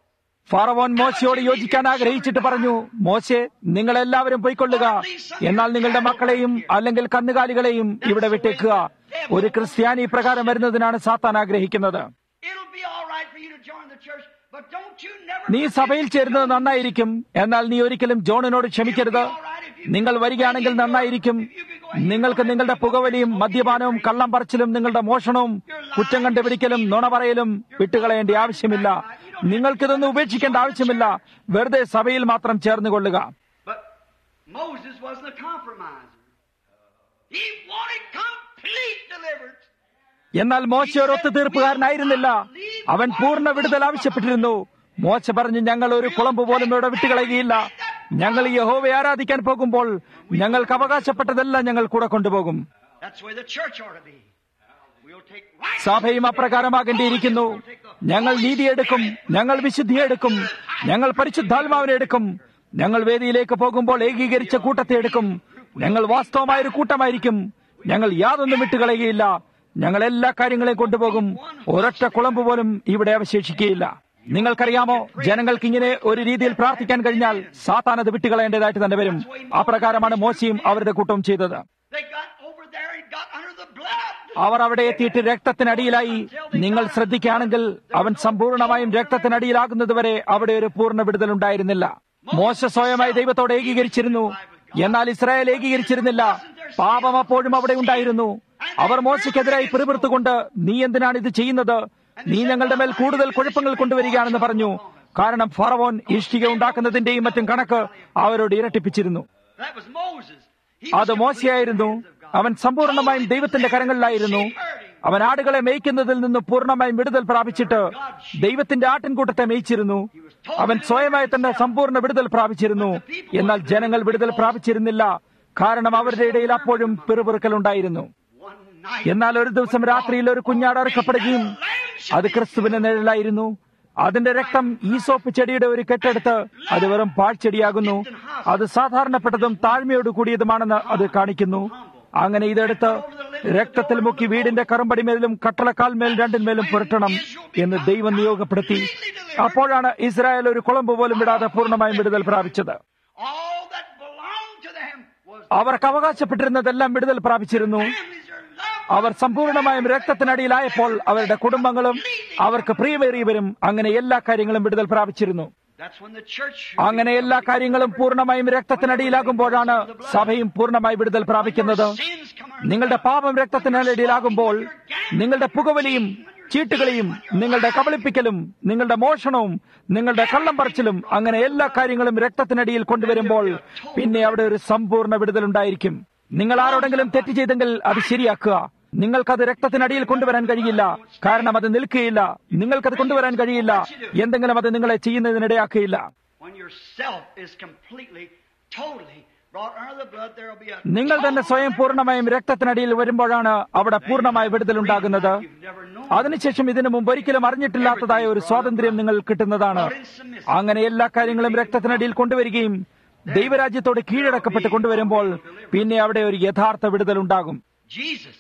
ഫറവോൻ മോശയോട് യോജിക്കാൻ ആഗ്രഹിച്ചിട്ട് പറഞ്ഞു മോശെ നിങ്ങളെല്ലാവരും പോയിക്കൊള്ളുക എന്നാൽ നിങ്ങളുടെ മക്കളെയും അല്ലെങ്കിൽ കന്നുകാലികളെയും ഇവിടെ വിട്ടേക്കുക ഒരു ക്രിസ്ത്യാനി പ്രകാരം വരുന്നതിനാണ് സാത്താൻ ആഗ്രഹിക്കുന്നത് It'll be all right for you to join the church, but don't you never നീ സഭയിൽ ചേരുന്നത് നന്നായിരിക്കും എന്നാൽ നീ ഒരിക്കലും ജോണിനോട് ക്ഷമിക്കരുത് നിങ്ങൾ വരികയാണെങ്കിൽ നന്നായിരിക്കും നിങ്ങൾക്ക് നിങ്ങളുടെ പുകവലിയും മദ്യപാനവും കള്ളം പറച്ചിലും നിങ്ങളുടെ മോഷണവും കുറ്റം കണ്ടുപിടിക്കലും നുണ പറയലും വിട്ടുകളയേണ്ട ആവശ്യമില്ല നിങ്ങൾക്കിതൊന്നും ഉപേക്ഷിക്കേണ്ട ആവശ്യമില്ല വെറുതെ സഭയിൽ മാത്രം ചേർന്നുകൊള്ളുക But Moses wasn't a compromiser. He wanted complete deliverance. എന്നാൽ മോശ ഒരു ഒത്തുതീർപ്പുകാരനായിരുന്നില്ല അവൻ പൂർണ്ണ വിടുതൽ ആവശ്യപ്പെട്ടിരുന്നു മോശ പറഞ്ഞു ഞങ്ങൾ ഒരു കുളമ്പ് പോലും ഇവിടെ വിട്ടുകളയുകയില്ല ഞങ്ങൾ ഈ യഹോവയെ ആരാധിക്കാൻ പോകുമ്പോൾ ഞങ്ങൾക്ക് അവകാശപ്പെട്ടതെല്ലാം ഞങ്ങൾ കൂടെ കൊണ്ടുപോകും That's where the church ought to be. We'll take right. സഭയും അപ്രകാരമാകേണ്ടിയിരിക്കുന്നു ഞങ്ങൾ നീതിയെടുക്കും ഞങ്ങൾ വിശുദ്ധിയെടുക്കും ഞങ്ങൾ പരിശുദ്ധാത്മാവിനെ എടുക്കും ഞങ്ങൾ വേദിയിലേക്ക് പോകുമ്പോൾ ഏകീകരിച്ച കൂട്ടത്തെ എടുക്കും ഞങ്ങൾ വാസ്തവമായ ഒരു കൂട്ടമായിരിക്കും ഞങ്ങൾ യാതൊന്നും വിട്ടുകളയുകയില്ല ഞങ്ങൾ എല്ലാ കാര്യങ്ങളെയും കൊണ്ടുപോകും ഒരൊറ്റ കുളമ്പ് പോലും ഇവിടെ അവശേഷിക്കുകയില്ല നിങ്ങൾക്കറിയാമോ ജനങ്ങൾക്ക് ഇങ്ങനെ ഒരു രീതിയിൽ പ്രാർത്ഥിക്കാൻ കഴിഞ്ഞാൽ സാത്താൻ അത് വിട്ടുകളയേണ്ടതായിട്ട് തന്നെ വരും അപ്രകാരമാണ് മോശയും അവരുടെ കൂട്ടവും ചെയ്തത് They got over there and got under the blood. അവർ അവിടെ എത്തിയിട്ട് രക്തത്തിനടിയിലായി നിങ്ങൾ ശ്രദ്ധിക്കുകയാണെങ്കിൽ അവൻ സമ്പൂർണമായും രക്തത്തിനടിയിലാകുന്നതുവരെ അവിടെ ഒരു പൂർണ്ണ വിടുതലുണ്ടായിരുന്നില്ല മോശ സ്വയമായി ദൈവത്തോട് ഏകീകരിച്ചിരുന്നു എന്നാൽ ഇസ്രായേൽ ഏകീകരിച്ചിരുന്നില്ല പാപം അപ്പോഴും അവിടെ ഉണ്ടായിരുന്നു അവർ മോശയ്ക്കെതിരായി പിറുപിറുത്തുകൊണ്ട് നീ എന്തിനാണ് ഇത് ചെയ്യുന്നത് നീ ഞങ്ങളുടെ മേൽ കൂടുതൽ കുഴപ്പങ്ങൾ കൊണ്ടുവരികയാണെന്ന് പറഞ്ഞു കാരണം ഫറവോൻ ഇഷ്ടിക ഉണ്ടാക്കുന്നതിന്റെയും മറ്റും കണക്ക് അവരോട് ഇരട്ടിപ്പിച്ചിരുന്നു That was Moses. He അത് was മോശയായിരുന്നു അവൻ സമ്പൂർണമായും ദൈവത്തിന്റെ കരങ്ങളിലായിരുന്നു അവൻ ആടുകളെ മേയ്ക്കുന്നതിൽ നിന്ന് പൂർണ്ണമായും വിടുതൽ പ്രാപിച്ചിട്ട് ദൈവത്തിന്റെ ആട്ടിൻകൂട്ടത്തെ മേയിച്ചിരുന്നു അവൻ സ്വയമായി തന്നെ സമ്പൂർണ്ണ വിടുതൽ പ്രാപിച്ചിരുന്നു എന്നാൽ ജനങ്ങൾ വിടുതൽ പ്രാപിച്ചിരുന്നില്ല കാരണം അവരുടെ ഇടയിൽ അപ്പോഴും പിറുപിറുക്കലുണ്ടായിരുന്നു one night. എന്നാൽ ഒരു ദിവസം രാത്രിയിൽ ഒരു കുഞ്ഞാട് അറുക്കപ്പെടുകയും അത് ക്രിസ്തുവിന്റെ നിഴലായിരുന്നു അതിന്റെ രക്തം ഈസോപ്പ് ചെടിയുടെ ഒരു കെട്ടെടുത്ത് അത് വെറും പാഴ്ചെടിയാകുന്നു അത് സാധാരണപ്പെട്ടതും താഴ്മയോട് കൂടിയതുമാണെന്ന് അത് കാണിക്കുന്നു അങ്ങനെ ഇതെടുത്ത് രക്തത്തിൽ മുക്കി വീടിന്റെ കറുമ്പടിമേലും കട്ടളക്കാൽമേൽ രണ്ടിന്മേലും പുരട്ടണം എന്ന് ദൈവം നിയോഗപ്പെടുത്തി അപ്പോഴാണ് ഇസ്രായേൽ ഒരു കുളമ്പ് പോലും വിടാതെ പൂർണ്ണമായും വിടുതൽ പ്രാപിച്ചത് All that belonged to them was അവർക്ക് അവകാശപ്പെട്ടിരുന്നതെല്ലാം വിടുതൽ പ്രാപിച്ചിരുന്നു families are loved. അവർ സമ്പൂർണമായും രക്തത്തിനടിയിലായപ്പോൾ അവരുടെ കുടുംബങ്ങളും അവർക്ക് പ്രിയമേറിയവരും അങ്ങനെ എല്ലാ കാര്യങ്ങളും വിടുതൽ പ്രാപിച്ചിരുന്നു That's when the church അങ്ങനെ എല്ലാ കാര്യങ്ങളും പൂർണ്ണമായും രക്തത്തിനടിയിലാകുമ്പോഴാണ് സഭയും പൂർണ്ണമായി വിടുതൽ പ്രാപിക്കുന്നത് sins come our നിങ്ങളുടെ പാപം രക്തത്തിനടിയിലാകുമ്പോൾ നിങ്ങളുടെ പുകവലിയും ചീട്ടുകളിയും നിങ്ങളുടെ കബളിപ്പിക്കലും നിങ്ങളുടെ മോഷണവും നിങ്ങളുടെ കള്ളം പറച്ചിലും അങ്ങനെ എല്ലാ കാര്യങ്ങളും രക്തത്തിനടിയിൽ കൊണ്ടുവരുമ്പോൾ പിന്നെ അവിടെ ഒരു സമ്പൂർണ്ണ വിടുതലുണ്ടായിരിക്കും നിങ്ങൾ ആരോടെങ്കിലും തെറ്റ് ചെയ്തെങ്കിൽ അത് ശരിയാക്കുക നിങ്ങൾക്കത് രക്തത്തിനടിയിൽ കൊണ്ടുവരാൻ കഴിയില്ല കാരണം അത് നിൽക്കുകയില്ല നിങ്ങൾക്കത് കൊണ്ടുവരാൻ കഴിയില്ല എന്തെങ്കിലും അത് നിങ്ങളെ ചെയ്യുന്നതിനിടയാക്കുകയില്ല When yourself is completely, totally brought under the blood, there will be a നിങ്ങൾ തന്നെ സ്വയം പൂർണ്ണമായും രക്തത്തിനടിയിൽ വരുമ്പോഴാണ് അവിടെ പൂർണ്ണമായ വിടുതലുണ്ടാകുന്നത് you've never known. അതിനുശേഷം ഇതിനു മുമ്പ് ഒരിക്കലും അറിഞ്ഞിട്ടില്ലാത്തതായ ഒരു സ്വാതന്ത്ര്യം നിങ്ങൾ കിട്ടുന്നതാണ് അങ്ങനെ എല്ലാ കാര്യങ്ങളും രക്തത്തിനടിയിൽ കൊണ്ടുവരികയും ദൈവരാജ്യത്തോട് കീഴടക്കപ്പെട്ട് കൊണ്ടുവരുമ്പോൾ പിന്നെ അവിടെ ഒരു യഥാർത്ഥ വിടുതലുണ്ടാകും Jesus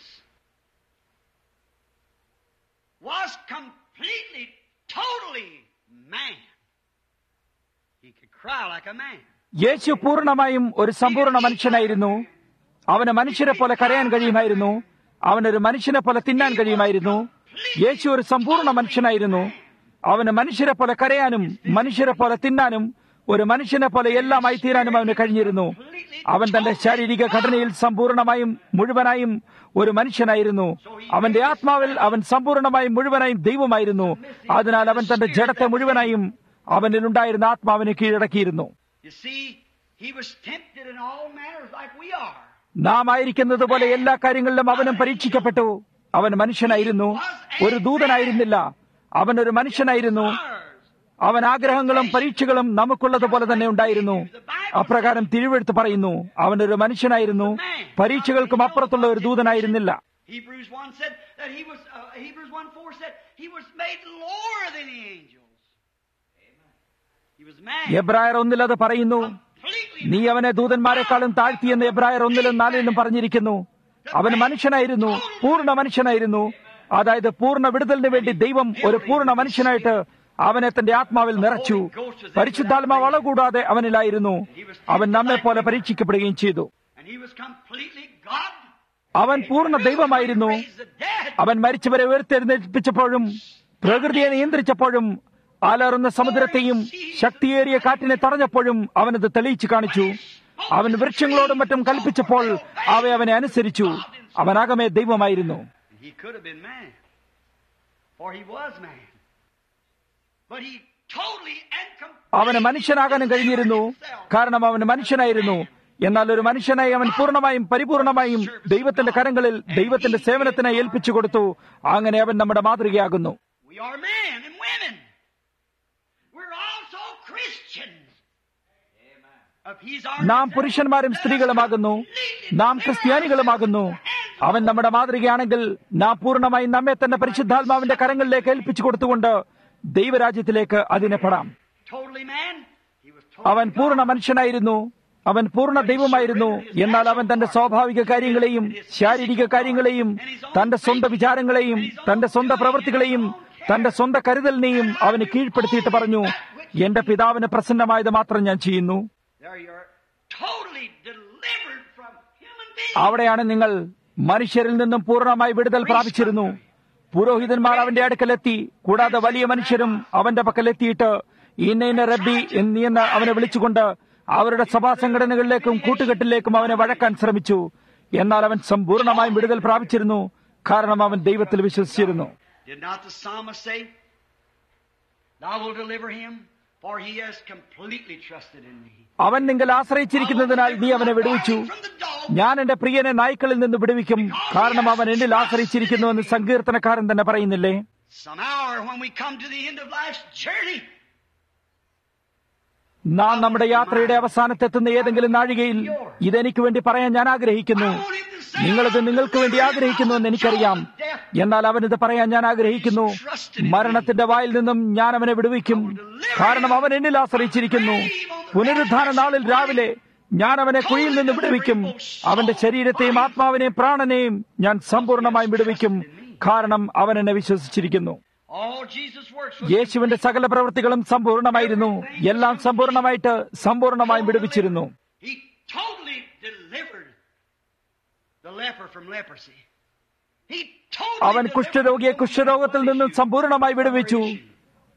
was completely, totally man. He could cry like a man. യേശു പൂർണ്ണമായും ഒരു സമ്പൂർണ്ണ മനുഷ്യനായിരുന്നു അവന് മനുഷ്യരെ പോലെ കരയാൻ കഴിയുമായിരുന്നു അവനൊരു മനുഷ്യനെ പോലെ തിന്നാൻ കഴിയുമായിരുന്നു യേശു ഒരു സമ്പൂർണ്ണ മനുഷ്യനായിരുന്നു അവന് മനുഷ്യരെ പോലെ കരയാനും മനുഷ്യരെ പോലെ തിന്നാനും ഒരു മനുഷ്യനെ പോലെ എല്ലാമായി തീരാനും അവന് കഴിഞ്ഞിരുന്നു അവൻ തന്റെ ശാരീരിക ഘടനയിൽ സമ്പൂർണമായും മുഴുവനായും ഒരു മനുഷ്യനായിരുന്നു അവന്റെ ആത്മാവിൽ അവൻ സമ്പൂർണമായും മുഴുവനായും ദൈവമായിരുന്നു അതിനാൽ അവൻ തന്റെ ജഡത്തെ മുഴുവനായും അവനിലുണ്ടായിരുന്ന ആത്മാവിനെ കീഴടക്കിയിരുന്നു You see, he was tempted in all manners like we are. നാം ആയിരിക്കുന്നത് പോലെ എല്ലാ കാര്യങ്ങളിലും അവനും പരീക്ഷിക്കപ്പെട്ടു അവൻ മനുഷ്യനായിരുന്നു ഒരു ദൂതനായിരുന്നില്ല അവൻ ഒരു മനുഷ്യനായിരുന്നു അവൻ ആഗ്രഹങ്ങളും പരീക്ഷകളും നമുക്കുള്ളതുപോലെ തന്നെ ഉണ്ടായിരുന്നു അപ്രകാരം തിരുവെഴുത്ത് പറയുന്നു അവൻ ഒരു മനുഷ്യനായിരുന്നു പരീക്ഷകൾക്കും അപ്പുറത്തുള്ള ഒരു ദൂതനായിരുന്നില്ല Hebrews 1 said that he was, uh, Hebrews 1 4 said he was made lower than the angels. He was man. എബ്രായർ ഒന്നിൽ അത് പറയുന്നു Completely നീ അവനെ ദൂതന്മാരെക്കാളും താഴ്ത്തിയെന്ന് എബ്രായർ ഒന്നിലും നാലിലും പറഞ്ഞിരിക്കുന്നു അവൻ മനുഷ്യനായിരുന്നു പൂർണ്ണ മനുഷ്യനായിരുന്നു അതായത് പൂർണ്ണ വിടുതലിന് വേണ്ടി ദൈവം ഒരു പൂർണ്ണ മനുഷ്യനായിട്ട് അവനെ തന്റെ ആത്മാവിൽ നിറച്ചു പരിശുദ്ധാത്മാവ് അളകൂടാതെ അവനിലായിരുന്നു അവൻ നമ്മെ പോലെ പരീക്ഷിക്കപ്പെടുകയും ചെയ്തു And he was completely God. അവൻ പൂർണ്ണ ദൈവമായിരുന്നു Raised the dead. അവൻ മരിച്ചവരെ ഉയർത്തെഴുന്നേൽപ്പിച്ചപ്പോഴും പ്രകൃതിയെ നിയന്ത്രിച്ചപ്പോഴും ആലാറുന്ന സമുദ്രത്തെയും ശക്തിയേറിയ കാറ്റിനെ തടഞ്ഞപ്പോഴും അവനത് തെളിയിച്ചു കാണിച്ചു അവൻ വൃക്ഷങ്ങളോടും മറ്റും കൽപ്പിച്ചപ്പോൾ അവ അവനെ അനുസരിച്ചു അവനാകമേ ദൈവമായിരുന്നു He could have been man. For he was man. But he totally and completely അവന് മനുഷ്യനാകാനും കഴിഞ്ഞിരുന്നു കാരണം അവൻ മനുഷ്യനായിരുന്നു എന്നാൽ ഒരു മനുഷ്യനായി അവൻ പൂർണ്ണമായും പരിപൂർണമായും ദൈവത്തിന്റെ കരങ്ങളിൽ ദൈവത്തിന്റെ സേവനത്തിനായി ഏൽപ്പിച്ചു കൊടുത്തു അങ്ങനെ അവൻ നമ്മുടെ മാതൃകയാകുന്നു We are men and women. We're also Christians. If he's our നാം പുരുഷന്മാരും സ്ത്രീകളുമാകുന്നു നാം ക്രിസ്ത്യാനികളുമാകുന്നു അവൻ നമ്മുടെ മാതൃകയാണെങ്കിൽ നാം പൂർണ്ണമായും നമ്മെ തന്നെ പരിശുദ്ധാത്മാവിന്റെ കരങ്ങളിലേക്ക് ഏൽപ്പിച്ചു കൊടുത്തുകൊണ്ട് ദൈവരാജ്യത്തിലേക്ക് അതിനെ പെടാം totally man, he was അവൻ totally പൂർണ്ണ മനുഷ്യനായിരുന്നു അവൻ പൂർണ്ണ ദൈവമായിരുന്നു എന്നാൽ അവൻ തന്റെ സ്വാഭാവിക കാര്യങ്ങളെയും ശാരീരിക കാര്യങ്ങളെയും തന്റെ സ്വന്തം വിചാരങ്ങളെയും തന്റെ സ്വന്തം പ്രവൃത്തികളെയും തന്റെ സ്വന്തം കരുതലിനെയും അവന് കീഴ്പ്പെടുത്തിയിട്ട് പറഞ്ഞു എന്റെ പിതാവിന് പ്രസന്നമായത് മാത്രം ഞാൻ ചെയ്യുന്നു There you're totally delivered from human beings. അവിടെയാണ് നിങ്ങൾ മനുഷ്യരിൽ നിന്നും പൂർണ്ണമായി വിടുതൽ പ്രാപിച്ചിരുന്നു പുരോഹിതന്മാർ അവന്റെ അടുക്കലെത്തി കൂടാതെ വലിയ മനുഷ്യരും അവന്റെ പക്കലെത്തിയിട്ട് ഇന്ന ഇന്ന റബ്ബി എന്നീ എന്ന് അവനെ വിളിച്ചുകൊണ്ട് അവരുടെ സഭാ സംഘടനകളിലേക്കും കൂട്ടുകെട്ടിലേക്കും അവനെ വഴക്കാൻ ശ്രമിച്ചു എന്നാൽ അവൻ സമ്പൂർണ്ണമായും വിടുതൽ പ്രാപിച്ചിരുന്നു കാരണം അവൻ ദൈവത്തിൽ വിശ്വസിച്ചിരുന്നു Did not the psalmist say, Thou will deliver him, for he has completely trusted in me. അവൻ നിങ്ങൾ ആശ്രയിച്ചിരിക്കുന്നതിനാൽ നീ അവനെ വിടുവിച്ചു ഞാൻ എന്റെ പ്രിയനെ നായ്ക്കളിൽ നിന്ന് വിടുവിക്കും കാരണം അവൻ എന്നിൽ ആശ്രയിച്ചിരിക്കുന്നുവെന്ന് സങ്കീർത്തനക്കാരൻ തന്നെ പറയുന്നില്ലേ Some hour when we come to the end of life's journey, നാം നമ്മുടെ യാത്രയുടെ അവസാനത്തെത്തുന്ന ഏതെങ്കിലും നാഴികയിൽ ഇതെനിക്ക് വേണ്ടി പറയാൻ ഞാൻ ആഗ്രഹിക്കുന്നു നിങ്ങളിത് നിങ്ങൾക്ക് വേണ്ടി ആഗ്രഹിക്കുന്നുവെന്ന് എനിക്കറിയാം എന്നാൽ അവനിത് പറയാൻ ഞാൻ ആഗ്രഹിക്കുന്നു മരണത്തിന്റെ വായിൽ നിന്നും ഞാൻ അവനെ വിടുവിക്കും കാരണം അവൻ എന്നിൽ ആശ്രയിച്ചിരിക്കുന്നു പുനരുദ്ധാന നാളിൽ രാവിലെ ഞാൻ അവനെ കുഴിയിൽ നിന്ന് വിടുവിക്കും അവന്റെ ശരീരത്തെയും ആത്മാവിനെയും പ്രാണനെയും ഞാൻ സമ്പൂർണ്ണമായും വിടുവിക്കും കാരണം അവൻ എന്നെ വിശ്വസിച്ചിരിക്കുന്നു all Jesus' works was യേശുവിന്റെ സകല പ്രവൃത്തികളും സമ്പൂർണ്ണമായിരുന്നു എല്ലാം സമ്പൂർണ്ണമായിട്ട് സമ്പൂർണ്ണമായും വിടുവിച്ചിരുന്നു He totally delivered the leper from leprosy. He totally അവൻ delivered കുഷ്ഠരോഗിയെ the കുഷ്ഠരോഗത്തിൽ നിന്നും സമ്പൂർണ്ണമായി വിടുവിച്ചു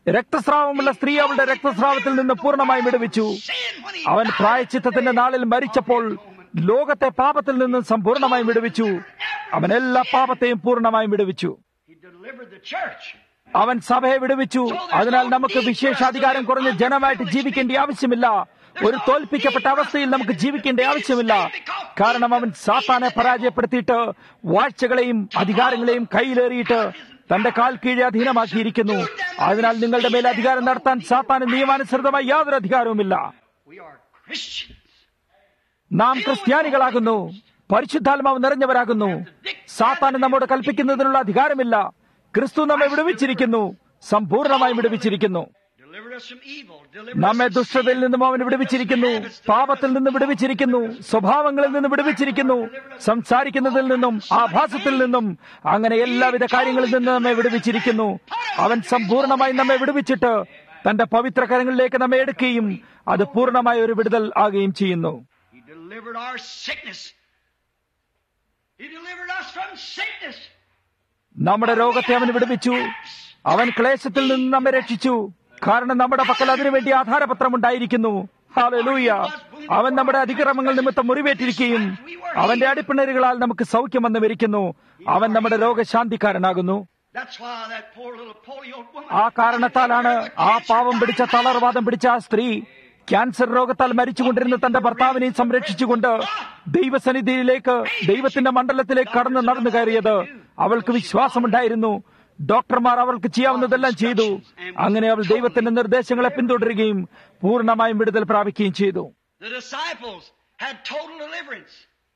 രക്തസ്രാവമുള്ള സ്ത്രീ അവളുടെ രക്തസ്രാവത്തിൽ നിന്ന് പൂർണ്ണമായും വിടുവിച്ചു അവൻ പ്രായച്ചിത്തത്തിന്റെ നാളിൽ മരിച്ചപ്പോൾ ലോകത്തെ പാപത്തിൽ നിന്ന് സമ്പൂർണമായും വിടുവിച്ചു അവൻ എല്ലാ പാപത്തെയും പൂർണ്ണമായും വിടുവിച്ചു He delivered the church. അവൻ സഭയെ വിടുവിച്ചു അതിനാൽ നമുക്ക് വിശേഷാധികാരം കുറഞ്ഞ ജനമായിട്ട് ജീവിക്കേണ്ട ആവശ്യമില്ല ഒരു തോൽപ്പിക്കപ്പെട്ട അവസ്ഥയിൽ നമുക്ക് ജീവിക്കേണ്ട ആവശ്യമില്ല കാരണം അവൻ സാത്താനെ പരാജയപ്പെടുത്തിയിട്ട് വാഴ്ചകളെയും അധികാരങ്ങളെയും കയ്യിലേറിയിട്ട് തന്റെ കാൽ കീഴെ അധീനമാക്കിയിരിക്കുന്നു അതിനാൽ നിങ്ങളുടെ മേൽ അധികാരം നടത്താൻ സാത്താന് നിയമാനുസൃതമായി യാതൊരു അധികാരവുമില്ല We are Christians. നാം ക്രിസ്ത്യാനികളാകുന്നു പരിശുദ്ധാത്മാവ് നിറഞ്ഞവരാകുന്നു സാത്താന് നമ്മോട് കൽപ്പിക്കുന്നതിനുള്ള അധികാരമില്ല ക്രിസ്തു നമ്മെ വിടുവിച്ചിരിക്കുന്നു സമ്പൂർണമായും വിടുവിച്ചിരിക്കുന്നു Delivered us from evil. Delivered നമ്മെ us from ദുഷ്ടതയിൽ sin. നിന്നും അവൻ വിടുവിച്ചിരിക്കുന്നു പാപത്തിൽ നിന്ന് വിടുവിച്ചിരിക്കുന്നു സ്വഭാവങ്ങളിൽ നിന്ന് വിടുവിച്ചിരിക്കുന്നു സംസാരിക്കുന്നതിൽ നിന്നും ആഭാസത്തിൽ നിന്നും അങ്ങനെ എല്ലാവിധ കാര്യങ്ങളിൽ നിന്ന് നമ്മെ വിടുവിച്ചിരിക്കുന്നു അവൻ സമ്പൂർണമായി നമ്മെ വിടുവിച്ചിട്ട് തന്റെ പവിത്ര കരങ്ങളിലേക്ക് നമ്മെ എടുക്കുകയും അത് പൂർണ്ണമായ ഒരു വിടുതൽ ആകുകയും ചെയ്യുന്നു He delivered our sickness. He delivered us from sickness. നമ്മുടെ രോഗത്തെ അവൻ വിടുവിച്ചു അവൻ ക്ലേശത്തിൽ നിന്ന് നമ്മെ രക്ഷിച്ചു കാരണം നമ്മുടെ പക്കൽ അതിനുവേണ്ടി ആധാരപത്രം ഉണ്ടായിരിക്കുന്നു ഹാലലൂയ അവൻ നമ്മുടെ അതിക്രമങ്ങൾ നിമിത്തം മുറിവേറ്റിരിക്കുകയും അവന്റെ അടിപ്പിണരുകളാൽ നമുക്ക് സൗഖ്യം വന്നു വരിക്കുന്നു അവൻ നമ്മുടെ രോഗശാന്തിക്കാരനാകുന്നു That's why that poor little polio woman. ആ കാരണത്താലാണ് ആ പാവം പിടിച്ച തളർവാദം പിടിച്ച ആ സ്ത്രീ ക്യാൻസർ രോഗത്താൽ മരിച്ചുകൊണ്ടിരുന്ന തന്റെ ഭർത്താവിനെ സംരക്ഷിച്ചുകൊണ്ട് ദൈവസന്നിധിയിലേക്ക് ദൈവത്തിന്റെ മണ്ഡലത്തിലേക്ക് കടന്നു നടന്നു കയറിയത് അവൾക്ക് വിശ്വാസമുണ്ടായിരുന്നു ഡോക്ടർമാർ അവൾക്ക് ചെയ്യാവുന്നതെല്ലാം ചെയ്തു അങ്ങനെ അവൾ ദൈവത്തിന്റെ നിർദ്ദേശങ്ങളെ പിന്തുടരുകയും പൂർണ്ണമായും വിടുതൽ പ്രാപിക്കുകയും ചെയ്തു The disciples had total deliverance.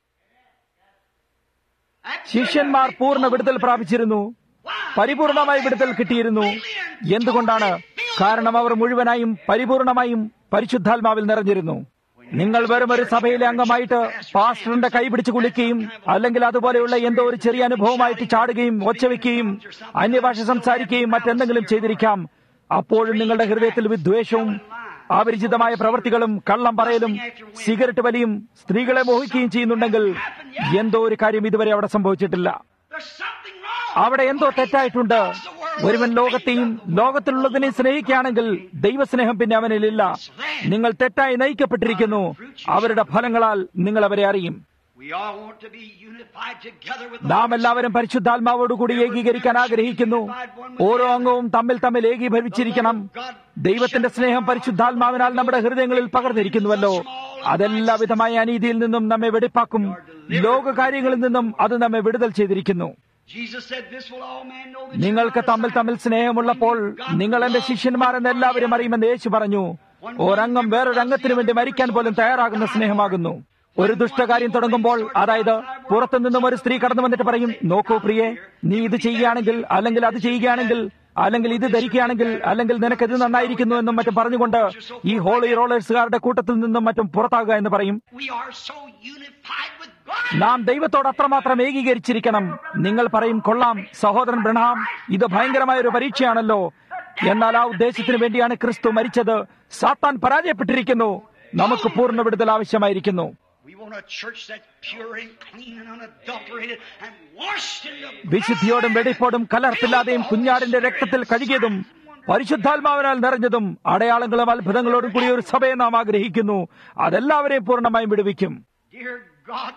ശിഷ്യന്മാർ പൂർണ്ണ വിടുതൽ പ്രാപിച്ചിരുന്നു പരിപൂർണമായി വിടുതൽ കിട്ടിയിരുന്നു എന്തുകൊണ്ടാണ് കാരണം അവർ മുഴുവനായും പരിപൂർണമായും പരിശുദ്ധാത്മാവിൽ നിറഞ്ഞിരുന്നു നിങ്ങൾ വെറും ഒരു സഭയിലെ അംഗമായിട്ട് പാസ്റ്ററിന്റെ കൈ പിടിച്ച് കുളിക്കുകയും അല്ലെങ്കിൽ അതുപോലെയുള്ള എന്തോ ഒരു ചെറിയ അനുഭവമായിട്ട് ചാടുകയും ഒച്ചവെക്കുകയും അന്യഭാഷ സംസാരിക്കുകയും മറ്റെന്തെങ്കിലും ചെയ്തിരിക്കാം അപ്പോഴും നിങ്ങളുടെ ഹൃദയത്തിൽ വിദ്വേഷവും അപരിചിതമായ പ്രവൃത്തികളും കള്ളം പറയലും സിഗരറ്റ് വലിയും സ്ത്രീകളെ മോഹിക്കുകയും ചെയ്യുന്നുണ്ടെങ്കിൽ എന്തോ ഒരു കാര്യം ഇതുവരെ അവിടെ സംഭവിച്ചിട്ടില്ല There's something wrong. അവിടെ എന്തോ തെറ്റായിട്ടുണ്ട് ഒരുവൻ ലോകത്തെയും ലോകത്തിലുള്ളതിനെ സ്നേഹിക്കുകയാണെങ്കിൽ ദൈവസ്നേഹം പിന്നെ അവനിലില്ല നിങ്ങൾ തെറ്റായി നയിക്കപ്പെട്ടിരിക്കുന്നു അവരുടെ ഫലങ്ങളാൽ നിങ്ങൾ അവരെ അറിയും We all want to be unified together with the നാം Lord. എല്ലാവരും പരിശുദ്ധാത്മാവോടുകൂടി ഏകീകരിക്കാൻ ആഗ്രഹിക്കുന്നു ഓരോ അംഗവും തമ്മിൽ തമ്മിൽ ഏകീഭവിച്ചിരിക്കണം ദൈവത്തിന്റെ സ്നേഹം പരിശുദ്ധാത്മാവിനാൽ നമ്മുടെ ഹൃദയങ്ങളിൽ പകർന്നിരിക്കുന്നുവല്ലോ അതെല്ലാ വിധമായ അനീതിയിൽ നിന്നും നമ്മെ വെടിപ്പാക്കും ലോക കാര്യങ്ങളിൽ നിന്നും അത് നമ്മെ വിടുതൽ ചെയ്തിരിക്കുന്നു Jesus said, This will all men know that നിങ്ങൾക്ക് you're my തമ്മിൽ തമ്മിൽ സ്നേഹമുള്ളപ്പോൾ നിങ്ങൾ എന്റെ ശിഷ്യന്മാരെന്ന് എല്ലാവരും അറിയുമെന്ന് യേശു പറഞ്ഞു ഒരംഗം വേറൊരംഗത്തിനു വേണ്ടി മരിക്കാൻ പോലും തയ്യാറാകുന്ന സ്നേഹമാകുന്നു ഒരു ദുഷ്ടകാര്യം തുടങ്ങുമ്പോൾ അതായത് പുറത്തു നിന്നും ഒരു സ്ത്രീ കടന്നു വന്നിട്ട് പറയും നോക്കൂ പ്രിയെ നീ ഇത് ചെയ്യുകയാണെങ്കിൽ അല്ലെങ്കിൽ അത് ചെയ്യുകയാണെങ്കിൽ അല്ലെങ്കിൽ ഇത് ധരിക്കുകയാണെങ്കിൽ അല്ലെങ്കിൽ നിനക്ക് ഇത് നന്നായിരിക്കുന്നു എന്നും മറ്റും പറഞ്ഞുകൊണ്ട് ഈ ഹോളി റോളേഴ്സുകാരുടെ കൂട്ടത്തിൽ നിന്നും മറ്റും പുറത്താകുക എന്ന് പറയും We are so unified with God. നാം ദൈവത്തോട് അത്രമാത്രം ഏകീകരിച്ചിരിക്കണം നിങ്ങൾ പറയും കൊള്ളാം സഹോദരൻ ബ്രഹാം ഇത് ഭയങ്കരമായ ഒരു പരീക്ഷയാണല്ലോ എന്നാൽ ആ ഉദ്ദേശത്തിന് വേണ്ടിയാണ് ക്രിസ്തു മരിച്ചത് സാത്താൻ പരാജയപ്പെട്ടിരിക്കുന്നു നമുക്ക് പൂർണ്ണ വിടുതൽ ആവശ്യമായിരിക്കുന്നു We want a church that's pure and clean and unadulterated and washed in the വിശുദ്ധിയോടും വെടിപ്പോടും കലർപ്പില്ലാതെയും കുഞ്ഞാടിന്റെ രക്തത്തിൽ കഴുകിയതും പരിശുദ്ധാത്മാവിനാൽ നിറഞ്ഞതും അടയാളങ്ങളും അത്ഭുതങ്ങളോടും കൂടിയ ഒരു സഭയെ നാം ആഗ്രഹിക്കുന്നു അതെല്ലാവരെയും പൂർണ്ണമായും വിടുവിക്കും Dear God,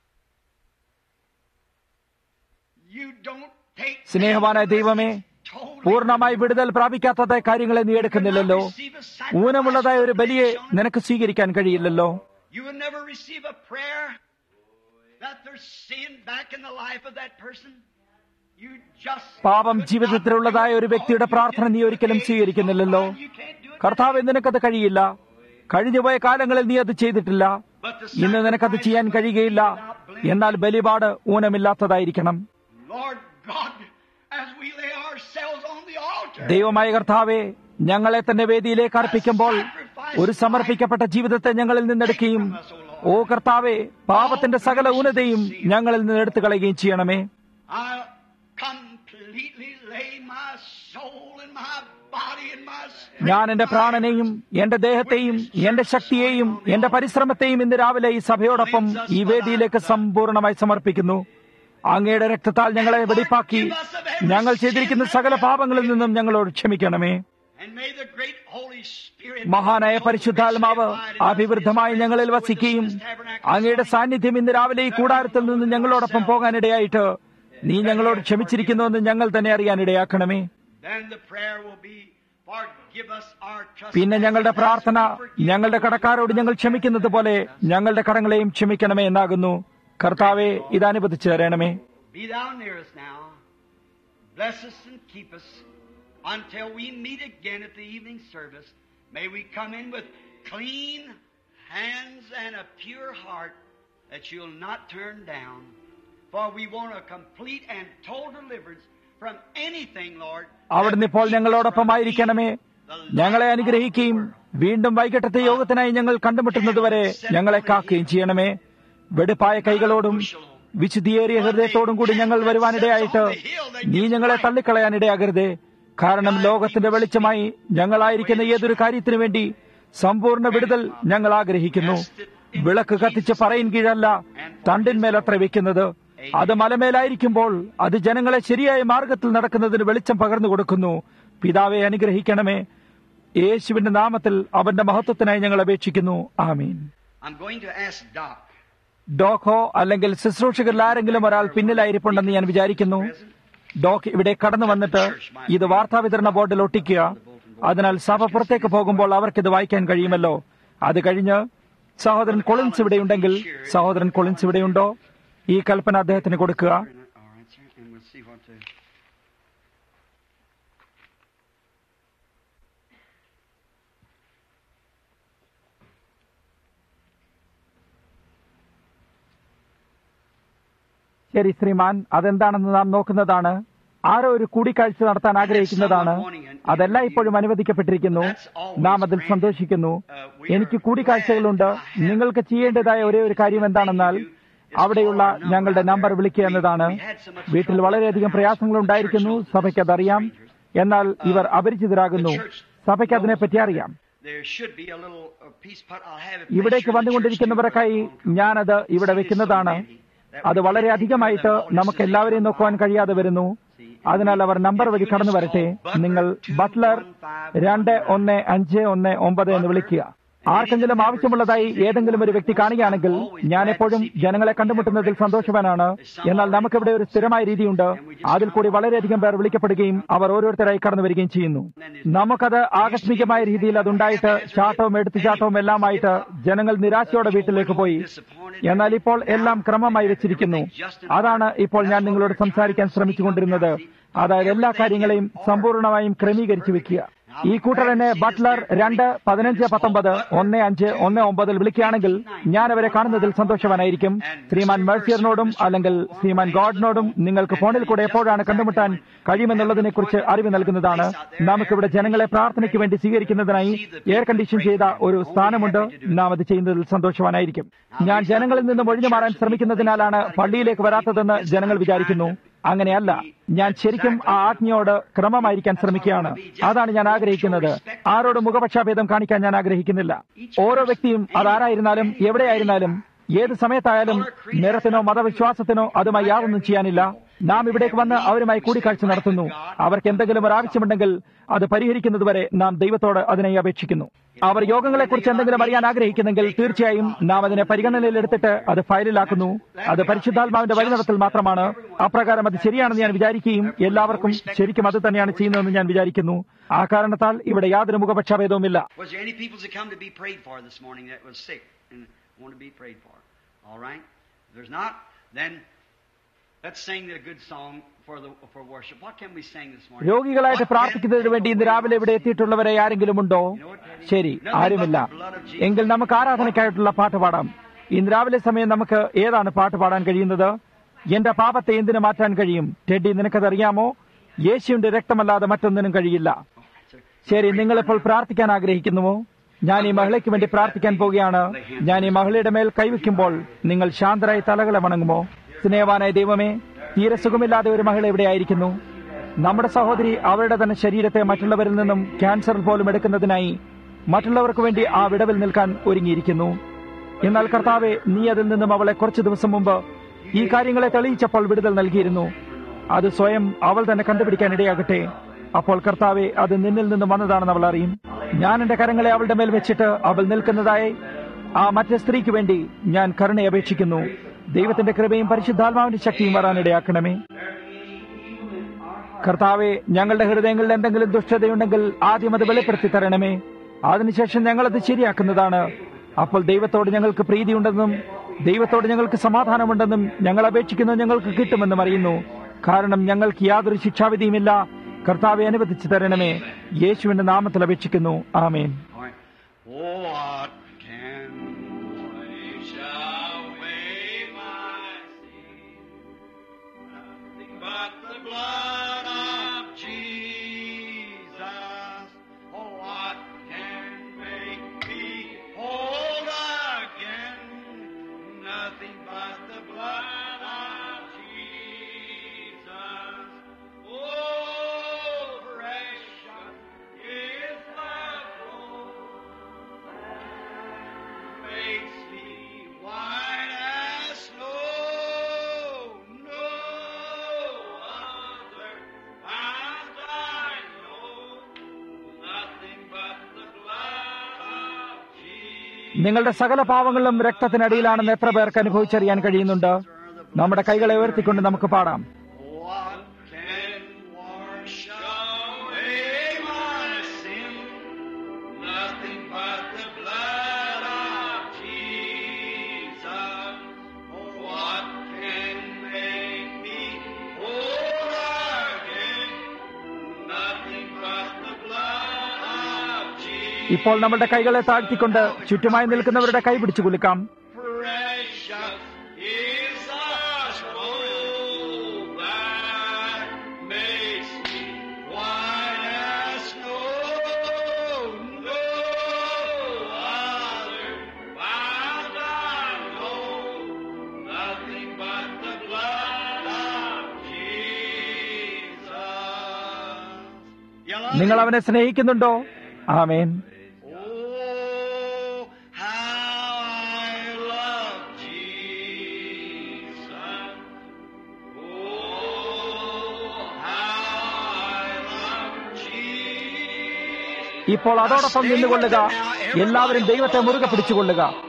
you don't take സ്നേഹവാനായ ദൈവമേ പൂർണ്ണമായി വിടുതൽ പ്രാപിക്കാത്തതായ കാര്യങ്ങളെ നീ എടുക്കുന്നില്ലല്ലോ ഊനമുള്ളതായ ഒരു ബലിയെ നിനക്ക് സ്വീകരിക്കാൻ കഴിയില്ലല്ലോ You will never receive a prayer that there's sin back in the life of that person. You just പാപം ജീവിതത്തിലുള്ളതായ ഒരു വ്യക്തിയുടെ പ്രാർത്ഥന നീ ഒരിക്കലും സ്വീകരിക്കുന്നില്ലല്ലോ കർത്താവ് നിനക്കത് കഴിയില്ല കഴിഞ്ഞുപോയ കാലങ്ങളിൽ നീ അത് ചെയ്തിട്ടില്ല ഇന്ന് നിനക്കത് ചെയ്യാൻ കഴിയുകയില്ല എന്നാൽ ബലിപാട് ഊനമില്ലാത്തതായിരിക്കണം Lord God, as we lay ourselves on the altar, ദൈവമായ കർത്താവെ ഞങ്ങളെ തന്നെ വേദിയിലേക്ക് അർപ്പിക്കുമ്പോൾ ഒരു സമർപ്പിക്കപ്പെട്ട ജീവിതത്തെ ഞങ്ങളിൽ നിന്നെടുക്കുകയും ഓ കർത്താവെ പാപത്തിന്റെ സകല ഊനതയും ഞങ്ങളിൽ നിന്ന് എടുത്തു കളയുകയും ചെയ്യണമേ I completely lay my soul and my body and my spirit. ഞാൻ എന്റെ പ്രാണനെയും എന്റെ ദേഹത്തെയും എന്റെ ശക്തിയെയും എന്റെ പരിശ്രമത്തെയും ഇന്ന് രാവിലെ ഈ സഭയോടൊപ്പം ഈ വേദിയിലേക്ക് സമ്പൂർണ്ണമായി സമർപ്പിക്കുന്നു അങ്ങയുടെ രക്തത്താൽ ഞങ്ങളെ വെടിപ്പാക്കി ഞങ്ങൾ ചെയ്തിരിക്കുന്ന സകല പാപങ്ങളിൽ നിന്നും ഞങ്ങളോട് ക്ഷമിക്കണമേ And may the great Holy Spirit മഹാനായ പരിശുദ്ധാത്മാവ് അഭിവൃദ്ധമായി ഞങ്ങളിൽ വസിക്കുകയും അങ്ങയുടെ സാന്നിധ്യം ഇന്ന് രാവിലെ ഈ കൂടാരത്തിൽ നിന്ന് ഞങ്ങളോടൊപ്പം പോകാനിടയായിട്ട് നീ ഞങ്ങളോട് ക്ഷമിച്ചിരിക്കുന്നുവെന്ന് ഞങ്ങൾ തന്നെ അറിയാനിടയാക്കണമേ Then the prayer will be, forgive us our പിന്നെ ഞങ്ങളുടെ പ്രാർത്ഥന ഞങ്ങളുടെ കടക്കാരോട് ഞങ്ങൾ ക്ഷമിക്കുന്നത് പോലെ ഞങ്ങളുടെ കടങ്ങളെയും ക്ഷമിക്കണമേ എന്നാകുന്നു കർത്താവെ ഇത് അനുവദിച്ചു തരണമേ Be thou near us now. Bless us and keep us until we meet again at the evening service. May we come in with clean hands and a pure heart that you'll not turn down. For we want a complete and total deliverance from anything, Lord. അവിടുന്ന് ഇപ്പോൾ ഞങ്ങളോടൊപ്പമായിരിക്കണമേ ഞങ്ങളെ അനുഗ്രഹിക്കുകയും വീണ്ടും വൈകിട്ടത്തെ യോഗത്തിനായി ഞങ്ങൾ കണ്ടുമുട്ടുന്നതുവരെ ഞങ്ങളെ കാക്കുകയും ചെയ്യണമേ വെടുപ്പായ കൈകളോടും വിശുദ്ധിയേറിയ ഹൃദയത്തോടും കൂടി ഞങ്ങൾ വരുവാനിടയായിട്ട് നീ ഞങ്ങളെ തള്ളിക്കളയാനിടയാകരുതേ കാരണം ലോകത്തിന്റെ വെളിച്ചമായി ഞങ്ങളായിരിക്കുന്ന ഏതൊരു കാര്യത്തിനു വേണ്ടി സമ്പൂർണ്ണ വിടുതൽ ഞങ്ങൾ ആഗ്രഹിക്കുന്നു വിളക്ക് കത്തിച്ച് പറയിൻ കീഴല്ല തണ്ടിന്മേലത്ര വെക്കുന്നത് അത് മലമേലായിരിക്കുമ്പോൾ അത് ജനങ്ങളെ ശരിയായ മാർഗത്തിൽ നടക്കുന്നതിന് വെളിച്ചം പകർന്നു കൊടുക്കുന്നു പിതാവെ അനുഗ്രഹിക്കണമേ യേശുവിന്റെ നാമത്തിൽ അവന്റെ മഹത്വത്തിനായി ഞങ്ങൾ അപേക്ഷിക്കുന്നു ആമീൻ I'm going to ask Doc. ഡോക്കോ അല്ലെങ്കിൽ ശുശ്രൂഷകരിൽ ആരെങ്കിലും ഒരാൾ പിന്നിലായിരിപ്പുണ്ടെന്ന് ഞാൻ വിചാരിക്കുന്നു ഡോക്ക് ഇവിടെ കടന്നു വന്നിട്ട് ഇത് വാർത്താവിതരണ ബോർഡിൽ ഒട്ടിക്കുക അതിനാൽ സഭ പുറത്തേക്ക് പോകുമ്പോൾ അവർക്കിത് വായിക്കാൻ കഴിയുമല്ലോ അത് കഴിഞ്ഞ് സഹോദരൻ കൊളിൻസ് ഇവിടെയുണ്ടെങ്കിൽ സഹോദരൻ കൊളിൻസ് ഇവിടെയുണ്ടോ ഈ കൽപ്പന അദ്ദേഹത്തിന് കൊടുക്കുക All right, sir, and we'll see what to. ശരി ശ്രീമാൻ അതെന്താണെന്ന് നാം നോക്കുന്നതാണ് ആരോ ഒരു കൂടിക്കാഴ്ച നടത്താൻ ആഗ്രഹിക്കുന്നതാണ് അതെല്ലാം ഇപ്പോഴും അനുവദിക്കപ്പെട്ടിരിക്കുന്നു നാം അതിൽ സന്തോഷിക്കുന്നു എനിക്ക് കൂടിക്കാഴ്ചകളുണ്ട് നിങ്ങൾക്ക് ചെയ്യേണ്ടതായ ഒരേ ഒരു കാര്യം എന്താണെന്നാൽ അവിടെയുള്ള ഞങ്ങളുടെ നമ്പർ വിളിക്കുക എന്നതാണ് വീട്ടിൽ വളരെയധികം പ്രയാസങ്ങൾ ഉണ്ടായിരിക്കുന്നു സഭയ്ക്ക് അതറിയാം എന്നാൽ ഇവർ അപരിചിതരാകുന്നു സഭയ്ക്ക് അതിനെപ്പറ്റി അറിയാം There should be a little uh, piece put. I'll have it. ഇവിടേക്ക് വന്നുകൊണ്ടിരിക്കുന്നവർക്കായി ഞാനത് ഇവിടെ വെക്കുന്നതാണ് അത് വളരെ അധികമായിട്ട് നമുക്ക് എല്ലാവരെയും നോക്കുവാൻ കഴിയാതെ വരുന്നു അതിനാൽ അവർ നമ്പർ വഴി കടന്നു വരട്ടെ നിങ്ങൾ ബട്ട്ലർ രണ്ട് ഒന്ന് അഞ്ച് ഒന്ന് ഒമ്പത് എന്ന് വിളിക്കുക ആർക്കെങ്കിലും ആവശ്യമുള്ളതായി ഏതെങ്കിലും ഒരു വ്യക്തി കാണുകയാണെങ്കിൽ ഞാൻ എപ്പോഴും ജനങ്ങളെ കണ്ടുമുട്ടുന്നതിൽ സന്തോഷവാനാണ് എന്നാൽ നമുക്കിവിടെ ഒരു സ്ഥിരമായ രീതിയുണ്ട് അതിൽ കൂടി വളരെയധികം പേർ വിളിക്കപ്പെടുകയും അവർ ഓരോരുത്തരായി കടന്നു വരികയും ചെയ്യുന്നു നമുക്കത് ആകസ്മികമായ രീതിയിൽ അതുണ്ടായിട്ട് ചാട്ടവും എടുത്തുചാട്ടവും എല്ലാമായിട്ട് ജനങ്ങൾ നിരാശയോടെ വീട്ടിലേക്ക് പോയി എന്നാൽ ഇപ്പോൾ എല്ലാം ക്രമമായി വെച്ചിരിക്കുന്നു അതാണ് ഇപ്പോൾ ഞാൻ നിങ്ങളോട് സംസാരിക്കാൻ ശ്രമിച്ചുകൊണ്ടിരുന്നത് അതായത് എല്ലാ കാര്യങ്ങളെയും സമ്പൂർണമായും ക്രമീകരിച്ചു വെക്കുക ഈ കൂട്ടരനെ ബട്ട്ലർ രണ്ട് പതിനഞ്ച് പത്തൊമ്പത് ഒന്ന് അഞ്ച് ഒന്ന് ഒമ്പതിൽ വിളിക്കുകയാണെങ്കിൽ ഞാൻ അവരെ കാണുന്നതിൽ സന്തോഷവാനായിരിക്കും ശ്രീമാൻ മേഴ്സിയറിനോടും അല്ലെങ്കിൽ ശ്രീമാൻ ഗോഡിനോടും നിങ്ങൾക്ക് ഫോണിൽ കൂടെ എപ്പോഴാണ് കണ്ടുമുട്ടാൻ കഴിയുമെന്നുള്ളതിനെ കുറിച്ച് അറിവ് നൽകുന്നതാണ് നമുക്കിവിടെ ജനങ്ങളെ പ്രാർത്ഥനയ്ക്ക് വേണ്ടി സ്വീകരിക്കുന്നതിനായി എയർ കണ്ടീഷൻ ചെയ്ത ഒരു സ്ഥാനമുണ്ട് നാം അത് ചെയ്യുന്നതിൽ സന്തോഷവാനായിരിക്കും ഞാൻ ജനങ്ങളിൽ നിന്നും ഒഴിഞ്ഞു മാറാൻ ശ്രമിക്കുന്നതിനാലാണ് പള്ളിയിലേക്ക് വരാത്തതെന്ന് ജനങ്ങൾ വിചാരിക്കുന്നു അങ്ങനെയല്ല ഞാൻ ശരിക്കും ആ ആജ്ഞയോട് ക്രമമായിരിക്കാൻ ശ്രമിക്കുകയാണ് അതാണ് ഞാൻ ആഗ്രഹിക്കുന്നത് ആരോട് മുഖപക്ഷാഭേദം കാണിക്കാൻ ഞാൻ ആഗ്രഹിക്കുന്നില്ല ഓരോ വ്യക്തിയും അതാരായിരുന്നാലും എവിടെയായിരുന്നാലും ഏത് സമയത്തായാലും നിറത്തിനോ മതവിശ്വാസത്തിനോ അതുമായി യാതൊന്നും ചെയ്യാനില്ല നാം ഇവിടേക്ക് വന്ന് അവരുമായി കൂടിക്കാഴ്ച നടത്തുന്നു അവർക്ക് എന്തെങ്കിലും ഒരു ആവശ്യമുണ്ടെങ്കിൽ അത് പരിഹരിക്കുന്നതുവരെ നാം ദൈവത്തോട് അതിനായി അപേക്ഷിക്കുന്നു അവർ യോഗങ്ങളെക്കുറിച്ച് എന്തെങ്കിലും അറിയാൻ ആഗ്രഹിക്കുന്നെങ്കിൽ തീർച്ചയായും നാം അതിനെ പരിഗണനയിലെടുത്തിട്ട് അത് ഫയലിലാക്കുന്നു അത് പരിശുദ്ധാത്മാവിന്റെ വഴിനടത്തിൽ മാത്രമാണ് അപ്രകാരം അത് ശരിയാണെന്ന് ഞാൻ വിചാരിക്കുകയും എല്ലാവർക്കും ശരിക്കും അത് തന്നെയാണ് ചെയ്യുന്നതെന്ന് ഞാൻ വിചാരിക്കുന്നു ആ കാരണത്താൽ ഇവിടെ യാതൊരു മുഖപക്ഷാഭേദവുമില്ല Was there any people that come to be prayed for this morning that was sick and want to be prayed for? All right. If there's not, then let's sing a good song for the for worship. What can we sing this morning? രോഗികളായിട്ട് What can പ്രാർത്ഥിക്കുന്നതിന് വേണ്ടി ഇന്ന് രാവിലെ ഇവിടെ എത്തിയിട്ടുള്ളവരെ ആരെങ്കിലും ഉണ്ടോ ശരി ആരുമില്ല എങ്കിൽ നമുക്ക് ആരാധനയ്ക്കായിട്ടുള്ള പാട്ട് പാടാം ഇന്ന് രാവിലെ സമയം നമുക്ക് ഏതാണ് പാട്ട് പാടാൻ കഴിയുന്നത് എന്റെ പാപത്തെ എന്തിനു മാറ്റാൻ കഴിയും ടെഡി നിനക്കതറിയാമോ യേശുവിന്റെ രക്തമല്ലാതെ മറ്റൊന്നിനും കഴിയില്ല ശരി നിങ്ങളിപ്പോൾ പ്രാർത്ഥിക്കാൻ ആഗ്രഹിക്കുന്നുവോ ഞാൻ ഈ മഹിളയ്ക്ക് വേണ്ടി പ്രാർത്ഥിക്കാൻ പോവുകയാണ് ഞാൻ ഈ മഹിളയുടെ മേൽ കൈവയ്ക്കുമ്പോൾ നിങ്ങൾ ശാന്തരായി തലകളെ വണങ്ങുമോ സ്നേഹവാനായ ദൈവമേ തീരെ സുഖമില്ലാതെ ഒരു മഹിള ഇവിടെ ആയിരിക്കുന്നു നമ്മുടെ സഹോദരി അവരുടെ തന്നെ ശരീരത്തെ മറ്റുള്ളവരിൽ നിന്നും ക്യാൻസർ പോലും എടുക്കുന്നതിനായി മറ്റുള്ളവർക്ക് വേണ്ടി ആ വിടവിൽ നിൽക്കാൻ ഒരുങ്ങിയിരിക്കുന്നു എന്നാൽ കർത്താവെ നീ അതിൽ നിന്നും അവളെ കുറച്ചു ദിവസം മുമ്പ് ഈ കാര്യങ്ങളെ തെളിയിച്ചപ്പോൾ വിടുതൽ നൽകിയിരുന്നു അത് സ്വയം അവൾ തന്നെ കണ്ടുപിടിക്കാൻ ഇടയാകട്ടെ അപ്പോൾ കർത്താവെ അത് നിന്നിൽ നിന്ന് വന്നതാണെന്ന് അവൾ അറിയും ഞാൻ എന്റെ കരങ്ങളെ അവളുടെ മേൽ വെച്ചിട്ട് അവൾ നിൽക്കുന്നതായി ആ മറ്റേ സ്ത്രീക്ക് വേണ്ടി ഞാൻ കരുണ അപേക്ഷിക്കുന്നു ദൈവത്തിന്റെ കൃപയും പരിശുദ്ധാത്മാവിന്റെ ശക്തിയും വരാനിടയാക്കണമേ കർത്താവെ ഞങ്ങളുടെ ഹൃദയങ്ങളിൽ എന്തെങ്കിലും ദുഷ്ടതയുണ്ടെങ്കിൽ ആദ്യം അത് വെളിപ്പെടുത്തി തരണമേ അതിനുശേഷം ഞങ്ങളത് ശരിയാക്കുന്നതാണ് അപ്പോൾ ദൈവത്തോട് ഞങ്ങൾക്ക് പ്രീതിയുണ്ടെന്നും ദൈവത്തോട് ഞങ്ങൾക്ക് സമാധാനമുണ്ടെന്നും ഞങ്ങൾ അപേക്ഷിക്കുന്നത് ഞങ്ങൾക്ക് കിട്ടുമെന്നും അറിയുന്നു കാരണം ഞങ്ങൾക്ക് യാതൊരു ശിക്ഷാവിധിയുമില്ല കർത്താവെ അനുവദിച്ചു തരണമേ യേശുവിന്റെ നാമത്തിൽ അപേക്ഷിക്കുന്നു ആമേൻ What can wash away my sin? Nothing but the blood of Jesus. Oh, what can make me whole again? Nothing but the blood of Jesus. Oh, precious is the blood makes me white as snow. No other path I know, nothing but the blood of Jesus. നിങ്ങളുടെ സകല പാവങ്ങളും രക്തത്തിനടിയിലാണെന്ന് എത്ര പേർക്ക് അനുഭവിച്ചറിയാൻ കഴിയുന്നുണ്ട് നമ്മുടെ കൈകളെ ഉയർത്തിക്കൊണ്ട് നമുക്ക് പാടാം What can wash away my sin? Nothing but the blood of Jesus. Oh, what can make me whole again? Nothing but the blood of Jesus. ഇപ്പോൾ നമ്മുടെ കൈകളെ താഴ്ത്തിക്കൊണ്ട് ചുറ്റുമായി നിൽക്കുന്നവരുടെ കൈ പിടിച്ചു കുലുക്കാം Precious is the scroll that makes me white as snow. No other bound I know, nothing but the blood of Jesus. You love നിങ്ങൾ him? അവനെ സ്നേഹിക്കുന്നുണ്ടോ ആമേൻ Oh, how I love Jesus. Oh, how I love Jesus. ഇപ്പോൾ അതോടൊപ്പം നിന്നുകൊള്ളുക എല്ലാവരും ദൈവത്തെ മുറുകെ പിടിച്ചുകൊള്ളുക